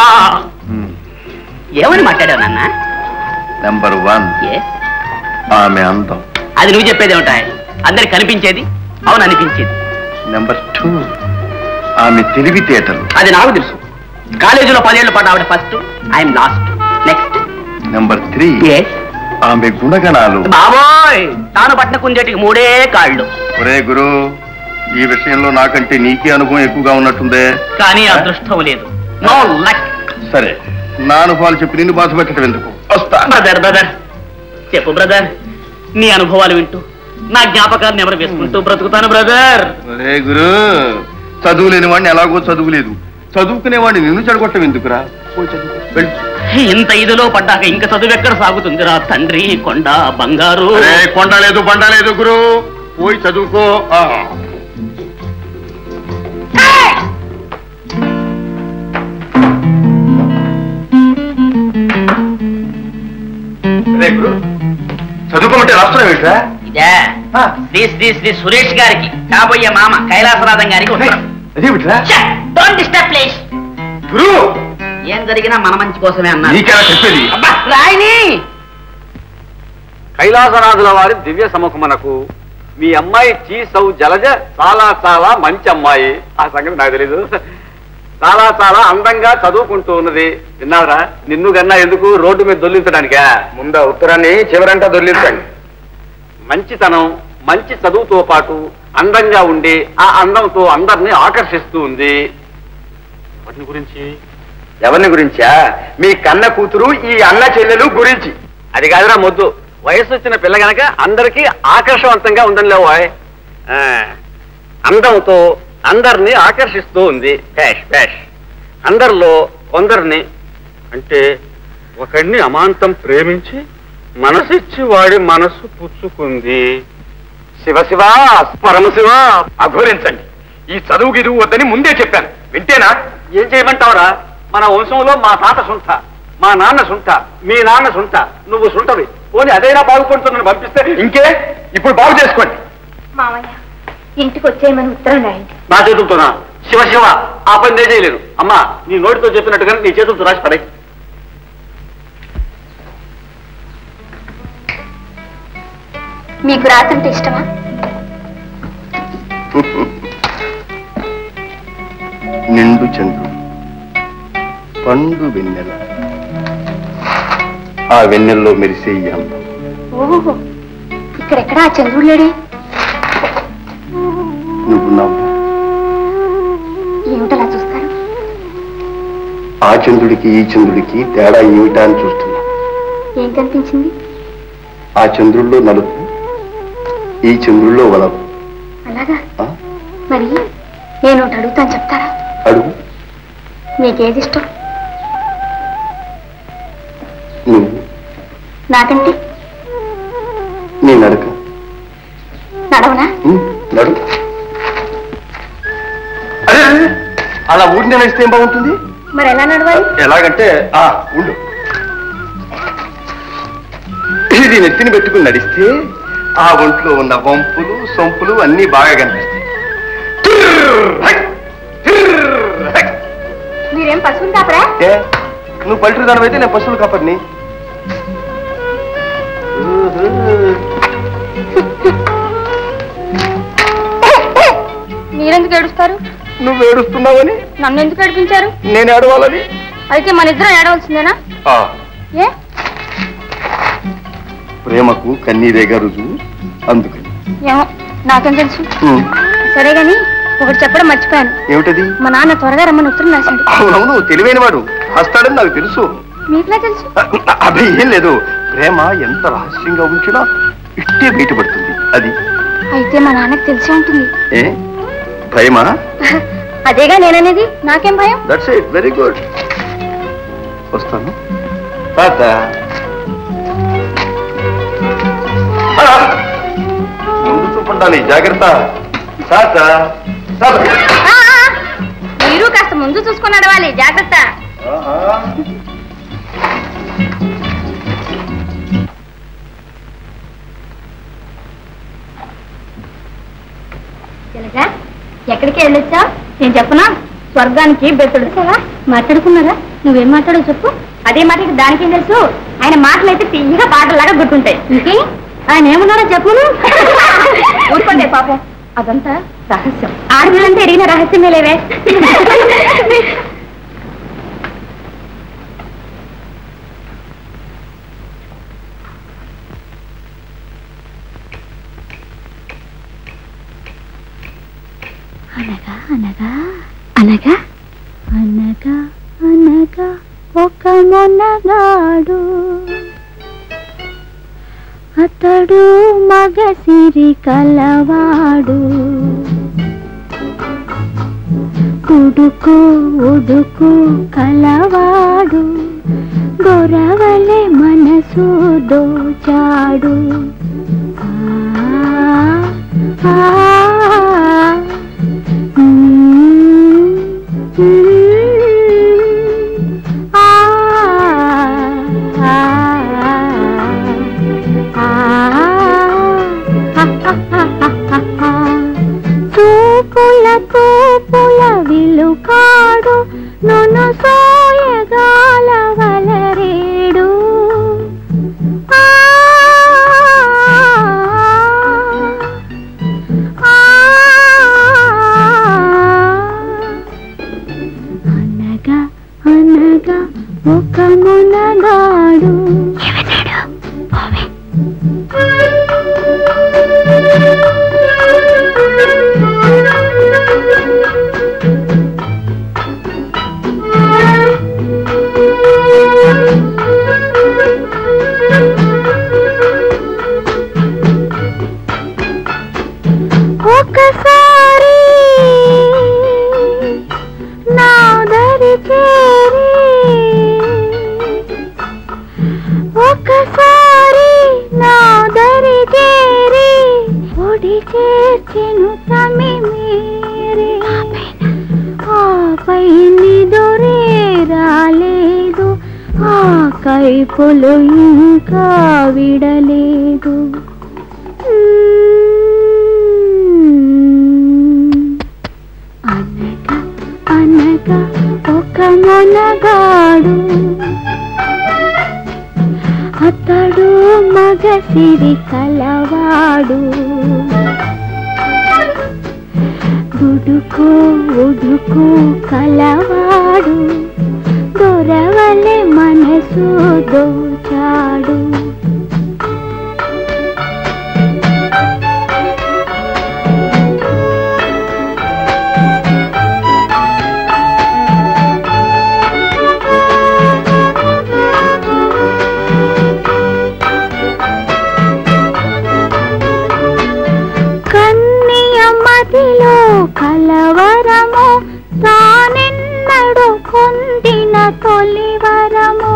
ఏమని మాట్లాడావు నాన్న నెంబర్ వన్ ఏ ఆమె అందం అది నువ్వు చెప్పేది ఉంటాయి అందరికి కనిపించేది అవును అనిపించేది నెంబర్ టూ ఆమె తెలివితేటలు అది నాకు తెలుసు కాలేజీలో పదేళ్ల పాటు ఆవిడ first I'm last next number three ఆమె గుణగణాలు బాబోయ్ తాను పట్టిన కుందేటికి మూడే కాళ్ళు ఒరే గురు ఈ విషయంలో నాకంటే నీకే అనుభవం ఎక్కువగా ఉన్నట్టుందే కానీ అదృష్టం లేదు నో లక్ సరే నా అనుభవాలు చెప్పి నిన్ను బాధ పెట్టడం ఎందుకు వస్తా బ్రదర్ బ్రదర్ చెప్పు బ్రదర్ నీ అనుభవాలు వింటూ నా జ్ఞాపకాలను ఎవరు వేసుకుంటూ బ్రతుకుతాను బ్రదర్ ఒరే గురు చదువు లేని వాడిని ఎలాగో చదువులేదు చదువుకునే వాడిని నిన్ను చెడగొట్టం ఎందుకురా పోయి చదువుకో. వెళ్ళు. ఇంత ఇదిలో పడ్డాక ఇంకా చదువు ఎక్కడ సాగుతుందిరా తండ్రి కొండ బంగారు అరే కొండ లేదు బండ లేదు గురు పోయి చదువుకో ఆ. అరే గురు చదువుకోమంటే రాష్ట్రం ఏంట్రా ఇదే శ్రీ శ్రీ శ్రీ సురేష్ గారికి కాబోయే మామ కైలాసనాథం గారికి ఉత్తరం అదేమిట్రా డోంట్ డిస్టర్బ్ ప్లీజ్ గురు ఏం జరిగినా మన మంచి కోసమే అన్నారు నీకెలా చెప్పేది అబ్బా, రాయని కైలాసనాథుల వారి దివ్య సముఖమునకు మీ అమ్మాయి చీసౌ జలజ చాలా చాలా మంచి అమ్మాయి ఆ సంగతి నాకు తెలీదు చాలా చాలా అందంగా చదువుకుంటూ ఉన్నది విన్నారా నిన్ను కన్నా ఎందుకు రోడ్డు మీద దొల్లించడానికా ముందు ఆ ఉత్తరాన్ని చివరంతా దొర్లించండి మంచితనం మంచి చదువుతో పాటు అందంగా ఉండి ఆ అందంతో అందరినీ ఆకర్షిస్తూ ఉంది వాటి గురించి ఎవరిని గురించా మీ కన్న కూతురు ఈ అన్న చెల్లెలు గురించి అది కాదురా మొద్దు వయసు వచ్చిన పిల్ల గనక అందరికీ ఆకర్షవంతంగా ఉందని వాయ్ అందంతో అందరినీ ఆకర్షిస్తూ ఉంది ప్యాష్ ప్యాష్ అందరిలో కొందరిని అంటే ఒకడిని అమాంతం ప్రేమించి మనసిచ్చి వాడి మనసు పుచ్చుకుంది శివ శివ పరమశివ అఘోరించండి ఈ చదువు గిదువు వద్దని ముందే చెప్పాను వింటేనా ఏం చేయమంటావురా మన వంశంలో మా తాత సుంఠ మా నాన్న సుంఠ మీ నాన్న సుంఠ నువ్వు సుంటవి పోనీ అదైనా బాగుపడుతుందని పంపిస్తే ఇంకే ఇప్పుడు బాగు చేసుకోండి మామయ్య ఇంటికి వచ్చేయమని ఉత్తరం రాయండి నా చేతులతోనా శివ శివ ఆ పని నేను చేయలేను అమ్మా నీ నోటితో చెప్పినట్టుగా నీ చేతులతో రాసి పడే మీకు రాతంటే ఇష్టమా నిండు చంద్రుడు పండు వెన్నెల ఆ వెన్నెల్లో మెరిసే ఈ అందం ఓహో ఇక్కడెక్కడ ఆ చంద్రుడు లేడే నువ్వు నవ్వు ఏమిటలా చూస్తారు ఆ చంద్రుడికి ఈ చంద్రుడికి తేడా ఏమిటా అని చూస్తున్నా ఏం కనిపించింది ఆ చంద్రుల్లో నలుపు ఈ చంద్రుల్లో వలపు అలాగా ఆ? మరి నేను ఒకటి అడుగుతాను చెప్తారా అడుగు మీకేది ఇష్టం నువ్వు నాకంటే నీ నడక నడవనా ఉం, నడు అరే అరే, అలా ఊరిని నడిస్తే ఏం బాగుంటుంది మరి ఎలా నడవాలి ఎలాగంటే ఆ ఉండు ఇది నెత్తిని పెట్టుకుని నడిస్తే ఆ ఒంట్లో ఉన్న వంపులు సొంపులు అన్నీ బాగా కనిపిస్తాయి టిర్ర్ హై, టిర్ర్ హై. మీరేం పశువులు కాపరా ఏ నువ్వు పల్టరీ దానివైతే నేను పశువులు కాపర్ని మీరెందుకు ఏడుస్తారు నువ్వు ఏడుస్తున్నావని నన్ను ఎందుకు ఏడిపించారు నేను ఏడవాలని అయితే మన ఇద్దరం ఏడవలసిందేనా ఆ, ఏ ప్రేమకు కన్నీరేగా రుజువు అందుకని ఏమో నాకేం తెలుసు ఉం, సరే గాని ఒకటి చెప్పడం మర్చిపోయాను ఏమిటది మా నాన్న త్వరగా రమ్మని ఉత్తరం రాశాడు అవునవును తెలివైన వాడు వస్తాడని నాకు తెలుసు మీకులా తెలుసు అవి ఏం లేదు ప్రేమ ఎంత రహస్యంగా ఉంచినా ఇట్టే బయటపడుతుంది అది అయితే మా నాన్నకు తెలిసే ఉంటుంది ఏ భయమా అదేగా నేననేది నాకేం భయం దట్స్ ఇట్ వెరీ గుడ్ వస్తాను తాత ఆ! ముందు చూపుండాలి జాగ్రత్త తాత తాత ఆ, ఆ, మీరు కాస్త ముందు చూసుకొని నడవాలి జాగ్రత్త ఆహా. తెలుసా ఎక్కడికి వెళ్ళొచ్చావు నేను చెప్పనా స్వర్గానికి బెత్తడు కదా మాట్లాడుకున్నారా నువ్వేం మాట్లాడవు చెప్పు అదే మాటకి దానికేం తెలుసు ఆయన మాటలు అయితే తీయగా పాటలాగా గుర్తుంటాయి ఇంకే ఆయన ఏమన్నారో చెప్పును ఊరుకోండి పాపం అదంతా రహస్యం ఆడపిల్లంటే ఎరిగిన రహస్యమే లేవే అనగా అనగా అనగా అనగా అనగా ఒక మొనగాడు అతడు మగసిరి కలవాడు ఉడుకు ఉడుకు కలవాడు గొరవలే మనసు దోచాడు ఆ, ఆ, మ్మ్, మ్మ్, ఆ, ఆ, ఆ, చూపులకు పుల విలుకాడు నన్ను సోయగాల వలరేడు ఆ, ఆ, అనగా అనగా ఒక మునగాడు ఒకసారి నా దరి చేరి ఒకసారి నా దరి చేరి ఒడి చేర్చెను తమి మేరే ఆపై నిదురే రాలేదు ఆ కైపులు ఇంకా విడలేదు అనగా అనగా ఒక మొనగాడు అతడు మగసిరి కలవాడు దుడుకు ఉడుకు కలవాడు దొరవలె మనసు దోచాడు కన్నియ మదిలో కలవరము తానెన్నడు పొందిన తొలివరము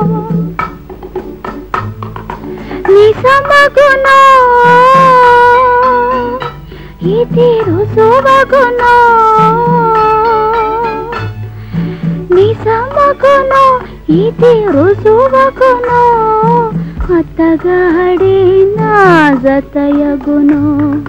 నిజమగునో ఇది రుజువగునో నిజమగునో ఇది రుజువగునో అత్తగాడే నా జతయగునో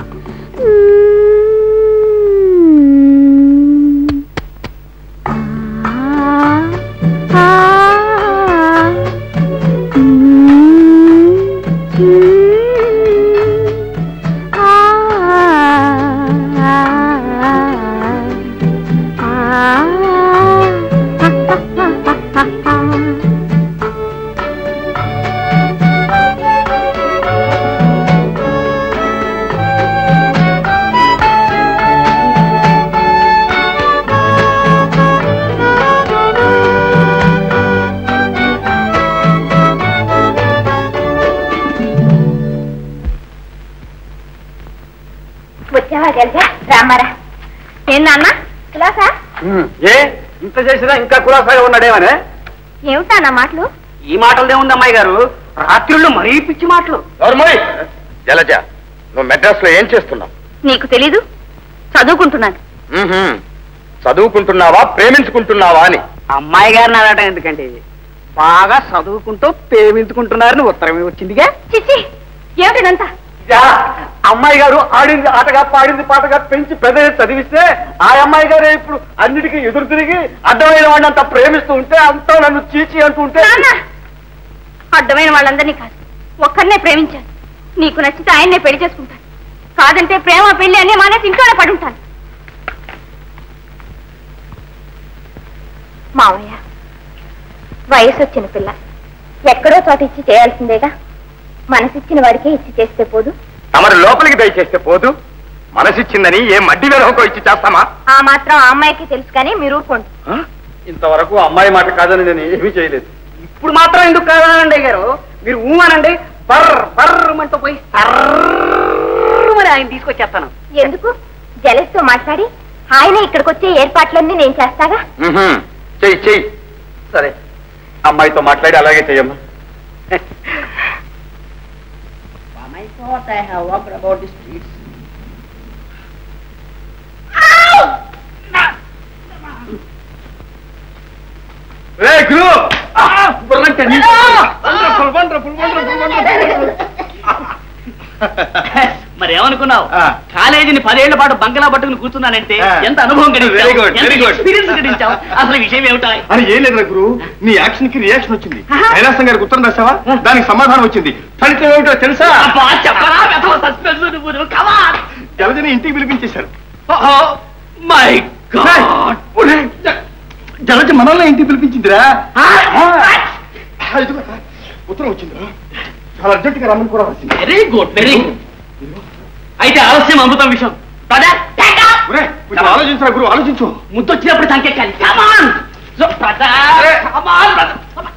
వచ్చావా తెలుసా రామారా ఏం నాన్న కులాసా ఏ ఇంత చేసినా ఇంకా కులాసాగా ఉన్నాడేమనే ఏమిటా మాటలు ఈ మాటలదే ఉంది అమ్మాయి గారు రాత్రిళ్ళు మరీ పిచ్చి మాటలు నోర్మోయ్ జలజ నువ్వు మెడ్రాస్ లో ఏం చేస్తున్నావు నీకు తెలీదు చదువుకుంటున్నాను మ్మ్హ్మ్. చదువుకుంటున్నావా ప్రేమించుకుంటున్నావా అని అమ్మాయి గారిని అడగటం ఎందుకంటే బాగా చదువుకుంటూ ప్రేమించుకుంటున్నారని ఉత్తరమే వచ్చిందిగా చిచ్చి ఏమిటిదంతా అమ్మాయి గారు ఆడింది ఆటగా పాడింది పాటగా పెంచి పెద్ద చదివిస్తే ఆ అమ్మాయి గారే ఇప్పుడు అన్నిటికీ ఎదురు తిరిగి అడ్డమైన వాడిని అంత ప్రేమిస్తూ ఉంటే అంతా నన్ను చీచి అంటూ ఉంటే నాన్న అడ్డమైన వాళ్ళందరినీ కాదు ఒక్కరినే ప్రేమించాను నీకు నచ్చితే ఆయన్నే పెళ్లి చేసుకుంటాను కాదంటే ప్రేమ పెళ్లి అనే మానేసి ఇంట్లోనే పడుంటాను మావయ్య వయసు వచ్చిన పిల్ల ఎక్కడో చోట ఇచ్చి చేయాల్సిందేగా మనసిచ్చిన వాడికే ఇచ్చి చేస్తే పోదు తమరు లోపలికి దయచేస్తే పోదు మనసిచ్చిందని ఏ మడ్డి వెలహకో ఇచ్చి చేస్తామా ఆ మాత్రం ఆ అమ్మాయికి తెలుసు కానీ మీరు ఊరుకోండి ఇంతవరకు అమ్మాయి మాట కాదని నేను ఏమీ చేయలేదు ఇప్పుడు మాత్రం ఎందుకు కాదనండి గారు మీరు ఊ అనండి బర్ర బర్రమంటూ పోయి సర్రమని ఆయన తీసుకొచ్చేస్తాను ఎందుకు జలస్తో మాట్లాడి ఆయన ఇక్కడికి వచ్చే ఏర్పాట్లన్నీ నేను చేస్తాగా మ్మ్హ్మ్. చెయ్యి చెయ్యి సరే అమ్మాయితో మాట్లాడి అలాగే చెయ్యమ్మా ఏయ్, గురు! ఆ, బుర్రం కన్ని. Wonderful, wonderful, wonderful, wonderful. మరి ఏమనుకున్నావు ఆ. కాలేజీని పదేళ్ల పాటు బంగళా పట్టుకుని కూర్చున్నానంటే ఆ. ఎంత అనుభవం Very good, very good. Experience గడించావు అసలు విషయం ఏమిటా అని ఏం లేదు గురు నీ యాక్షన్ కి రియాక్షన్ వచ్చింది కైలాసం గారికి ఉత్తరం రాసావా దానికి సమాధానం వచ్చింది ఫలితం ఏమిటో తెలుసా అబ్బా, చెప్పరా వెధవ suspense నువ్వు Come on. జలజని ఇంటికి పిలిపించేశారు Oh, my God. ఒరేయ్, జ- జలజ మనల్ని ఇంటికి పిలిపించిందిరా ఆ, ఇదిగో, ఉత్తరం వచ్చిందిరా చాలా అర్జెంటుగా రమ్మని కూడా వచ్చింది వెరీ గుడ్ వెరీ గుడ్ అయితే ఆలస్యం అమృతం విషయం Brother, take up. ఒరేయ్, కొంచెం ఆలోచించరా గురు ఆలోచించు ముద్దొచ్చినప్పుడు సంకెక్కాలి Come on. So, brother, come on, brother. Come on.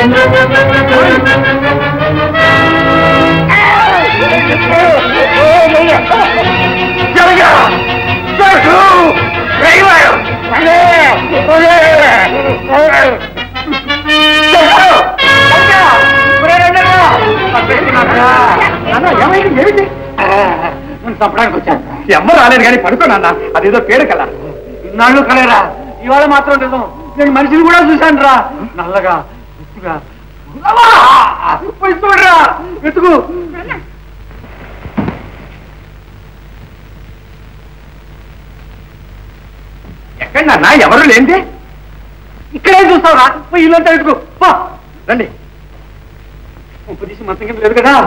చంపడానికి వచ్చాను ఎవ్వరు రాలేదు కానీ పడుకోనన్నా అదేదో పేడ కల నాళ్ళు కలేరా ఇవాళ మాత్రం నిజం నేను మనిషిని కూడా చూశాను రా నల్లగా ఉప్పుగా. అమ్మా! పోయి చూడరా వెతుకు ఎక్కడన్నా ఎవరు లేంది ఇక్కడే చూస్తావురా పోయి ఇల్లంతా వెతుకు పో రండి ఉప్పు తీసి మంచం కింద లేదు కదా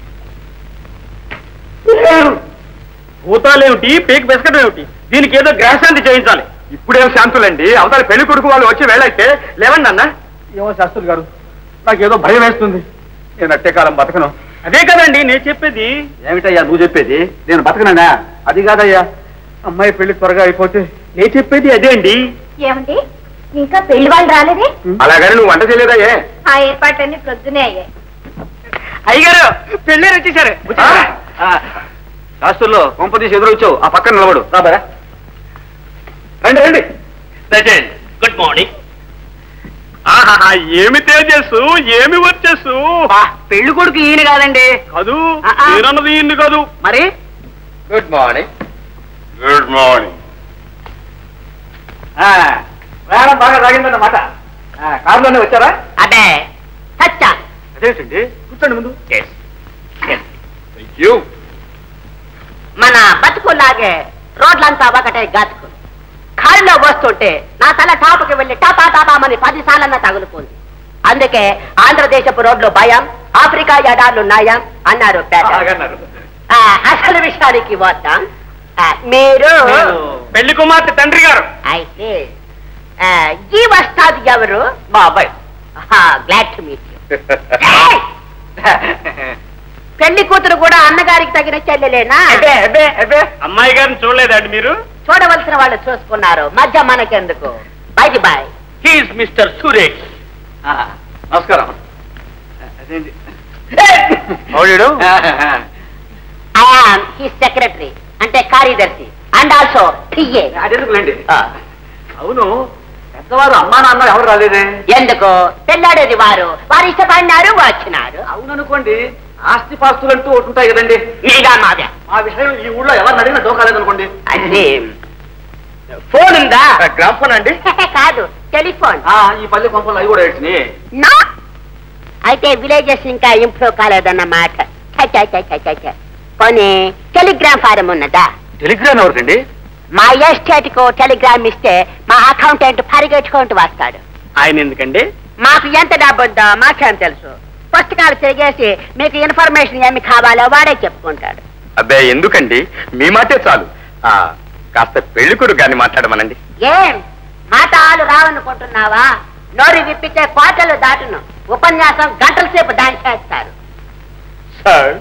లేరు. భూతాలేమిటి పేక్ బెసకడం ఏమిటి దీనికి ఏదో గ్రహశాంతి చేయించాలి ఇప్పుడేం శాంతులండి అవతల పెళ్లి కొడుకు వాళ్ళు వచ్చి వెళ్ళైతే లేవండి అన్న ఏమో శాస్త్రులు గారు నాకేదో భయం వేస్తుంది నేను అట్టే కాలం బతకను అదే కదండి నేను చెప్పేది ఏమిటయ్యా నువ్వు చెప్పేది నేను బతకనన్నా అది కాదయ్యా అమ్మాయి పెళ్లి త్వరగా అయిపోతే నేను చెప్పేది అదే అండి ఏమండి ఇంకా పెళ్లి వాళ్ళు రాలేదే అలాగని నువ్వు వంట చేయలేదాయే ఆ ఏర్పాట్లన్నీ ప్రొద్దునే అయ్యాయి అయ్యగారు పెళ్ళారు వచ్చేసారు శాస్త్రుల్లో కొంపదీసి ఎదురొచ్చావు ఆ పక్కన నిలబడు రాబరా రండి రండి గుడ్ మార్నింగ్ ఆహాహా, ఏమి తేజస్సు ఏమి వచ్చేసు పెళ్లి కొడుకు ఈయన కాదండి కాదు ఆ, ఆ. నేనన్నది ఇన్ని కాదు మరి గుడ్ మార్నింగ్ గుడ్ మార్నింగ్ ప్రయాణం బాగా సాగిందన్నమాట ఆ, కారులోనే వచ్చారా అదే సచ్చా అదేంటండి కూర్చోండి ముందు యూ మన బతుకులాగే రోడ్లంతా ఒకటే గతుకు కారులో వస్తుంటే నా తల టాపుకి వెళ్ళి టపా టపామని పది సార్లన్నా తగులుకుంది అందుకే ఆంధ్రదేశపు రోడ్లు భయం ఆఫ్రికా ఎడార్లు నయం అన్నారు పేద అలాగన్నారు ఆ, అసలు విషయానికి వద్దాం ఆ, మీరు పెళ్లి కుమార్తె తండ్రి గారు అయితే ఆ, ఈ వస్తాది ఎవరు మా అబ్బాయి గ్లాడ్ టు మీట్ పెళ్లి కూతురు కూడా అన్నగారికి తగిన చెల్లెలేనా అబ్బే అబ్బే అబ్బే అమ్మాయి గారిని చూడలేదండి మీరు చూడవలసిన వాళ్ళు చూసుకున్నారు మధ్య మనకెందుకు by the way he's mister Suresh నమస్కారం అదేంటి అవుడు ఐఆమ్ హీ సెక్రటరీ అంటే కార్యదర్శి అండ్ ఆల్సో టిఏ అదెందుకులేండి అవును పెద్దవారు అమ్మా నాన్న ఎవరు రాలేదే ఎందుకు పెళ్ళాడేది వారు వారు ఇష్టపడినారు వచ్చినారు అవుననుకోండి ఆస్తి పాస్తులంటూ ఒకటి ఉంటాయి కదండి మీగా మాదే ఆ విషయం ఈ ఊళ్ళో ఎవరిని అడిగినా డోకాలేదనుకోండి అదే ఫోన్ ఉందా గ్రామఫోన్ అండి కాదు టెలిఫోన్ ఆ, ఈ పల్లె కొంపలు అవి కూడా వచ్చినాయి నా అయితే విలేజెస్ ఇంకా ఇంప్రూవ్ కాలేదన్నమాట ఛ, ఛ, ఛ, ఛ, ఛ, ఛ. పోనీ టెలిగ్రామ్ ఫారం ఉన్నదా టెలిగ్రామ్ ఎవరికండి మా ఎస్టేట్ కు టెలిగ్రామ్ ఇస్తే మా అకౌంటెంట్ పరిగెట్టుకుంటూ వస్తాడు ఆయన ఎందుకండి మాకు ఎంత డబ్బు ఉందో మాకేం తెలుసు పుస్తకాలు తిరిగేసి మీకు ఇన్ఫర్మేషన్ ఏమి కావాలో వాడే చెప్పుకుంటాడు అబ్బే ఎందుకండి మీ మాటే చాలు ఆ కాస్త పెళ్లి కొడుకు గారిని మాట్లాడమనండి ఏం మాటలు రావనుకుంటున్నావా నోరు విప్పితే కోటలు దాటును ఉపన్యాసం గంటల సేపు దాని చేస్తారు sir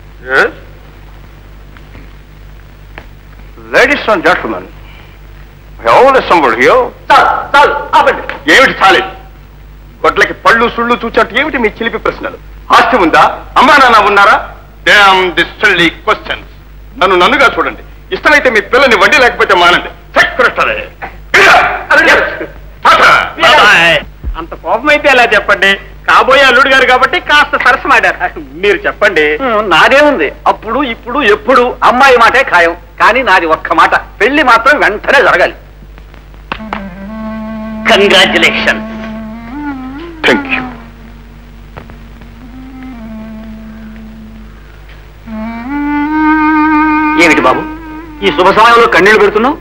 ladies and gentlemen all assembled here చాలు చాలు ఆపండి ఏమిటి చాలేదు గొడ్లకి పళ్ళు సుళ్ళు చూచట్టు ఏమిటి మీ చిలిపి ప్రశ్నలు ఆస్తి ఉందా అమ్మా నాన్న ఉన్నారా డామ్ దిస్ సిల్లీ క్వశ్చన్స్ నన్ను నన్నుగా చూడండి ఇష్టమైతే మీ పిల్లని వడ్డీ లేకపోతే మానండి సెక్రటరీ అంత కోపం అయితే ఎలా చెప్పండి కాబోయే అల్లుడు గారు కాబట్టి కాస్త సరసమాడారు మీరు చెప్పండి నాదే ఉంది అప్పుడు ఇప్పుడు ఎప్పుడు అమ్మాయి మాటే ఖాయం కానీ నాది ఒక్క మాట పెళ్లి మాత్రం వెంటనే జరగాలి కంగ్రాచులేషన్ థ్యాంక్ యూ ఏమిటి బాబు ఈ శుభ సమయంలో కన్నీళ్లు పెడుతున్నావు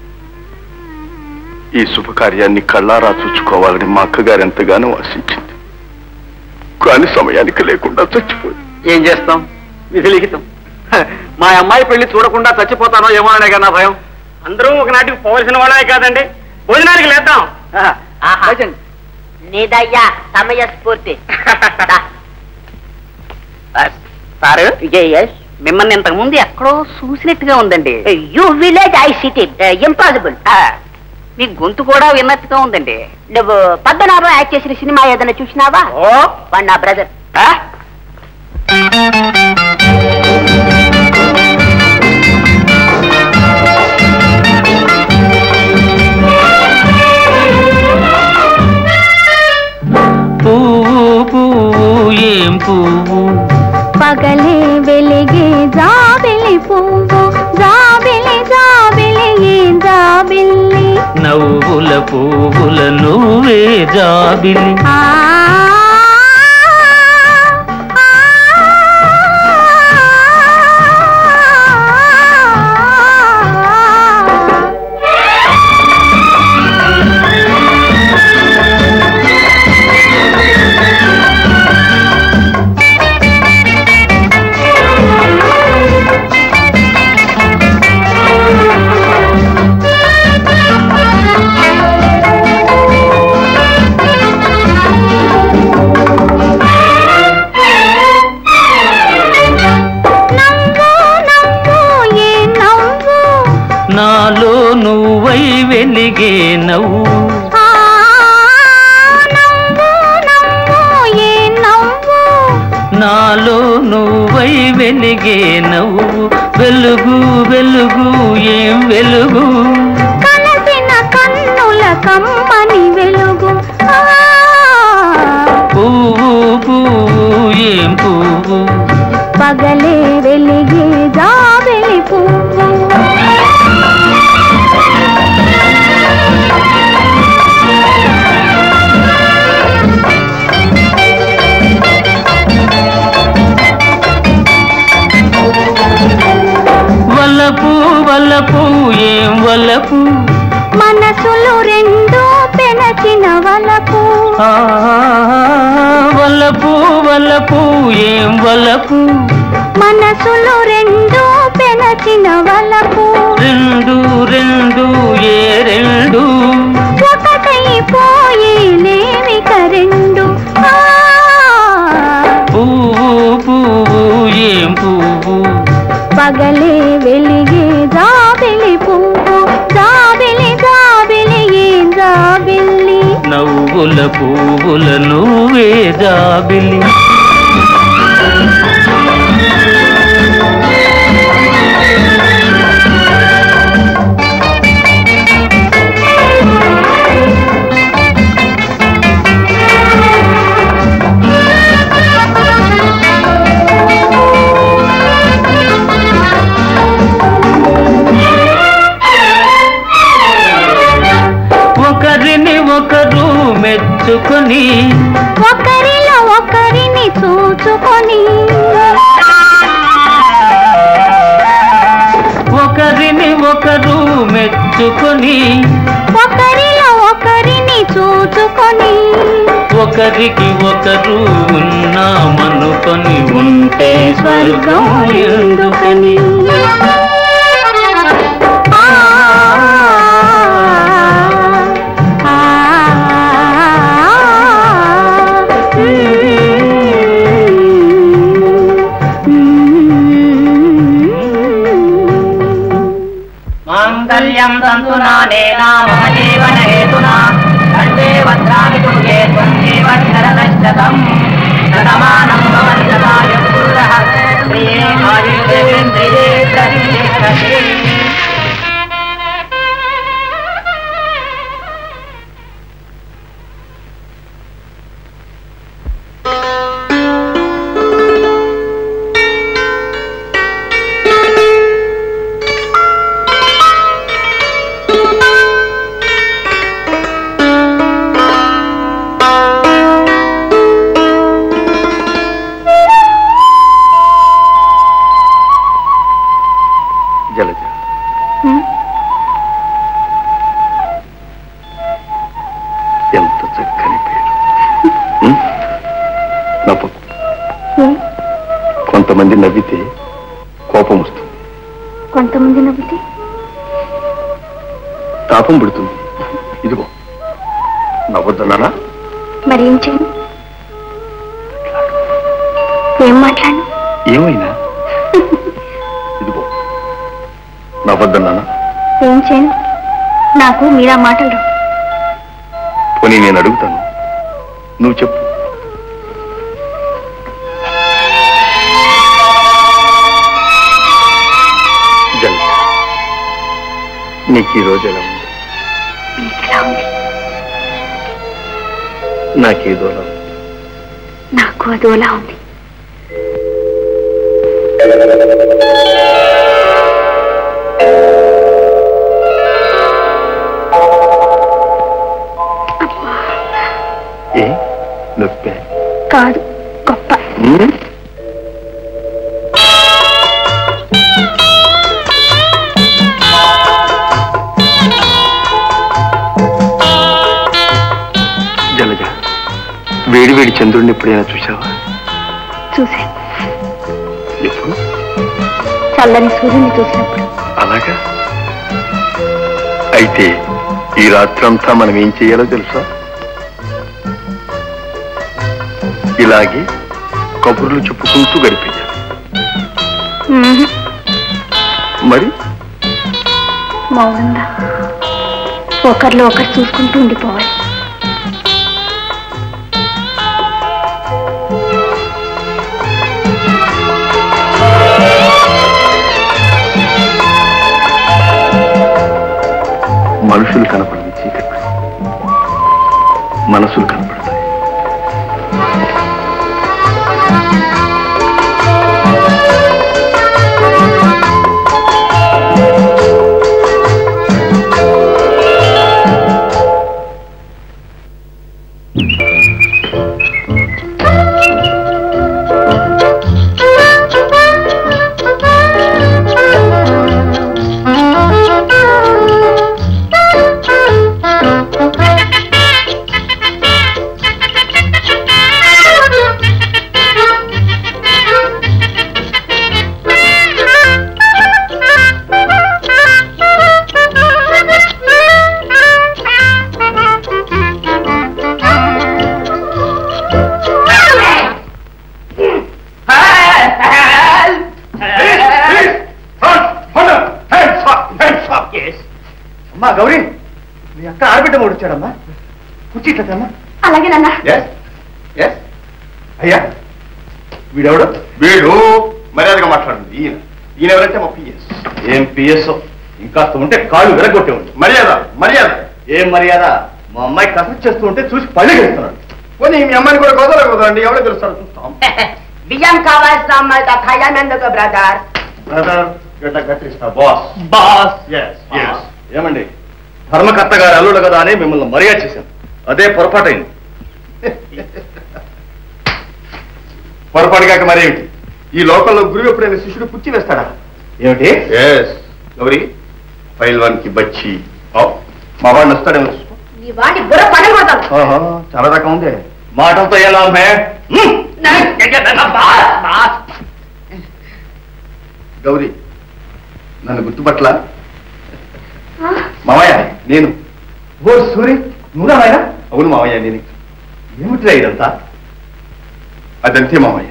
ఈ శుభకార్యాన్ని కళ్ళారా చూసుకోవాలని మా అక్కగారు ఎంతగానో ఆశించింది కానీ సమయానికి లేకుండా చచ్చిపోయింది ఏం చేస్తాం విధి లిఖితం హ, మా అమ్మాయి పెళ్లి చూడకుండా చచ్చిపోతానో ఏమో అనే కదా భయం అందరూ ఒకనాటికి పోవలసిన వాళ్ళే కాదండి భోజనానికి లేద్దాం ఆహా. ఆహా. వచ్చండి. నీదయ్యా సమయ స్ఫూర్తి సార్ మిమ్మల్ని ఇంతకు ముందు ఎక్కడో చూసినట్టుగా ఉందండి you village I city impossible మీ గొంతు కూడా విన్నట్టుగా ఉందండి నువ్వు పద్మనాభం యాక్ట్ చేసిన సినిమా ఏదైనా చూసినావా ఓ వాడు నా బ్రదర్ ఆ? పువ్వు పువ్వు ఏం పువ్వు పగలే వెలిగే జాబిలి పువ్వు జాబిలి జాబిలి ఏం జాబిల్లి నవ్వుల పువ్వుల నువ్వే జాబిలి ఆ నవ్వు నవ్వు ఏ నవ్వు నాలో నువ్వై వెలిగే నవ్వు ఆ నవ్వు నవ్వు ఏ నవ్వు నాలో నువ్వై వెలిగే నవ్వు వెలుగు వెలుగు ఏం వెలుగు కలసిన కన్నుల కమ్మని వెలుగు ఆ పువ్వు పువ్వు ఏం పువ్వు పగలే వెలిగే జాబిలి పువ్వు వలపు వలపు ఏం వలపు మనసులు రెండు పెనచిన వలపు ఆ, వలపు వలపు ఏం వలపు మనసులు రెండు పెనచిన వలపు రెండు రెండు ఏ రెండు ఒకటైపోయేనేమిక రెండు ఆ, పువ్వు పువ్వు ఏం పువ్వు పగలే వెలిగే జాబిలి పువ్వు జాబిలి జాబిలి ఏం జాబిల్లి నవ్వుల పువ్వుల నువ్వే జాబిలి ఒకరిని ఒకరు మెచ్చుకొని ఒకరిలో ఒకరిని చూచుకొని ఒకరిని ఒకరు మెచ్చుకొని ఒకరిలో ఒకరిని చూచుకొని ఒకరికి ఒకరు ఉన్నామనుకొని ఉంటే స్వర్గం ఎందుకని ఆ, ఆ, మాంగళ్యం తంతునా నేనా మమ జీవన హేతునా కంఠే వజ్రామి తుగే త్వంజీవ శరణశ్చతం శతమానం భవంతదాయ పురుషः ప్రియే ఆయుర్వేంద్రియే ప్రతిష్టతే జలజ ఎంత చక్కని పేరు ఉం? నవ్వు కొంతమంది నవ్వితే కోపం వస్తుంది కొంతమంది నవ్వితే తాపం పుడుతుంది ఇదిగో నవ్వొద్దన్నానా మరి ఏం చేయను ఏం మాట్లాడు ఏమైనా ఇదిగో నవ్వొద్దన్నానా ఏం చేయను నాకు మీరా మాటలు రావు. పోనీ నేను అడుగుతాను నువ్వు చెప్పు జల్ నీకు ఈ రోజు ఎలా ఉంది మీకెలా ఉంది నాకేదోలా ఉంది నాకు అదోలా ఉంది ఏ నొప్పే కాదు గొప్ప ఉమ్? జలజ వేడి వేడి చంద్రుడిని ఎప్పుడైనా చూసావా చూశాను ఎప్పుడు చల్లని సూర్యుని చూసినప్పుడు అలాగా అయితే ఈ రాత్రంతా మనం ఏం చేయాలో తెలుసా ఇలాగే కబుర్లు చెప్పుకుంటూ గడిపేయాలి మ్మ్. మరి మౌనంగా ఒకరిలో ఒకరు చూసుకుంటూ ఉండిపోవాలి మనుషులు కనపడని చీకటి మనసులు కనపడతాయి అమ్మా గౌరీ మీ అక్క ఆడబిడ్డ మూడు వచ్చాడమ్మా కుర్చీ ఇట్లమ్మా అలాగే నాన్న ఎస్ ఎస్ అయ్యా వీడెవడు వీడు మర్యాదగా మాట్లాడండి ఈయన ఈయన ఎవరంటే మా పిఎస్ ఏం పిఎస్ ఇంకా ఉంటే కాళ్ళు విరగొట్టేవాడు మర్యాద మర్యాద ఏం మర్యాద మా అమ్మాయి కసరత్తు చేస్తూ ఉంటే చూసి పళ్ళు గెలుస్తున్నాడు పోనీ మీ అమ్మాయిని కూడా గోదాలో కుదరండి ఎవరో తెలుస్తారో చూస్తాం బియ్యం కావాల్సిన ఖాయా మెందుకు బ్రదర్ బ్రదర్ గడ్డ గట్టిస్తా బాస్ బాస్ ఎస్ ఎస్ ఏమండి ధర్మకర్త గారు అల్లుడు కదా అని మిమ్మల్ని మర్యాద చేశాను అదే పొరపాటైంది పొరపాటు కాక మరేమిటి ఈ లోకంలో గురువు ఎప్పుడైనా శిష్యుడు పుచ్చి వేస్తాడా ఏమిటి ఎస్ గౌరీ ఫైల్ వన్ కి బచ్చి ఓ, మా వాడిని వస్తాడేమో చూసుకో. నీ వాడి బుర్ర పడగొడతాను ఓహో, చాలా రకం ఉంది మాటలతో ఎలా ఉంది హ్మ్. గౌరీ నన్ను గుర్తుపట్ల మావయ్య నేను ఓ సూరి నువ్వురా నాయనా అవును మావయ్య నేను ఏమిటిరా ఇదంతా అదంతే మామయ్య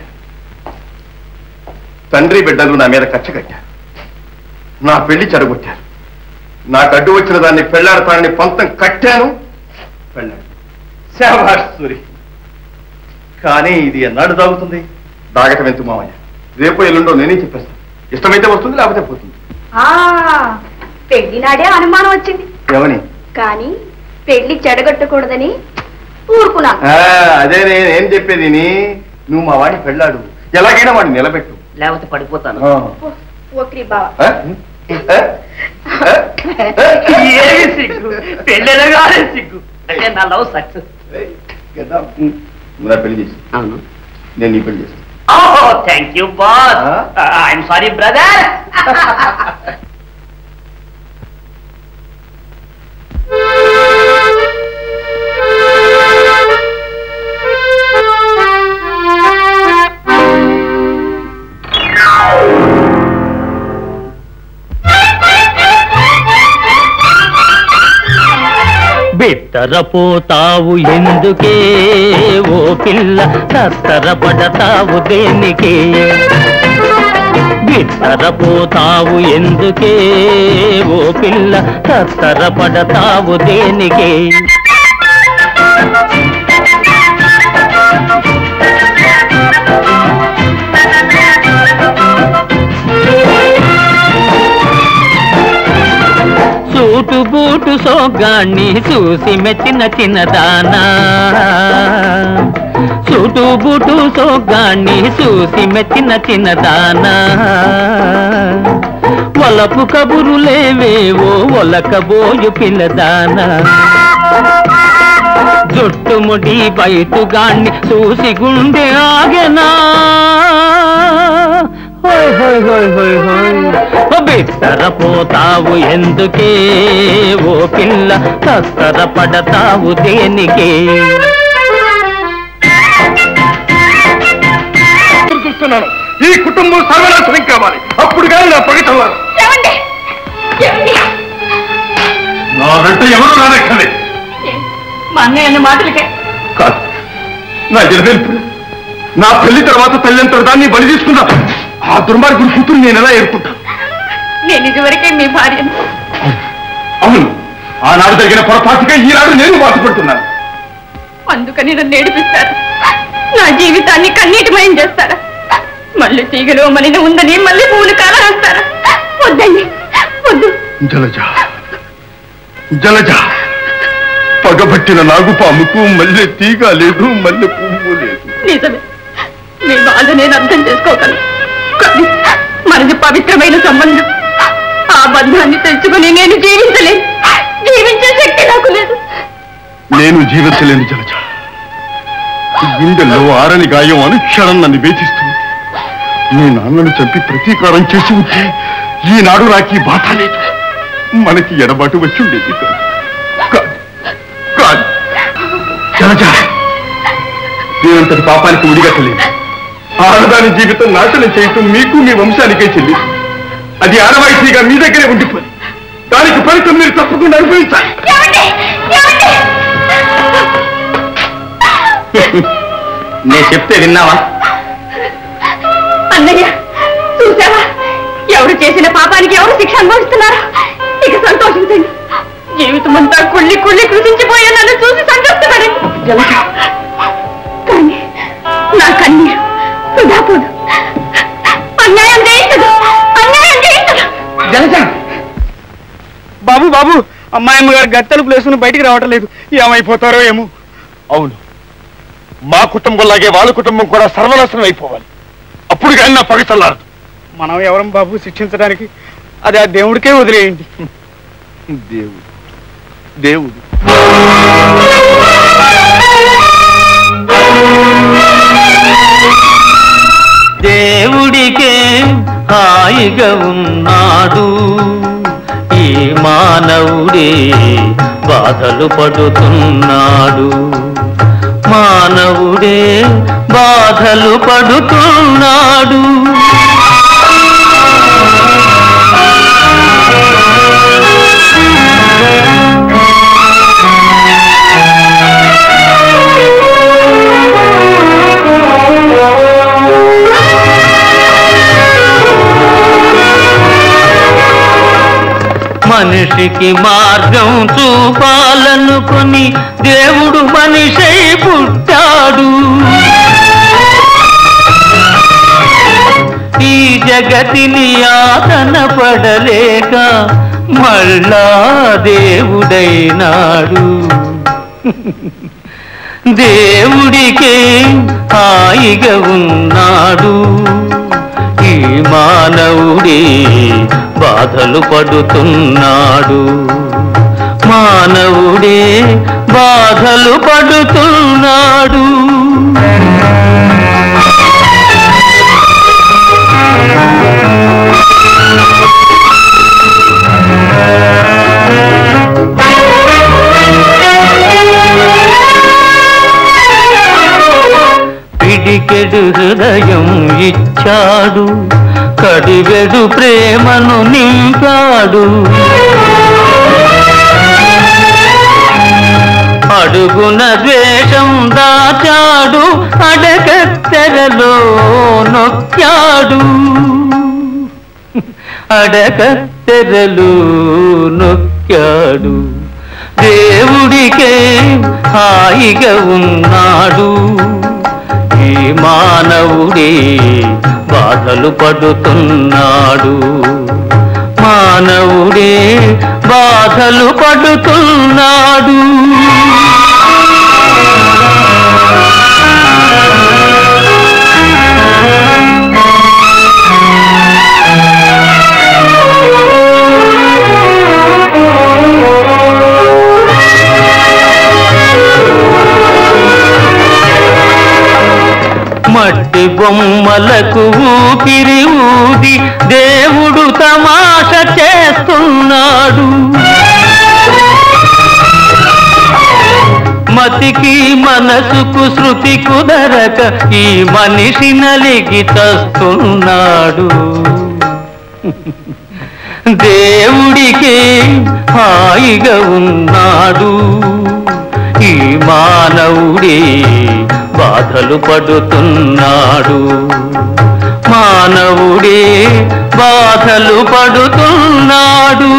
తండ్రి బిడ్డలు నా మీద కచ్చ కట్టారు నా పెళ్లి చెడగొట్టారు నాకు అడ్డు వచ్చిన దాన్ని పెళ్లాడతానని పంతం కట్టాను పెళ్ళాడు శాబాష్ సూరి కానీ ఇది ఎన్నాడు తాగుతుంది దాగటం ఎందుకు మామయ్య రేపు ఎల్లుండో నేనే చెప్పేస్తాను ఇష్టమైతే వస్తుంది లేకపోతే పోతుంది పెళ్లి నాడే అనుమానం వచ్చింది ఏమని కానీ పెళ్లి చెడగొట్టకూడదని ఊరుకున్నాను ఆ, అదే నేను ఏం చెప్పేది నీ నువ్వు మా వాడిని పెళ్ళాడు ఎలాగైనా వాడిని నిలబెట్టు లేకపోతే పడిపోతాను ఆ. ఓక్రి బావా ఆ? ఆ? ఆ? ఏమి సిగ్గు పెళ్ళెనగానే సిగ్గు అంటే నా లవ్ సక్సెస్ ఏయ్, గెద్దాం. నువ్వు నా పెళ్లి చేసి అవును నేను నీ పెళ్లి చేస్తాను ఓహో thank you boss Huh? I'm sorry brother బిత్తరపోతావు ఎందుకే ఓ పిల్ల తత్తరపడతావు దేనికి బిత్తరపోతావు ఎందుకే ఓ పిల్ల తత్తరపడతావు దేనికే సూటు బూటు సోగాన్ని చూసి మెచ్చిన చిన్నదానా సూటు బూటు సోగాన్ని చూసి మెచ్చిన చిన్నదానా వలపు కబురులేవేవో ఒలకబోయు పిల్లదానా జుట్టుముడి బయటుగాన్ని చూసి గుండె ఆగెనా హోయ్ హోయ్ హోయ్ హోయ్ హోయ్ ఓ బిత్తర పోతావు ఎందుకే ఓ పిల్ల తత్తర పడతావు దేనికే చూస్తున్నాను ఈ కుటుంబం సర్వనాశనం కావాలి అప్పుడు కానీ నా పగ చల్లారు ఏమండి ఏమండి నా వెంట ఎవరు రానక్కర్లేదు మా అన్నయ్య అన్న మాటలకే కాదు నా ఎనవెల్పు నా పెళ్లి తర్వాత తల్లిదండ్రులు దాన్ని బలి తీసుకున్నా ఆ దుర్మార్గుడి కూతురు నేను ఎలా ఏర్పుంటా నేను ఇదివరకే మీ భార్యను అవును ఆనాడు జరిగిన పొరపాటుగా ఈనాడు నేను బాధపడుతున్నాను అందుకని నన్ను ఏడిపిస్తారు నా జీవితాన్ని కన్నీటిమయం చేస్తారా మళ్ళీ తీగలో మలిన ఉందని మళ్ళీ పూలు కాలరాస్తారా వద్దండి వద్దు జలజ జలజ పగబట్టిన నాగుపాముకు మల్లె తీగ లేదు మల్లె పువ్వు లేదు నిజమే మీ బాధ నేను అర్థం చేసుకోగలను కానీ మనది పవిత్రమైన సంబంధం ఆ బంధాన్ని తెచ్చుకుని నేను జీవించలేను జీవించే శక్తి నాకు లేదు నేను జీవించలేను జలజ గుండెల్లో ఆరని గాయం అనుక్షణం నన్ను వేధిస్తుంది నీ నాన్నను చంపి ప్రతీకారం చేసి ఉంటే ఈనాడు నాకు ఈ బాధ లేదు మనకి ఎడబాటు వచ్చి ఉండేది కాదు. కాదు కాదు జలజ నేనంతటి పాపానికి ఉడిగట్టలేదు ఆడదాని జీవితం నాశనం చేయటం మీకు మీ వంశానికే చెల్లి అది ఆడవాయితీగా మీ దగ్గరే ఉండిపోయి దానికి ఫలితం మీరు తప్పకుండా అనుభవించాలి నేను చెప్తే విన్నావా అన్నయ్య చూసావా ఎవరు చేసిన పాపానికి ఎవరు శిక్ష అనుభవిస్తున్నారా ఇక సంతోషించండి జీవితం అంతా కుళ్ళి కుళ్ళి కృషించిపోయే నన్ను చూసి సంతోషపడండి కానీ నా కన్నీరు వృధా పోదు అన్యాయం చేయించదు అన్యాయం చేయించదు జలజ బాబు బాబు అమ్మాయమ్మ గారు గత్తెలు ప్లేసుకుని బయటికి రావటం లేదు ఏమైపోతారో ఏమో అవును మా కుటుంబంలాగే వాళ్ళ కుటుంబం కూడా సర్వనాశనం అయిపోవాలి అప్పుడు కానీ నా పగ చల్లారదు మనం ఎవరం బాబు శిక్షించడానికి అది ఆ దేవుడికే వదిలేయండి దేవుడు దేవుడు దేవుడికే హాయిగా ఉన్నాడు ఈ మానవుడే బాధలు పడుతున్నాడు మానవుడే బాధలు పడుతున్నాడు మనిషికి మార్గం చూపాలనుకుని దేవుడు మనిషై పుట్టాడు ఈ జగతిని ఆతన పడలేక మళ్ళా దేవుడైనాడు దేవుడికే హాయిగా ఉన్నాడు ఈ మానవుడే బాధలు పడుతున్నాడు మానవుడే బాధలు పడుతున్నాడు పిడికెడు హృదయం ఇచ్చాడు కడివెడు ప్రేమను నింపాడు అడుగున ద్వేషం దాచాడు అడగత్తెరలో నొక్కాడు అడకత్తెరలు నొక్కాడు దేవుడికే హాయిగా ఉన్నాడు ఈ మానవుడే బాధలు పడుతున్నాడు మానవుడే బాధలు పడుతున్నాడు మట్టి బొమ్మలకు ఊపిరి ఊది దేవుడు తమాష చేస్తున్నాడు మతికి మనసుకు శృతి కుదరక ఈ మనిషి నలిగి చస్తున్నాడు దేవుడికి హాయిగా ఉన్నాడు ఈ మానవుడే బాధలు పడుతున్నాడు మానవుడే బాధలు పడుతున్నాడు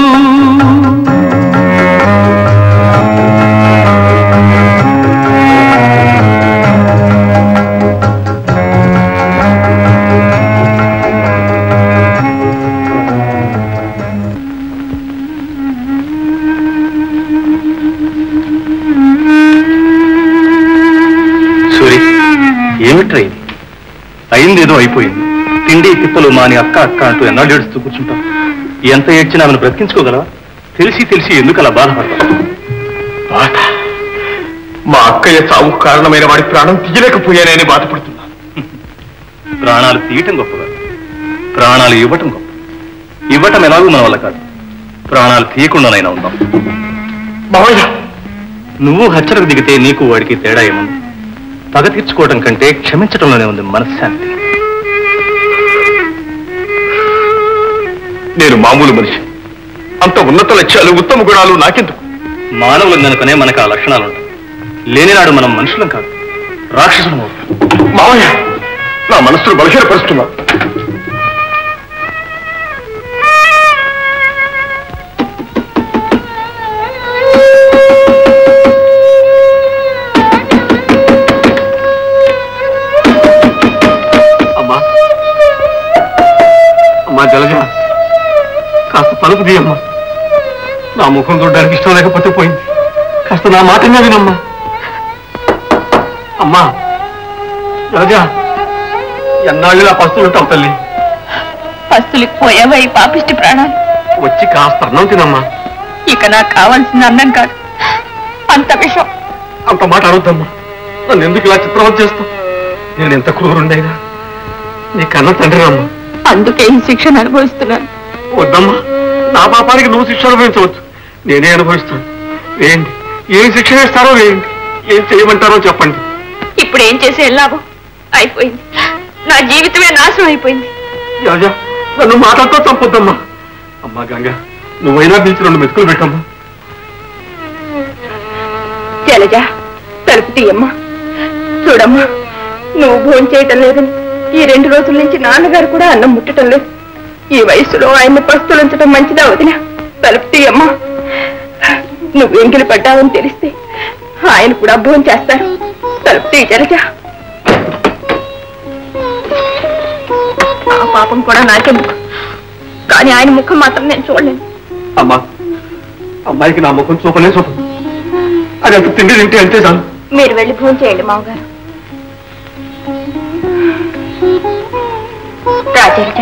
సూరి ఏమిట్రా ఇది అయింది ఏదో అయిపోయింది తిండి తిప్పలు మాని అక్క అక్క అంటూ ఎన్నాళ్ళు ఏడుస్తూ కూర్చుంటాం ఎంత ఏడ్చినా ఆమెను బ్రతికించుకోగలవా తెలిసి తెలిసి ఎందుకు అలా బాధపడతావు బాధ మా అక్కయ్య చావుకు కారణమైన వాడి ప్రాణం తీయలేకపోయానని బాధపడుతున్నా ప్రాణాలు తీయటం గొప్పగా ప్రాణాలు ఇవ్వటం గొప్ప ఇవ్వటం ఎలాగూ మన వల్ల కాదు ప్రాణాలు తీయకుండానైనా ఉందాం మావయ్య నువ్వు హెచ్చరకు దిగితే నీకు వాడికి తేడా ఏముంది పగ తీర్చుకోవడం కంటే క్షమించటంలోనే ఉంది మనశ్శాంతి నేను మామూలు మనిషి అంత ఉన్నత లక్ష్యాలు ఉత్తమ గుణాలు నాకెందుకు మానవులు కనుకనే మనకు ఆ లక్షణాలు ఉంటాయి లేనినాడు మనం మనుషులం కాదు రాక్షసులం అవుతాం మావయ్య నా మనస్సును బలహీనపరుస్తున్నా అమ్మా అమ్మా జలజ కాస్త తలుపు తీయమ్మా నా ముఖం చూడడానికి ఇష్టం లేకపోతే పోయింది కాస్త నా మాటగా వినమ్మా అమ్మా జలజ ఎన్నాళ్ళు నా పస్తులు ఉంటావు తల్లి పస్తులకు పోయావా ఈ పాపిష్టి ప్రాణాలు వచ్చి కాస్త అన్నం తినమ్మా ఇక నాకు కావాల్సిన అన్నం కాదు అంత విషం అంత మాట అడుగుతామ్మా నన్ను ఎందుకు ఇలా చిత్రవత చేస్తావు నేను ఎంత క్రూరుండైనా నీ కన్న తండ్రి అమ్మా అందుకే ఈ శిక్షను అనుభవిస్తున్నాను వద్దమ్మా నా పాపానికి నువ్వు శిక్ష అనుభవించవచ్చు నేనే అనుభవిస్తాను వేయండి ఏం శిక్ష వేస్తారో వేయండి ఏం చేయమంటారో చెప్పండి ఇప్పుడు ఏం చేసే లాభం అయిపోయింది నా జీవితమే నాశనం అయిపోయింది రాజా నన్ను మాటలతో చంపొద్దమ్మా అమ్మా గంగ నువ్వైనా బీచ్ రెండు మెతుకులు పెట్టమ్మా జలజ తలుపు తీయమ్మా చూడమ్మా నువ్వు భోజనం చేయటం లేదని ఈ రెండు రోజుల నుంచి నాన్నగారు కూడా అన్నం ముట్టడం లేదు ఈ వయసులో ఆయన్ని పస్తులుంచడం మంచిదా వదిన తలుపు తీయమ్మా నువ్వు ఎంగిలి పడ్డావని తెలిస్తే ఆయన కూడా భోజనం చేస్తారు తలుపు తీ జలజ ఆ పాపం కూడా నాకే ముఖం కానీ ఆయన ముఖం మాత్రం నేను చూడలేను అమ్మా అమ్మాయికి నా ముఖం చూపలే చూప అది అంత తిండి తింటే అంతే చాలు మీరు వెళ్ళి భోజనం చేయండి మామగారు రా జలజ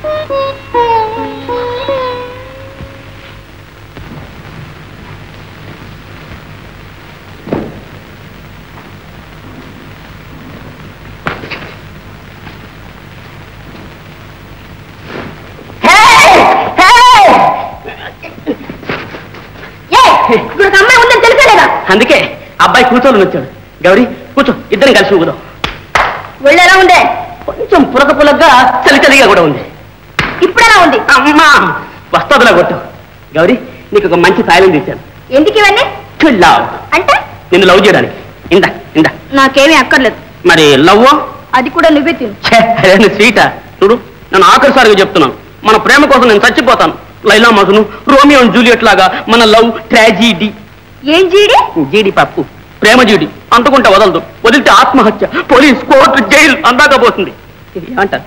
ఇప్పుడు ఒక అమ్మాయి ఉందని తెలుసా లేదా అందుకే అబ్బాయి కూర్చోని వచ్చాడు గౌరీ కూర్చో ఇద్దరం కలిసి ఊగుదాం ఒళ్ళు ఎలా ఉండే కొంచెం పులక పులగ్గా చలి చలిగా కూడా ఉంది ఇప్పుడు ఎలా ఉంది అమ్మా వస్తాదులా కొట్టు గౌరీ నీకు ఒక మంచి తాయిలం తీశాను ఎందుకు ఇవన్నీ To love. అంటే నిన్ను లవ్ చేయడానికి ఇందా ఇందా నాకేమీ అక్కర్లేదు మరి లవ్ అది కూడా నువ్వే తిను అదే స్వీటా చూడు నన్ను ఆఖరిసారిగా చెప్తున్నాను మన ప్రేమ కోసం నేను చచ్చిపోతాను లైలా మగను రోమియో అండ్ జూలియట్ లాగా మన లవ్ ట్రాజీడీ ఏం జీడి జీడి పప్పు ప్రేమ జీడి అంటుకుంటే వదలదు వదిలితే ఆత్మహత్య పోలీస్ కోర్టు జైలు అందాక పోతుంది ఇది ఏమంటారు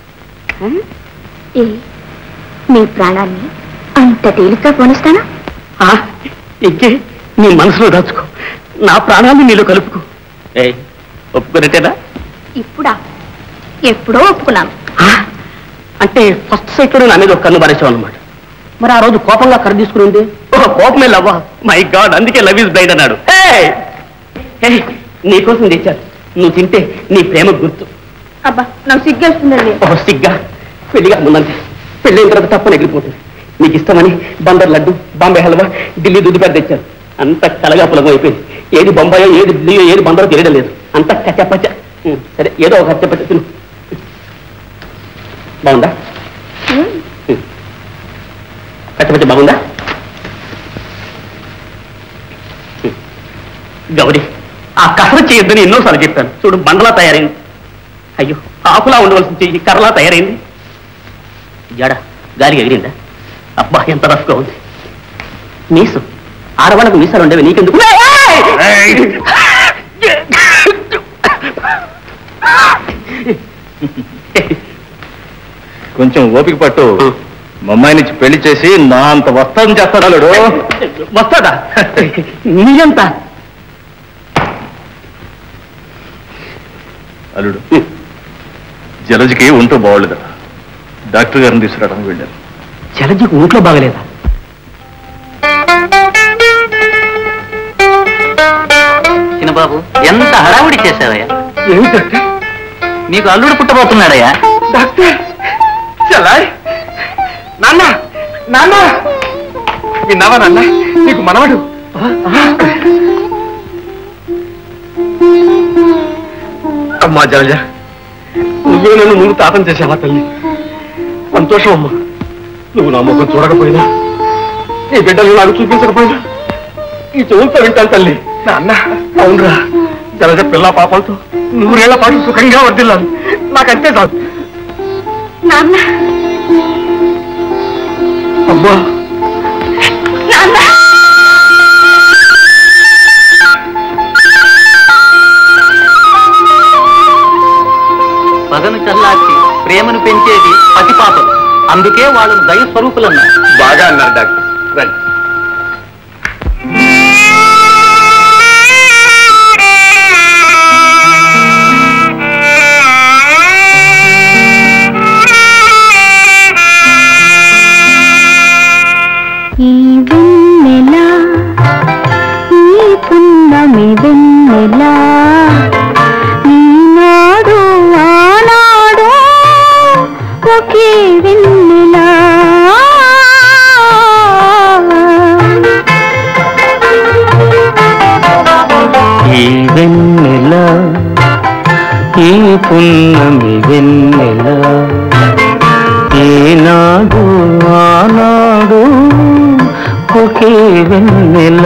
ఏ మీ ప్రాణాన్ని అంత తేలిగ్గా పోనిస్తానా ఆ, ఇంకే నీ మనసులో దాచుకో నా ప్రాణాన్ని నీలో కలుపుకో ఏ ఒప్పుకున్నట్టేనా ఇప్పుడా ఎప్పుడో ఒప్పుకున్నాను ఆ, అంటే ఫస్ట్ సైట్ లో నా మీద ఒక కన్ను పారేసావు అనమాట మరి ఆ రోజు కోపంగా కర్ర తీసుకుని ఉంది ఓ కోపమే లవ్వా మై గాడ్ అందుకే లవ్ ఇస్ బ్లైండ్ అన్నాడు ఏయ్! ఏయ్, నీకోసం తెచ్చాను నువ్వు తింటే నీ ప్రేమ గుర్తు అబ్బా నాకు సిగ్గేస్తుందండి ఓ సిగ్గా పెళ్లిగా ముందంటే పెళ్ళైన తర్వాత తప్పని ఎగిరిపోతుంది నీకు ఇష్టమని బందర్ లడ్డు బాంబే హల్వా ఢిల్లీ దుద్దిపేట తెచ్చాను అంత కలగా పులగం అయిపోయింది ఏది బొంబాయో ఏది ఢిల్లీయో ఏది బందరో తెలియడం లేదు అంత కచ్చపచ్చ ఉం, సరే ఏదో ఒక కచ్చపచ్చ తిను బాగుందా ఉం. కచ్చపచ్చ బాగుందా ఉం. గౌరీ ఆ కసర చేయొద్దని ఎన్నోసార్లు చెప్పాను చూడు బండలా తయారైంది అయ్యో ఆకులా ఉండవలసిన చెయ్యి కర్రలా తయారైంది జడ గాలికి ఎగిరిందా అబ్బా ఎంత రఫ్గా ఉంది మీసు ఆడవాళ్ళకు మీసాలు ఉండేవి నీకెందుకు కొంచెం ఓపిక పట్టు మా అమ్మాయి నుంచి పెళ్లి చేసి నా అంత వస్తాదని చేస్తాడు అల్లుడు వస్తాదా నీయంత అల్లుడు జలజికి ఉంటూ బాగోలేదు డాక్టర్ గారిని తీసుకురావడానికి వెళ్ళాను జలజీకి ఊట్లో బాగలేదా చిన్నబాబు ఎంత హడావుడి చేశావయ్యా ఏమిటంటే నీకు అల్లుడు పుట్టబోతున్నాడయ్యా డాక్టర్ చలాయ్ నాన్న నాన్న విన్నావా నాన్న నీకు మనవడు అమ్మా జలజ నువ్వే నన్ను ముందు తాతం చేసావా తల్లి సంతోషం అమ్మా నువ్వు నా ముఖం చూడకపోయినా ఈ బిడ్డలు నాకు చూపించకపోయినా ఈ చెవులతో వింటాను తల్లి నాన్న అవునరా జలజ పిల్ల పాపలతో నూరేళ్ల పాటు సుఖంగా వర్దిల్లాను నాకంతే చాలు నాన్న అమ్మా నాన్న పగను చల్లార్చి ప్రేమను పెంచేది పతిపాపం అందుకే వాళ్ళను దయ స్వరూపులన్నారు బాగా అన్నారు డాక్టర్ రండి ఈ వెన్నెల ఈ పున్నమి వెన్నెల ఈనాడు ఆనాడు ఒకే వెన్నెల ఈ వెన్నెల ఈ పున్నమి వెన్నెల ఏనాడు ఆనాడు ఒకే వెన్నెల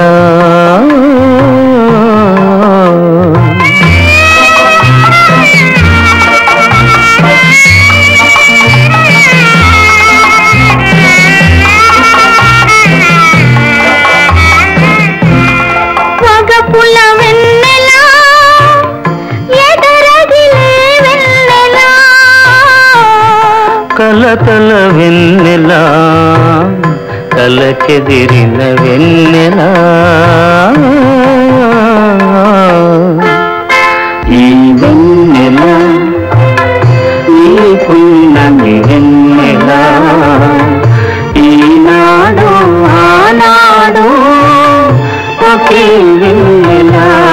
వగపుల వెన్నెల ఎదరగిలే వెన్నెల కలతల వెన్నెల కల చెదిరిన వెన్నెల ఈ వెన్నెల ఈ పున్నమి వెన్నెల ఈనాడు ఆనాడు ఒకే వెన్నెల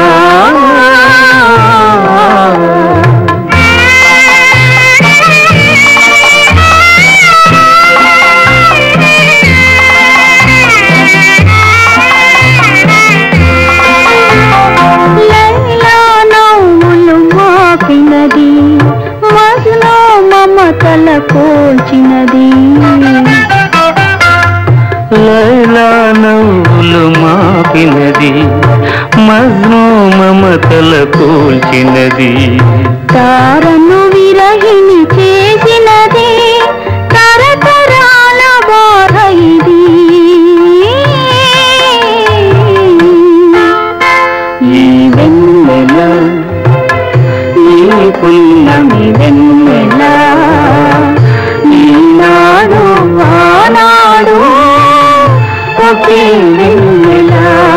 లైలా నవ్వులు మాపినది మజ్ను మమతల కోల్చినది లైలా నవ్వులు మాపినది మజ్ను మమతల కూల్చినది తారను విరహిణి చేసినది తరతర వెన్నెల ఈనాడు ఆనాడు ఒకే వెన్నెల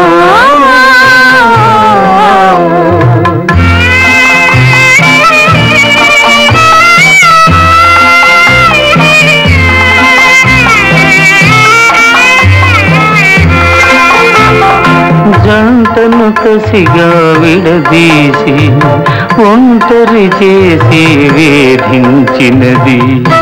జంటను కసిగా విడదీసి ఒంటరి చేసి వేధించినది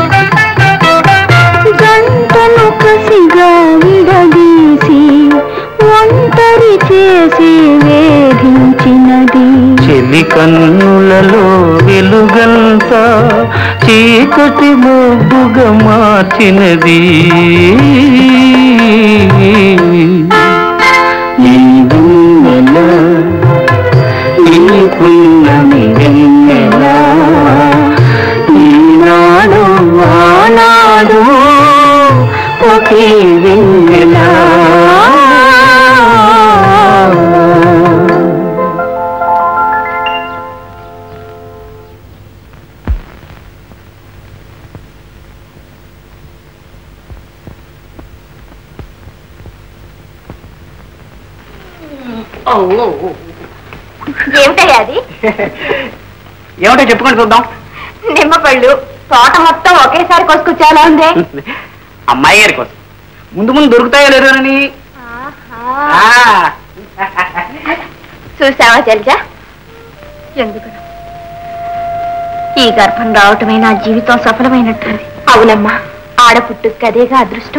గంటను కసిగా విడదీసి ఒంటరి చేసి వేధించినది చెలి కన్నులలో వెలుగంతా చీకటి మబ్బుగా మార్చినది ఈ వెన్నెల ఈ పున్నమి వెన్నెల ఈనాడు ఆనాడు ఒకే వెన్నెల ఏమిటయ్యా అది ఏమిటో చెప్పుకొని చూద్దాం నిమ్మ పళ్ళు తోట మొత్తం ఒకేసారి కొసుకొచ్చేలా ఉంది అమ్మాయి గారి కోసం ముందు ముందు దొరుకుతాయో లేదోనని ఆ, చూసావా జల్జా ఎందుకు ఈ గర్భం రావటమే నా జీవితం సఫలమైనట్టుంది అవునమ్మా ఆడ పుట్టుకు అదేగా అదృష్టం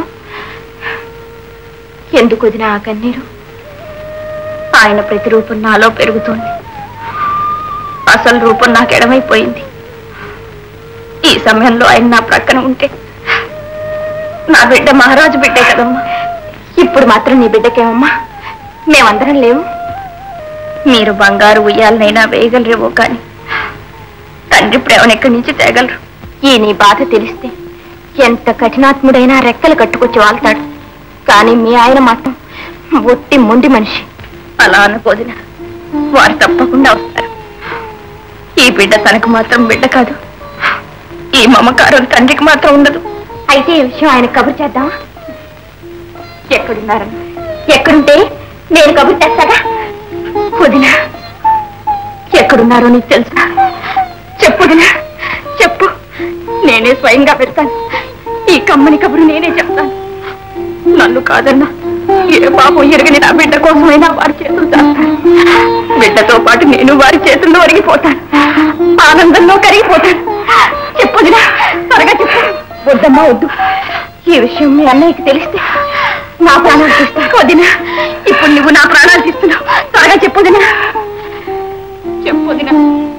ఎందుకు వదిన ఆ కన్నీరు ఆయన ప్రతిరూపం నాలో పెరుగుతోంది అసలు రూపం నాకు ఎడమైపోయింది ఈ సమయంలో ఆయన నా ప్రక్కన ఉంటే నా బిడ్డ మహారాజు బిడ్డే కదమ్మా ఇప్పుడు మాత్రం నీ బిడ్డకేమమ్మా మేమందరం లేవు మీరు బంగారు ఉయ్యాలనైనా వేయగలరేమో కానీ తండ్రి ప్రేమను ఎక్కడి నుంచి తేగలరు ఈ నీ బాధ తెలిస్తే ఎంత కఠినాత్ముడైనా రెక్కలు కట్టుకొచ్చి వాళ్తాడు కానీ మీ ఆయన మాత్రం ఒట్టి మొండి మనిషి అలా అనుకోదిన వారు తప్పకుండా వస్తారు ఈ బిడ్డ తనకు మాత్రం బిడ్డ కాదు ఈ మమకారం తండ్రికి మాత్రం ఉండదు అయితే ఈ విషయం ఆయన కబురు చేద్దామా ఎక్కడున్నారని ఎక్కడుంటే నేను కబురు చేస్తాగా వదినా ఎక్కడున్నారో నీకు తెలుసా చెప్పు వదినా చెప్పు నేనే స్వయంగా పెడతాను ఈ కమ్మని కబురు నేనే చెప్తాను నన్ను కాదన్నా ఏ పాపం ఎరగని నా బిడ్డ కోసమైనా వారి చేతులు తాస్తాను బిడ్డతో పాటు నేను వారి చేతుల్లో ఒరిగిపోతాను ఆనందంలో కరిగిపోతాను చెప్పు వదినా త్వరగా చెప్పు వద్దమ్మా వద్దు ఈ విషయం మీ అన్నయ్యకి తెలిస్తే నా ప్రాణాలు తీస్తా వదినా ఇప్పుడు నువ్వు నా ప్రాణాలు తీస్తున్నావు త్వరగా చెప్పు వదినా చెప్పు వదినా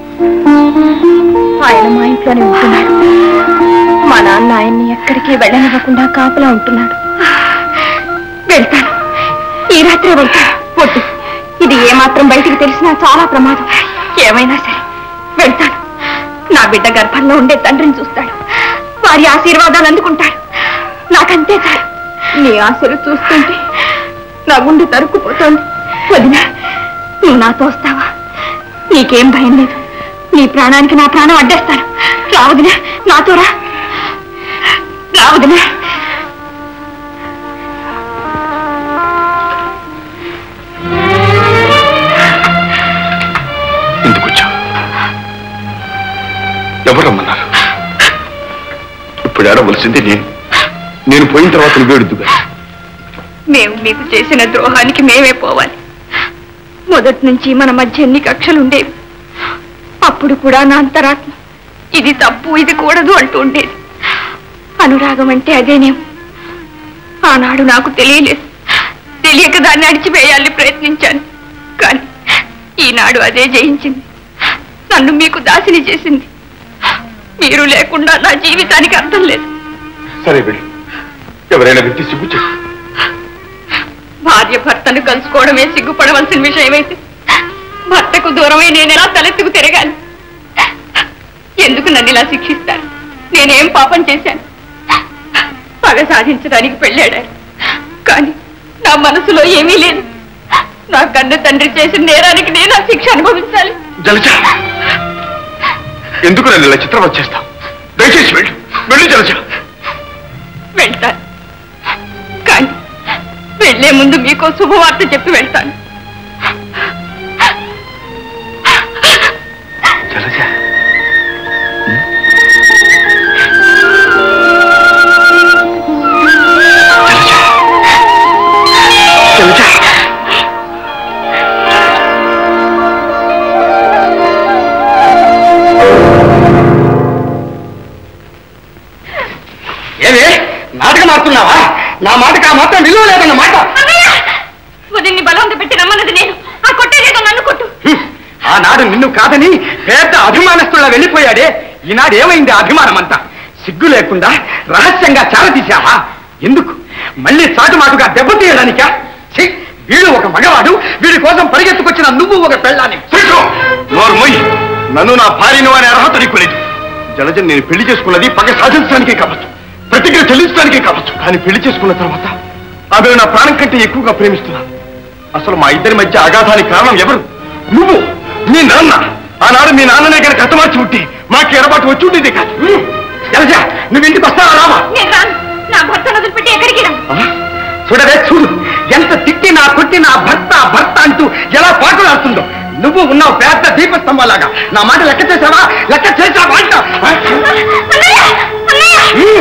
ఆయన మా ఇంట్లోనే ఉంటున్నాడు మా నాన్న ఆయన్ని ఎక్కడికి వెళ్ళనివ్వకుండా కాపలా ఉంటున్నాడు వెళ్తాను ఈ రాత్రి వెళ్తాను వద్దు ఇది ఏమాత్రం బయటికి తెలిసినా చాలా ప్రమాదం ఏమైనా సరే వెళ్తాను నా బిడ్డ గర్భంలో ఉండే తండ్రిని చూస్తాడు వారి ఆశీర్వాదాలు అందుకుంటాడు నాకంతే చాలు నీ ఆశలు చూస్తుంటే నా గుండె తరుక్కుపోతోంది వదినా నువ్వు నాతో వస్తావా నీకేం భయం లేదు నీ ప్రాణానికి నా ప్రాణం అడ్డేస్తాను రావదినా నాతో రా రావదినా ఎందుకు వచ్చావు ఎవరు రమ్మన్నారు ఇప్పుడు ఏడవలసింది నేను నేను పోయిన తర్వాత నువ్వేడుద్దుగా మేము మీకు చేసిన ద్రోహానికి మేమే పోవాలి మొదటి నుంచి మన మధ్య ఎన్ని కక్షలు ఉండేవి అప్పుడు కూడా నా అంతరాత్మ ఇది తప్పు ఇది కూడదు అంటూ ఉండేది అనురాగం అంటే అదేనేమో ఆనాడు నాకు తెలియలేదు తెలియక దాన్ని అడిచివేయాలని ప్రయత్నించాను కానీ ఈనాడు అదే జయించింది నన్ను మీకు దాసిని చేసింది మీరు లేకుండా నా జీవితానికి అర్థం లేదు సరే వెళ్ళి ఎవరైనా వ్యక్తి సిగ్గు చెప్పు భార్య భర్తను కలుసుకోవడమే సిగ్గుపడవలసిన విషయమైతే భర్తకు దూరమై నేను ఎలా తలెత్తుకు తిరగాలి ఎందుకు నన్ను ఇలా శిక్షిస్తారు నేనేం పాపం చేశాను పగ సాధించడానికి పెళ్ళాడారు కానీ నా మనసులో ఏమీ లేదు నా కన్న తండ్రి చేసిన నేరానికి నేను ఆ శిక్ష అనుభవించాలి జలజ ఎందుకు నన్ను ఇలా చిత్రం వచ్చేస్తావు దయచేసి వెళ్ళు వెళ్ళు జలజ వెళ్తాను కానీ వెళ్లే ముందు మీకో శుభవార్త చెప్పి వెళ్తాను జలజ ఏమి నాటకం ఆడుతున్నావా నా మాటకు ఆ మాత్రం విలువ లేదన్నమాట ఉదయన్ని బలవంత పెట్టి రమ్మన్నది నేను ఆ కొట్టేదేదో నన్ను కొట్టు హ్మ్. ఆనాడు నిన్ను కాదని పెద్ద అభిమానస్తుల్లా వెళ్ళిపోయాడే ఈనాడు ఏమైంది ఆ అభిమానం అంతా సిగ్గు లేకుండా రహస్యంగా చారతీశావా ఎందుకు మళ్ళీ చాటుమాటుగా దెబ్బతీయడానికా ఛీ, వీడు ఒక మగవాడు వీడి కోసం పరిగెత్తుకొచ్చిన నువ్వు ఒక పెళ్ళాన్ని నోరు మొయ్యి నన్ను నా భార్యను అనే అర్హత నీకు లేదు జలజ నేను పెళ్లి చేసుకున్నది పగ సాధించడానికే కావచ్చు ప్రతిజ్ఞ చెల్లించడానికే కావచ్చు కానీ పెళ్లి చేసుకున్న తర్వాత ఆమె నా ప్రాణం కంటే ఎక్కువగా ప్రేమిస్తున్నాను అసలు మా ఇద్దరి మధ్య అగాధానికి కారణం ఎవరు నువ్వు నీ నాన్న ఆనాడు మీ నాన్ననే కనుక హతమార్చి ఉంటే మాకు ఎడబాటు వచ్చి ఉండేది కాదు హ్మ్. జలజ నువ్వు ఇంటికి వస్తావా రావా నేను రాను నా భర్తను వదిలిపెట్టి ఎక్కడికి రా ఆ? చూడవే చూడు ఎంత తిట్టినా కొట్టినా భర్త భర్త అంటూ ఎలా పాటలాడుతుందో నువ్వు ఉన్నావు పెద్ద దీపస్తంభాలాగా నా మాట లెక్క చేసావా లెక్క చేసావా అంట హ్మ్.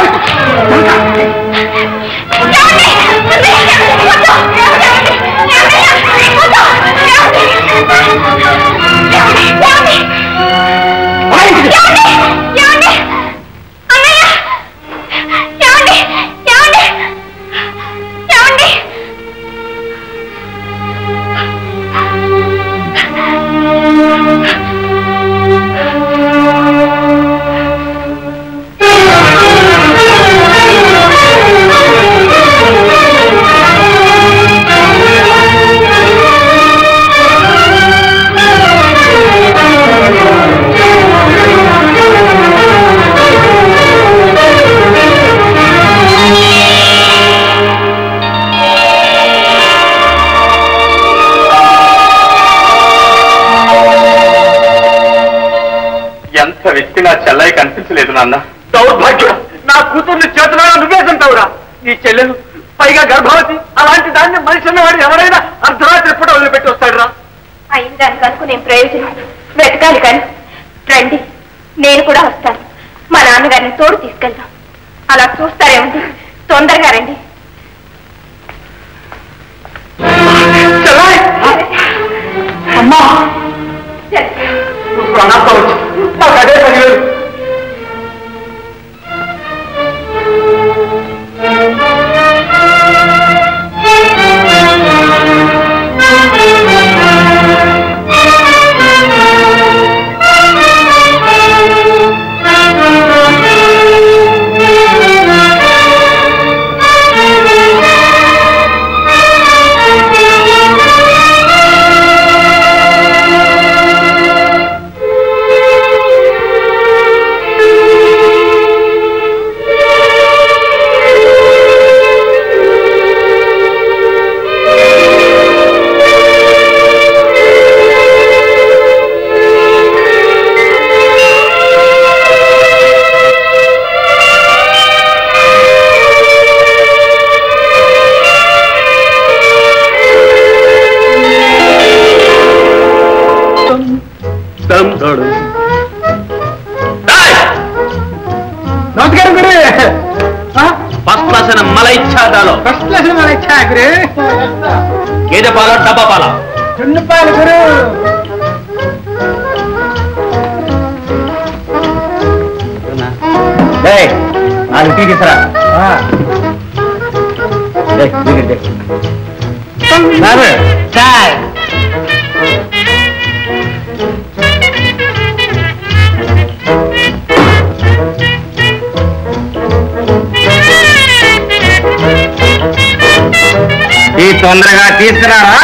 ఎంత వెతికినా చెల్లయ్య కనిపించలేదు నాన్న దౌర్భాగ్యం నా కూతుర్ని చేతులలో నువ్వే చంపావురా నీ చెల్లెలు పైగా గర్భవతి అలాంటి దాన్ని మనిషి అన్నవాడు ఎవరైనా అర్ధరాత్రి పూట వదిలిపెట్టి వస్తాడురా అయిన దానికి అనుకునే ప్రయోజనం వెతకాలి కానీ రండి నేను కూడా వస్తాను మా నాన్నగారిని తోడు తీసుకెళ్దాం అలా చూస్తారేముంది తొందరగా రండి అమ్మా నువ్వు ప్రాణాలతో వచ్చి నాకు అదే పని లేదు నమస్కారం గురు ఫస్ట్ క్లాస్ అయిన మలై చాదాలో ఫస్ట్ క్లాస్ మన ఇచ్చా గురు గేదె పాల డబ్బా పాల రెండు పాలు గురు నాలుగు టీ తీసురా సార్ ఈ తొందరగా తీసుకురారా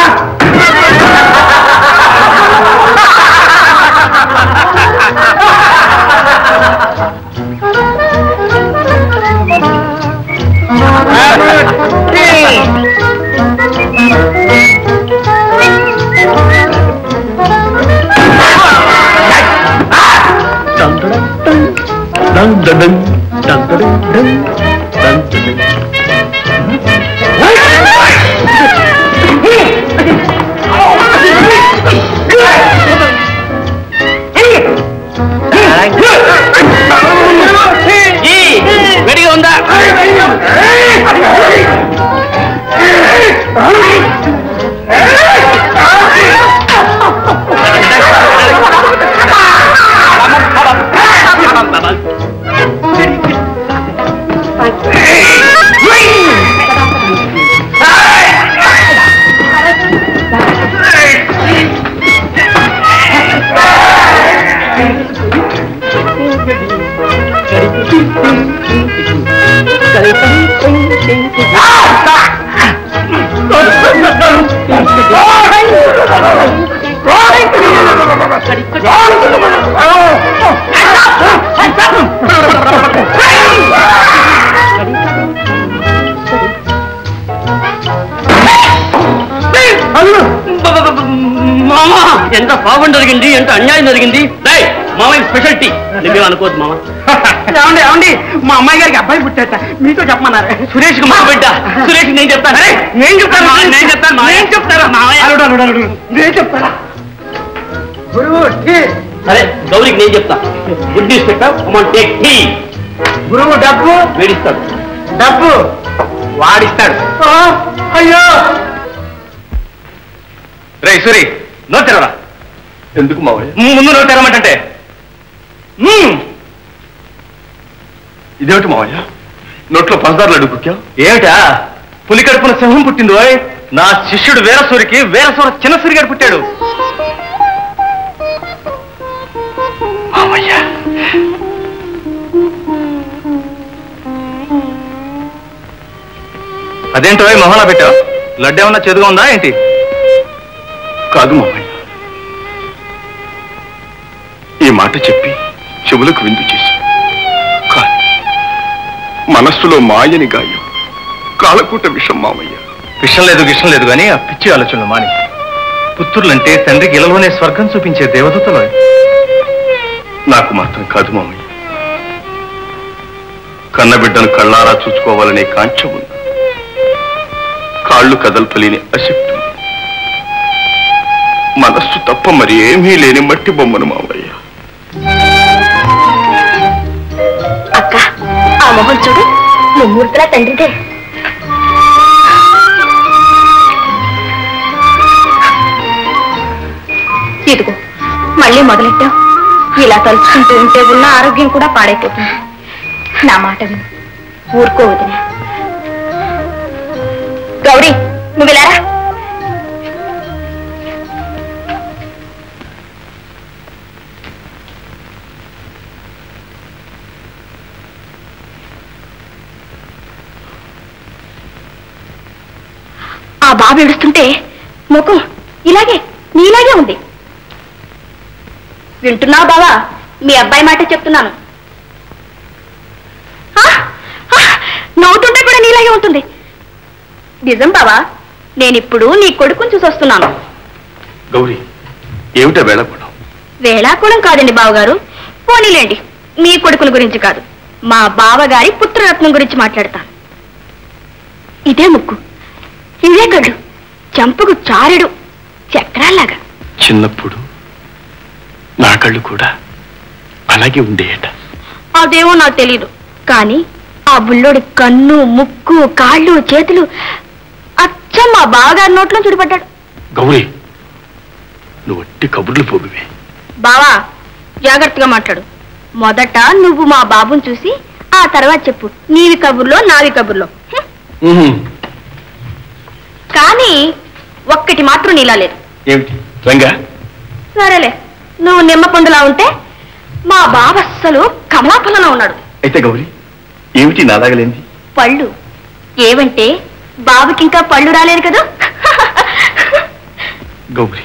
done done done done done done done వెడిగా ఉందా మామా ఎంత పాపం జరిగింది ఎంత అన్యాయం జరిగింది డై మామయ్య స్పెషాలిటీ నువ్వేం అనుకోవద్దు మామ ఏమండి ఏమండి మా అమ్మాయి గారికి అబ్బాయి పుట్టాట మీతో చెప్పమన్నారు సురేష్ మా బిడ్డ సురేష్ నేను చెప్తాను నేను చెప్తాను మామయ్య, నేను చెప్తాను మామయ్య. నేను చెప్తారా మామయ్య. అల్లుడు, అల్లుడు, అల్లుడు. నేను చెప్తారా గురువు టీ. సరే గౌరికి నేను చెప్తా గుడ్ న్యూస్ పెట్టా కమాన్ టేక్ టీ గురువు డబ్బు వేడిస్తాడు డబ్బు వాడిస్తాడు ఆ, అయ్యో రే సూరి నో తెరవరా ఎందుకు మావయ్య ముందు నో తెరమంటే ఇదేమిటి మావయ్య నోట్లో పంచదార లడ్డు కుక్కా ఏమిటా పులి కడుపున సింహం పుట్టిందో నా శిష్యుడు వీరసూరికి వీరసూర చిన్న సూరిగాడు పుట్టాడు మావయ్య అదేంటో మొహనా పెట్టావు లడ్డు ఏమన్నా చెదుగా ఉందా ఏంటి కాదు మావయ్య ఈ మాట చెప్పి చెవులకు విందు చేసి కానీ మనస్సులో మాయని గాయం కాలకూట విషం మావయ్య విషం లేదు విషం లేదు కానీ ఆ పిచ్చి ఆలోచనలు మాని పుత్రులంటే తండ్రికి ఇలలోనే స్వర్గం చూపించే దేవదూతలో నాకు మాత్రం కాదు మామయ్య కన్నబిడ్డను కళ్ళారా చూసుకోవాలనే కాంక్ష ఉంది కాళ్ళు కదల్పలేని అశక్తి ఉంది మనస్సు తప్ప మరి ఏమీ లేని మట్టి బొమ్మను మావయ్య అక్క ఆ మొహం చూడు ముమ్మూర్తులా తండ్రిదే ఇదిగో మళ్ళీ మొదలెట్టావు ఇలా తలుచుకుంటూ ఉంటే ఉన్న ఆరోగ్యం కూడా పాడైపోతుంది నా మాట విను ఊరుకో వదిన గౌరీ నువ్వు ఇలా రా. ఆ బాబు ఏడుస్తుంటే ముఖం ఇలాగే నీలాగే ఉంది వింటున్నావు బావా మీ అబ్బాయి మాట చెప్తున్నాను ఆ! ఆ! నవ్వుతుంటే కూడా నీలాగే ఉంటుంది నిజం బావా నేనిప్పుడు నీ కొడుకుని చూసి వస్తున్నాను గౌరీ ఏమిటా వేళపడం వేళాకుళం కాదండి బావగారు పోనీలేండి మీ కొడుకుల గురించి కాదు మా బావగారి పుత్రరత్నం గురించి మాట్లాడతాను ఇదే ముక్కు ఇదే గడ్డు చంపకు చారుడు చక్రాల్లాగా చిన్నప్పుడు నా కళ్ళు కూడా అలాగే ఉండేయట అదేమో నాకు తెలియదు కానీ ఆ బుల్లోడి కన్ను ముక్కు కాళ్ళు చేతులు అచ్చం మా బావగారి నోట్లో చుడిపడ్డాడు గౌరీ నువ్వు ఒట్టి కబుర్లు పోగువే బావా జాగ్రత్తగా మాట్లాడు మొదట నువ్వు మా బాబుని చూసి ఆ తర్వాత చెప్పు నీవి కబుర్లో నావి కబుర్లో హ్మ్. కానీ ఒక్కటి మాత్రం నీలా లేదు ఏమిటి రంగా సరేలే నువ్వు నిమ్మ పండులా ఉంటే మా బావ అస్సలు కమలాఫలంలో ఉన్నాడు అయితే గౌరీ ఏమిటి నాలాగలేంది పళ్ళు ఏవంటే బాబుకి ఇంకా పళ్ళు రాలేదు కదా గౌరీ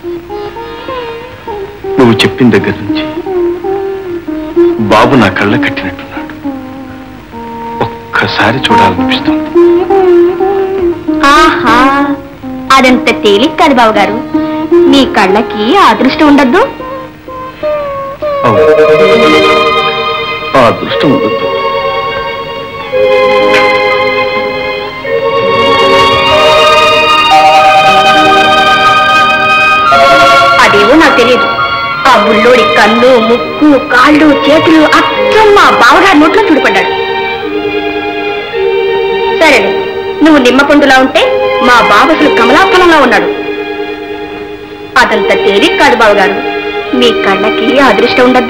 నువ్వు చెప్పిన దగ్గర నుంచి బాబు నా కళ్ళ కట్టినట్టున్నాడు ఒక్కసారి చూడాలనిపిస్తుంది ఆహా అదంత తేలిక కాదు బావగారు నీ కళ్ళకి ఆ అదృష్టం ఉండద్దు అవును ఆ అదృష్టం ఉండదు అదేవో నాకు తెలియదు ఆ బుల్లోడి కన్ను ముక్కు కాళ్ళు చేతులు అచ్చం మా బావగారి నోట్లో చూడిపడ్డాడు సరే నువ్వు నిమ్మ పండులా ఉంటే మా బావ అసలు కమలాఫలంగా ఉన్నాడు అదంత తేలిక కాదు బావగారు మీ కళ్ళకి ఆ అదృష్టం ఉండద్దు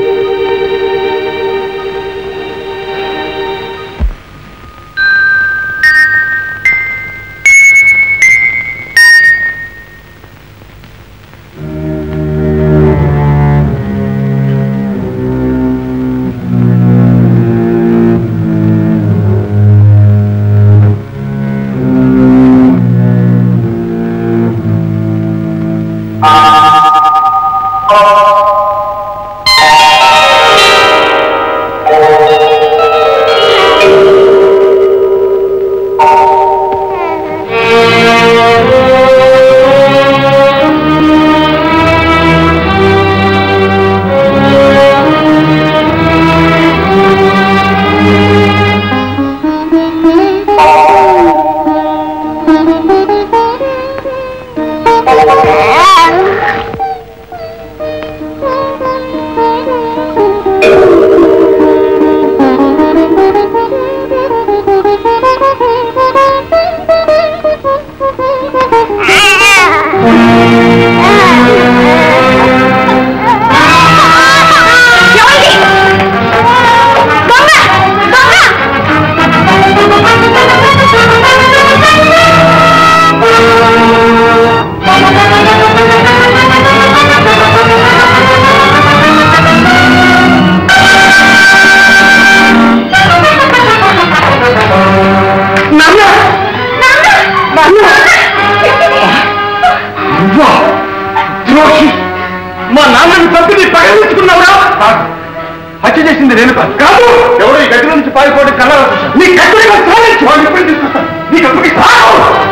నువ్వా ద్రోహి మా నాన్నని తప్పిని పగలించుకున్నావురా హత్య చేసింది నేను కాదు కాదు ఎవరో ఈ గది నుంచి పారిపోవడం కన్నా నీ గది సాధించి వాళ్ళు ఎప్పుడు తీసుకొస్తాను నీకు ఎప్పటికీ సాగు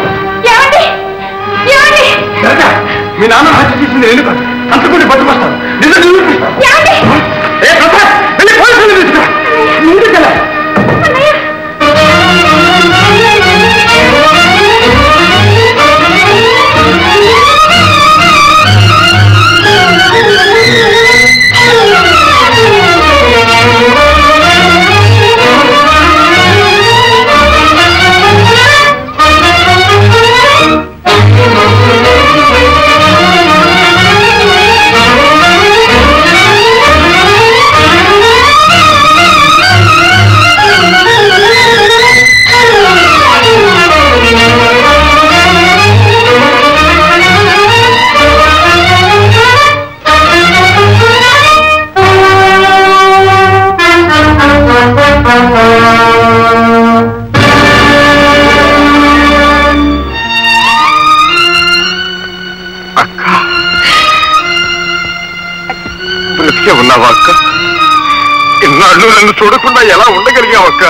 జరగా, మీ నాన్న హత్య చేసింది నేను కాదు అంతకుని పట్టుకొస్తాను నిజం నిరూపిస్తాను ఏ ప్రసాద్ వెళ్ళి పోలీసులు తీసుకురా ముందుకెళ్ళ బ్రతికే ఉన్నావా అక్క ఇన్నాళ్ళు నన్ను చూడకుండా ఎలా ఉండగలిగావు అక్క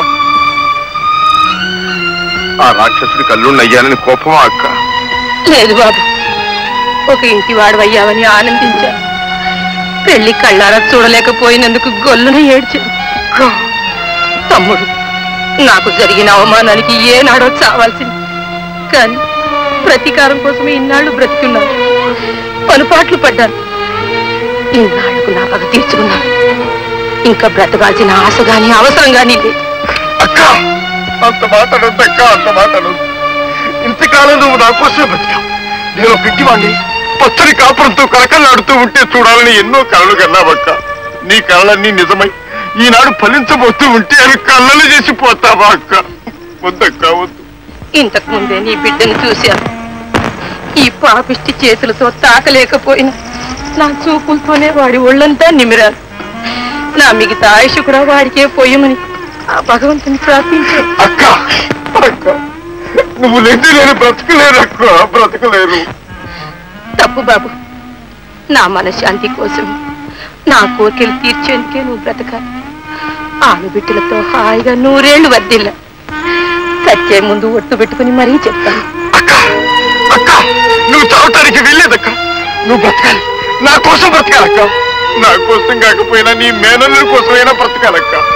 ఆ రాక్షసుడి కల్లున్నయ్యానని కోపమా అక్క లేదు బాబు ఒక ఇంటి వాడవయ్యావని ఆనందించాను పెళ్లి కళ్ళారా చూడలేకపోయినందుకు గొల్లున ఏడ్చాను తమ్ముడు నాకు జరిగిన అవమానానికి ఏనాడో చావాల్సింది కానీ ప్రతీకారం కోసం ఇన్నాళ్ళు బ్రతికున్నాను పలుపాట్లు పడ్డాను ఇన్నాళ్లకు నా పగ తీర్చుకున్నాను ఇంకా బ్రతకాల్సిన ఆశ గాని అవసరం గాని లేదు అక్క అంత మాటలొద్దక్క అంత మాటలు ఇంతకాలం నువ్వు నా కోసమే బ్రతికావు నేను పిట్టివాణ్ణి పచ్చని కాపురంతో కలకలాడుతూ ఉంటే చూడాలని ఎన్నో కలలు కన్నావక్క నీ కళలన్నీ నిజమై ఈనాడు ఫలించబోతూ ఉంటే అవి కళ్ళలు చేసిపోతావా అక్క వద్దక్క వద్దు ఇంతకు ముందే నీ బిడ్డను చూశాను ఈ పాపిష్టి చేతులతో తాకలేకపోయినా నా చూపులతోనే వాడి ఒళ్ళంతా నిమిరాను నా మిగతా ఆయుష్ కూడా వాడికే పోయమని ఆ భగవంతుని ప్రార్థించాను అక్క అక్క నువ్వు లేని నేను బ్రతకలేరు అక్క బ్రతకలేరు తప్పు బాబు నా మనశ్శాంతి కోసం నా కోరికలు తీర్చేందుకే నువ్వు బ్రతకాలి ఆనుబిడ్డలతో హాయిగా నూరేళ్లు వర్దిల్ల సచ్చే ముందు ఒట్టు పెట్టుకుని మరీ చెప్తాను అక్క నువ్వు చావటానికి వెళ్ళేదక్క నువ్వు బ్రతకాలి నా కోసం బ్రతకాలక్క నా కోసం కాకపోయినా నీ మేనల్లుల కోసమైనా బ్రతకాలక్క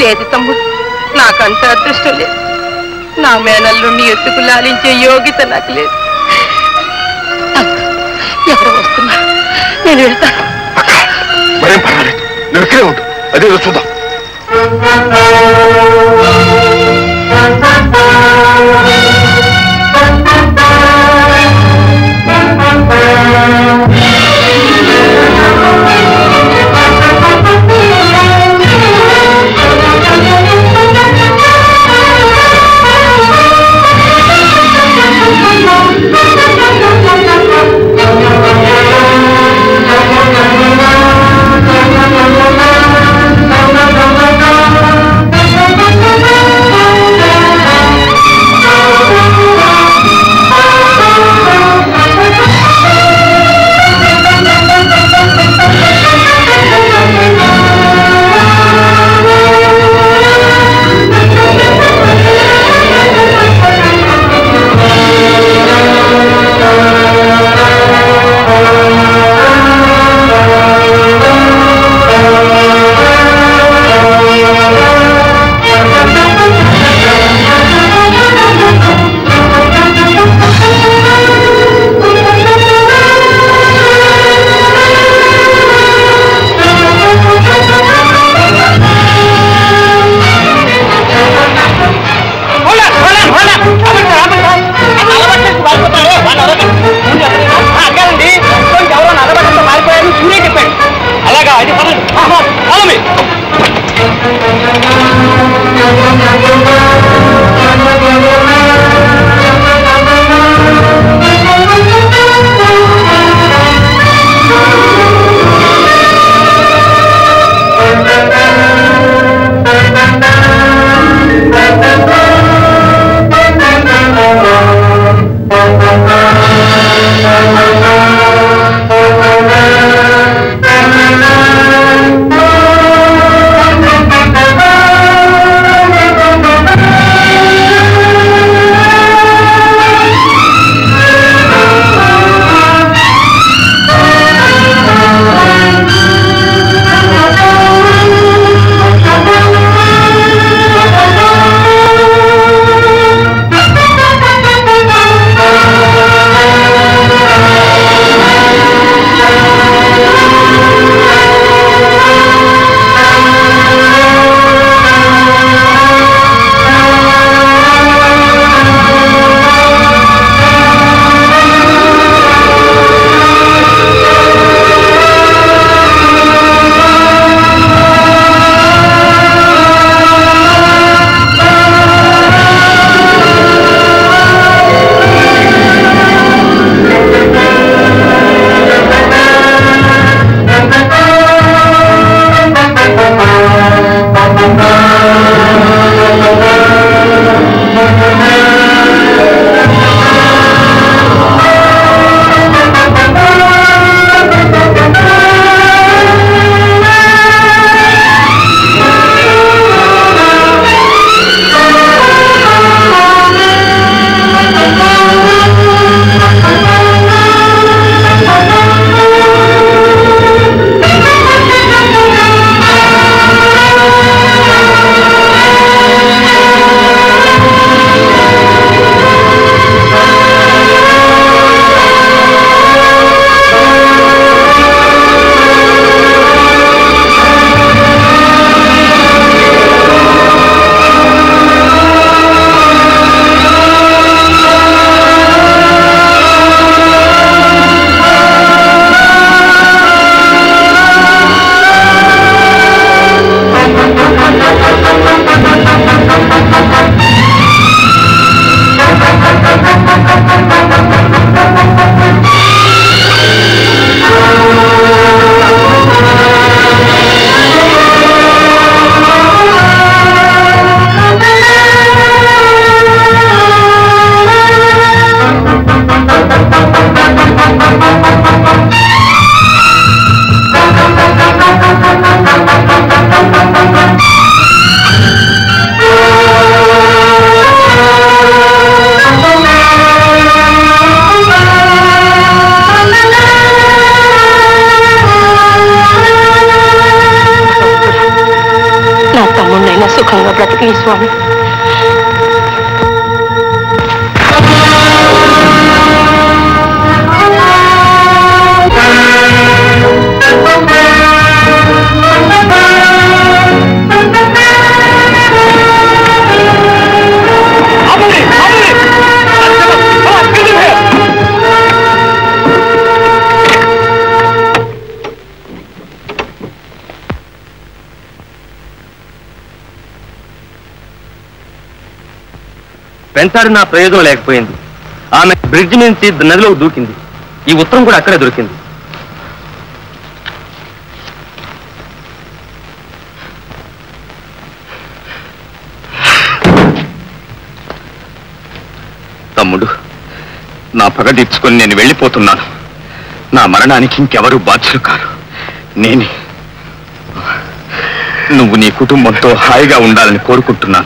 లేదు తమ్ముడు నాకంత అదృష్టం లేదు నా మేనల్లుండి ఎత్తుకు లాలించే యోగ్యత నాకు లేదు అక్క, ఎవరు వస్తున్నారు నేను వెళ్తాను మరేం పర్వాలేదు నువ్వు ఇక్కడే ఉండు అదేదో చూద్దాం Thank you. సుఖంగా బ్రతికి స్వామి వెంటాడి నా ప్రయోజనం లేకపోయింది ఆమె బ్రిడ్జ్ నుంచి నదిలోకి దూకింది ఈ ఉత్తరం కూడా అక్కడే దొరికింది తమ్ముడు నా పగ తీర్చుకొని నేను వెళ్ళిపోతున్నాను నా మరణానికి ఇంకెవరూ బాధ్యులు కారు నేనే నువ్వు నీ కుటుంబంతో హాయిగా ఉండాలని కోరుకుంటున్నాను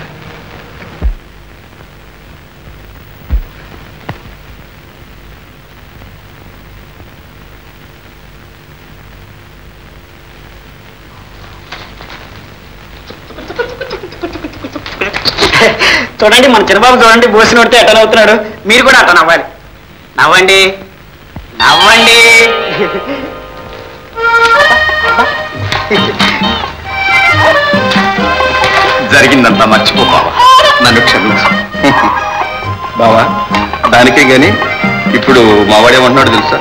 చూడండి మన చిన్నబాబు చూడండి బోసి నోడితే ఎట్ట నవ్వుతున్నాడు మీరు కూడా అట్ట నవ్వాలి నవ్వండి నవ్వండి జరిగిందంతా మర్చిపో బావా నన్ను క్షమించు బావా దానికే గాని ఇప్పుడు మావాడేమంటున్నాడు తెలుసా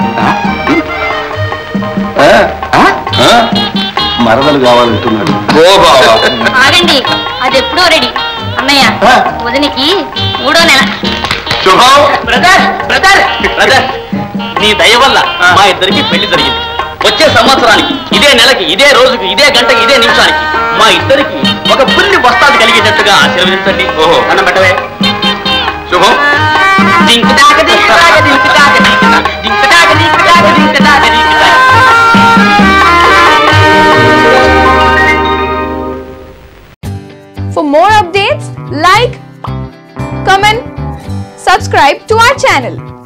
ఆ? ఆ? మరదలు కావాలంటున్నాడు ఓ బావా ఆగండి అది ఎప్పుడో రెడీ అన్నయ్య వదినికి మూడో నెల శుభం బ్రదర్ బ్రదర్ బ్రదర్ నీ దయ వల్ల మా ఇద్దరికి పెళ్లి జరిగింది వచ్చే సంవత్సరానికి ఇదే నెలకి ఇదే రోజుకి ఇదే గంటకి ఇదే నిమిషానికి మా ఇద్దరికి ఒక పుల్లి వస్తాది కలిగేటట్టుగా ఆశీర్వదించండి ఓహో అన్నం పెట్టవే శుభం దింకు దాక దింకు దాక దింకు దాక దింకు దాక దింకు దాక దింకు దాక దింకు దాక దింకు దాక For more updates, like, comment, subscribe to our channel.